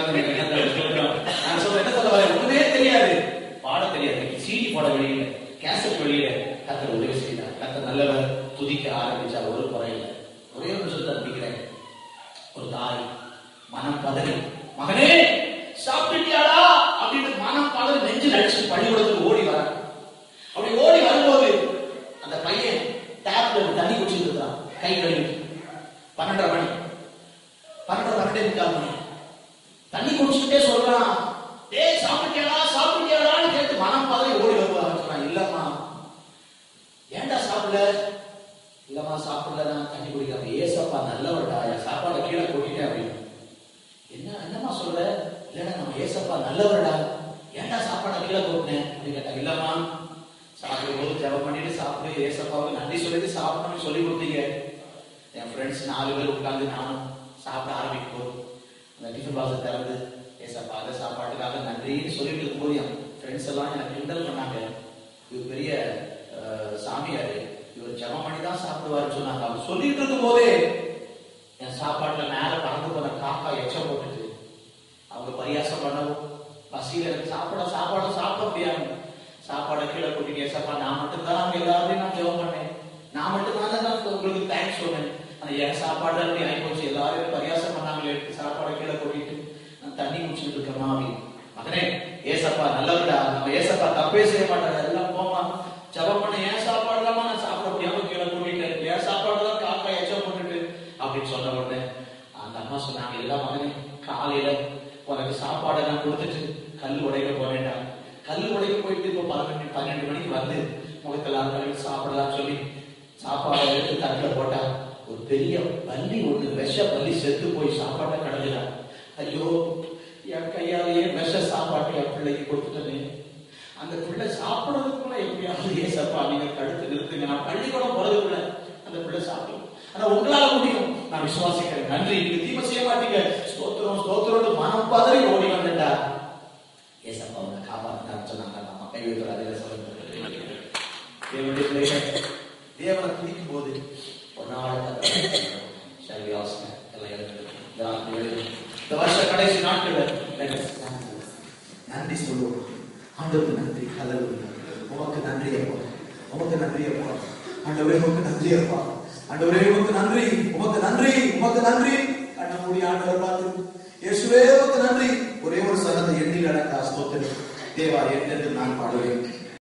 நான் சொல்றேன் என்ன சொல்ல வரேன் ஒண்ணுமே தெரியாது பாட தெரியாது சீடி போட வெளியில கேசட் வெளியில கத்தர் உதவி செய்தார் கத்தர் நல்லவர் துதிக்க ஆரம்பிச்சா ஒரு குறையில ஒரே ஒரு விஷயத்தை முடிக்கிறேன் ஒரு தாய் மனம் பதறி மகனே சாப்பிட்டியாடா அப்படின்னு மனம் பதறி நெஞ்சு அடிச்சு பள்ளிக்கூடத்துக்கு ஓடி வர அப்படி ஓடி வரும்போது அந்த பையன் டேப்ல தண்ணி குடிச்சிட்டு இருக்கான் கை கழுவி பன்னெண்டரை மணி பன்னெண்டு பன்னெண்டே முக்கால் மணி தண்ணி குடிச்சுட்டே சொல்றான் டேய் சாப்பிட்டியாடா சாப்பிட்டியாடான்னு கேட்டு மனம் பதறி ஓடி வருவாங்க சொல்றான் இல்லம்மா ஏன்டா சாப்பிடல இல்லம்மா சாப்பிடல நான் தண்ணி குடிக்காம ஏசப்பா நல்லவர்டா என் சாப்பாடை கீழே கொட்டிட்டேன் அப்படின்னு என்ன என்னம்மா சொல்ற இல்லடா நம்ம ஏசப்பா நல்லவர்டா ஏன்டா சாப்பாடை கீழே கொட்டினேன் அப்படின்னு கேட்டா இல்லம்மா சாப்பிடும் போது ஜெபம் பண்ணிட்டு சாப்பிடு ஏசப்பாவுக்கு நன்றி சொல்லிட்டு சாப்பிடணும்னு சொல்லி கொடுத்தீங்க என் ஃப்ரெண்ட்ஸ் நாலு பேர் உட்கார்ந்து நானும் சாப்பிட ஆரம்பிக்கும் போது அந்த டிஃபன் பாக்ஸ் திறந்து ஏசப்பா அந்த சாப்பாட்டுக்காக நன்றின்னு சொல்லிட்டு இருக்கும்போது என் ஃப்ரெண்ட்ஸ் எல்லாம் எனக்கு கிண்டல் பண்ணாங்க இது பெரிய அஹ், சாமியாரு இவர் ஜெபம் பண்ணி தான் சாப்பிடுவாருன்னு சொன்னாங்க அவர் சொல்லிட்டு இருக்கும் போதே என் சாப்பாட்டுல மேல பறந்து போன காக்கா எச்சம் போட்டுட்டு அவங்க பரியாசம் பண்ணவும் பசியில எனக்கு சாப்பிட சாப்பாடு சாப்பிட முடியாது சாப்பாடை கீழே கொட்டிட்டு ஏசப்பா நான் மட்டும் தான் அவங்க எல்லாரையும் நான் ஜெபம் பண்ணேன் நான் மட்டும் தான் தான் உங்களுக்கு தேங்க்ஸ் சொன்னேன் ஆனா என் சாப்பாடு அப்படி ஆகி போச்சு எல்லாரும் பரியாசம் பண்ணாங்களே சாப்பாடை கீழே கொட்டிட்டு நான் தண்ணி குடிச்சிட்டு இருக்கேமா அப்படின்னு மகனே ஏசப்பா நல்லவர்டா நம்ம ஏசப்பா தப்பே செய்ய மாட்டாரு எல்லாம் போமா ஜெபம் பண்ண ஏன் சாப்பாடு இல்லாம நான் சாப்பிட முடியாம கீழே கொட்டிட்டேன் என் சாப்பாடு தான் காக்கா எச்சம் போட்டுட்டு அப்படின்னு சொன்ன உடனே அந்த அம்மா சொன்னாங்க எல்லாம் மகனே காலையில உனக்கு சாப்பாடை நான் கொடுத்துட்டு கல் உடைக்க போறேன்டா கல் உடைக்க போயிட்டு இப்போ பன்னெண்டு பன்னெண்டு மணிக்கு வந்து முகத்தெல்லாம் கழுவி சாப்பிடலாம் சொல்லி சாப்பாடை எடுத்து தட்டில் போட்டா ஒரு பெரிய பள்ளி ஒண்ணு விஷ பள்ளி செத்து போய் சாப்பாட்டை கடந்துடா ஐயோ என் கையாலேயே விஷ சாப்பாட்டை என் பிள்ளைக்கு கொடுத்துட்டேனே அந்த பிள்ளை சாப்பிடறதுக்குள்ள எப்படியாவது ஏசப்பா நீங்க தடுத்து நிறுத்துங்க நான் பள்ளிக்கூடம் போறதுக்குள்ள அந்த பிள்ளை சாப்பிடும் ஆனா உங்களால முடியும் நான் விசுவாசிக்கிறேன் நன்றி நீங்க தீமை செய்ய மாட்டீங்க ஸ்தோத்திரம் ஸ்தோத்திரம் மனம் பதறி ஓடி வந்துட்டா ஏசப்பா உன்னை காப்பாத்தினான்னு சொன்னாங்க நம்ம கை வைக்கிற அதில் சொல்லுங்க தேவனுடைய பிள்ளைகள் தேவனை துதிக்கும் போது ஒரு நாள் சரி யோசனை எல்லாம் எழுதுங்க. இந்த நாட்கள் எழுதுங்க. இந்த வருஷ கடைசி நாட்கள் நன்றி சொல்லுவோம் ஆண்டவருக்கு நன்றி ஹalleluya உமக்கு நன்றி அப்பா உமக்கு நன்றி அப்பா ஆண்டவரே உமக்கு நன்றி அப்பா ஆண்டவரே உமக்கு நன்றி உமக்கு நன்றி உமக்கு நன்றி கண்ண மூடி ஆண்டவர் பார்த்து இயேசுவே உமக்கு நன்றி ஒரே ஒரு சரணத்தை எண்ணில் அடங்கா ஸ்தோத்திரம் தேவா என்றென்று நான் பாடுவேன்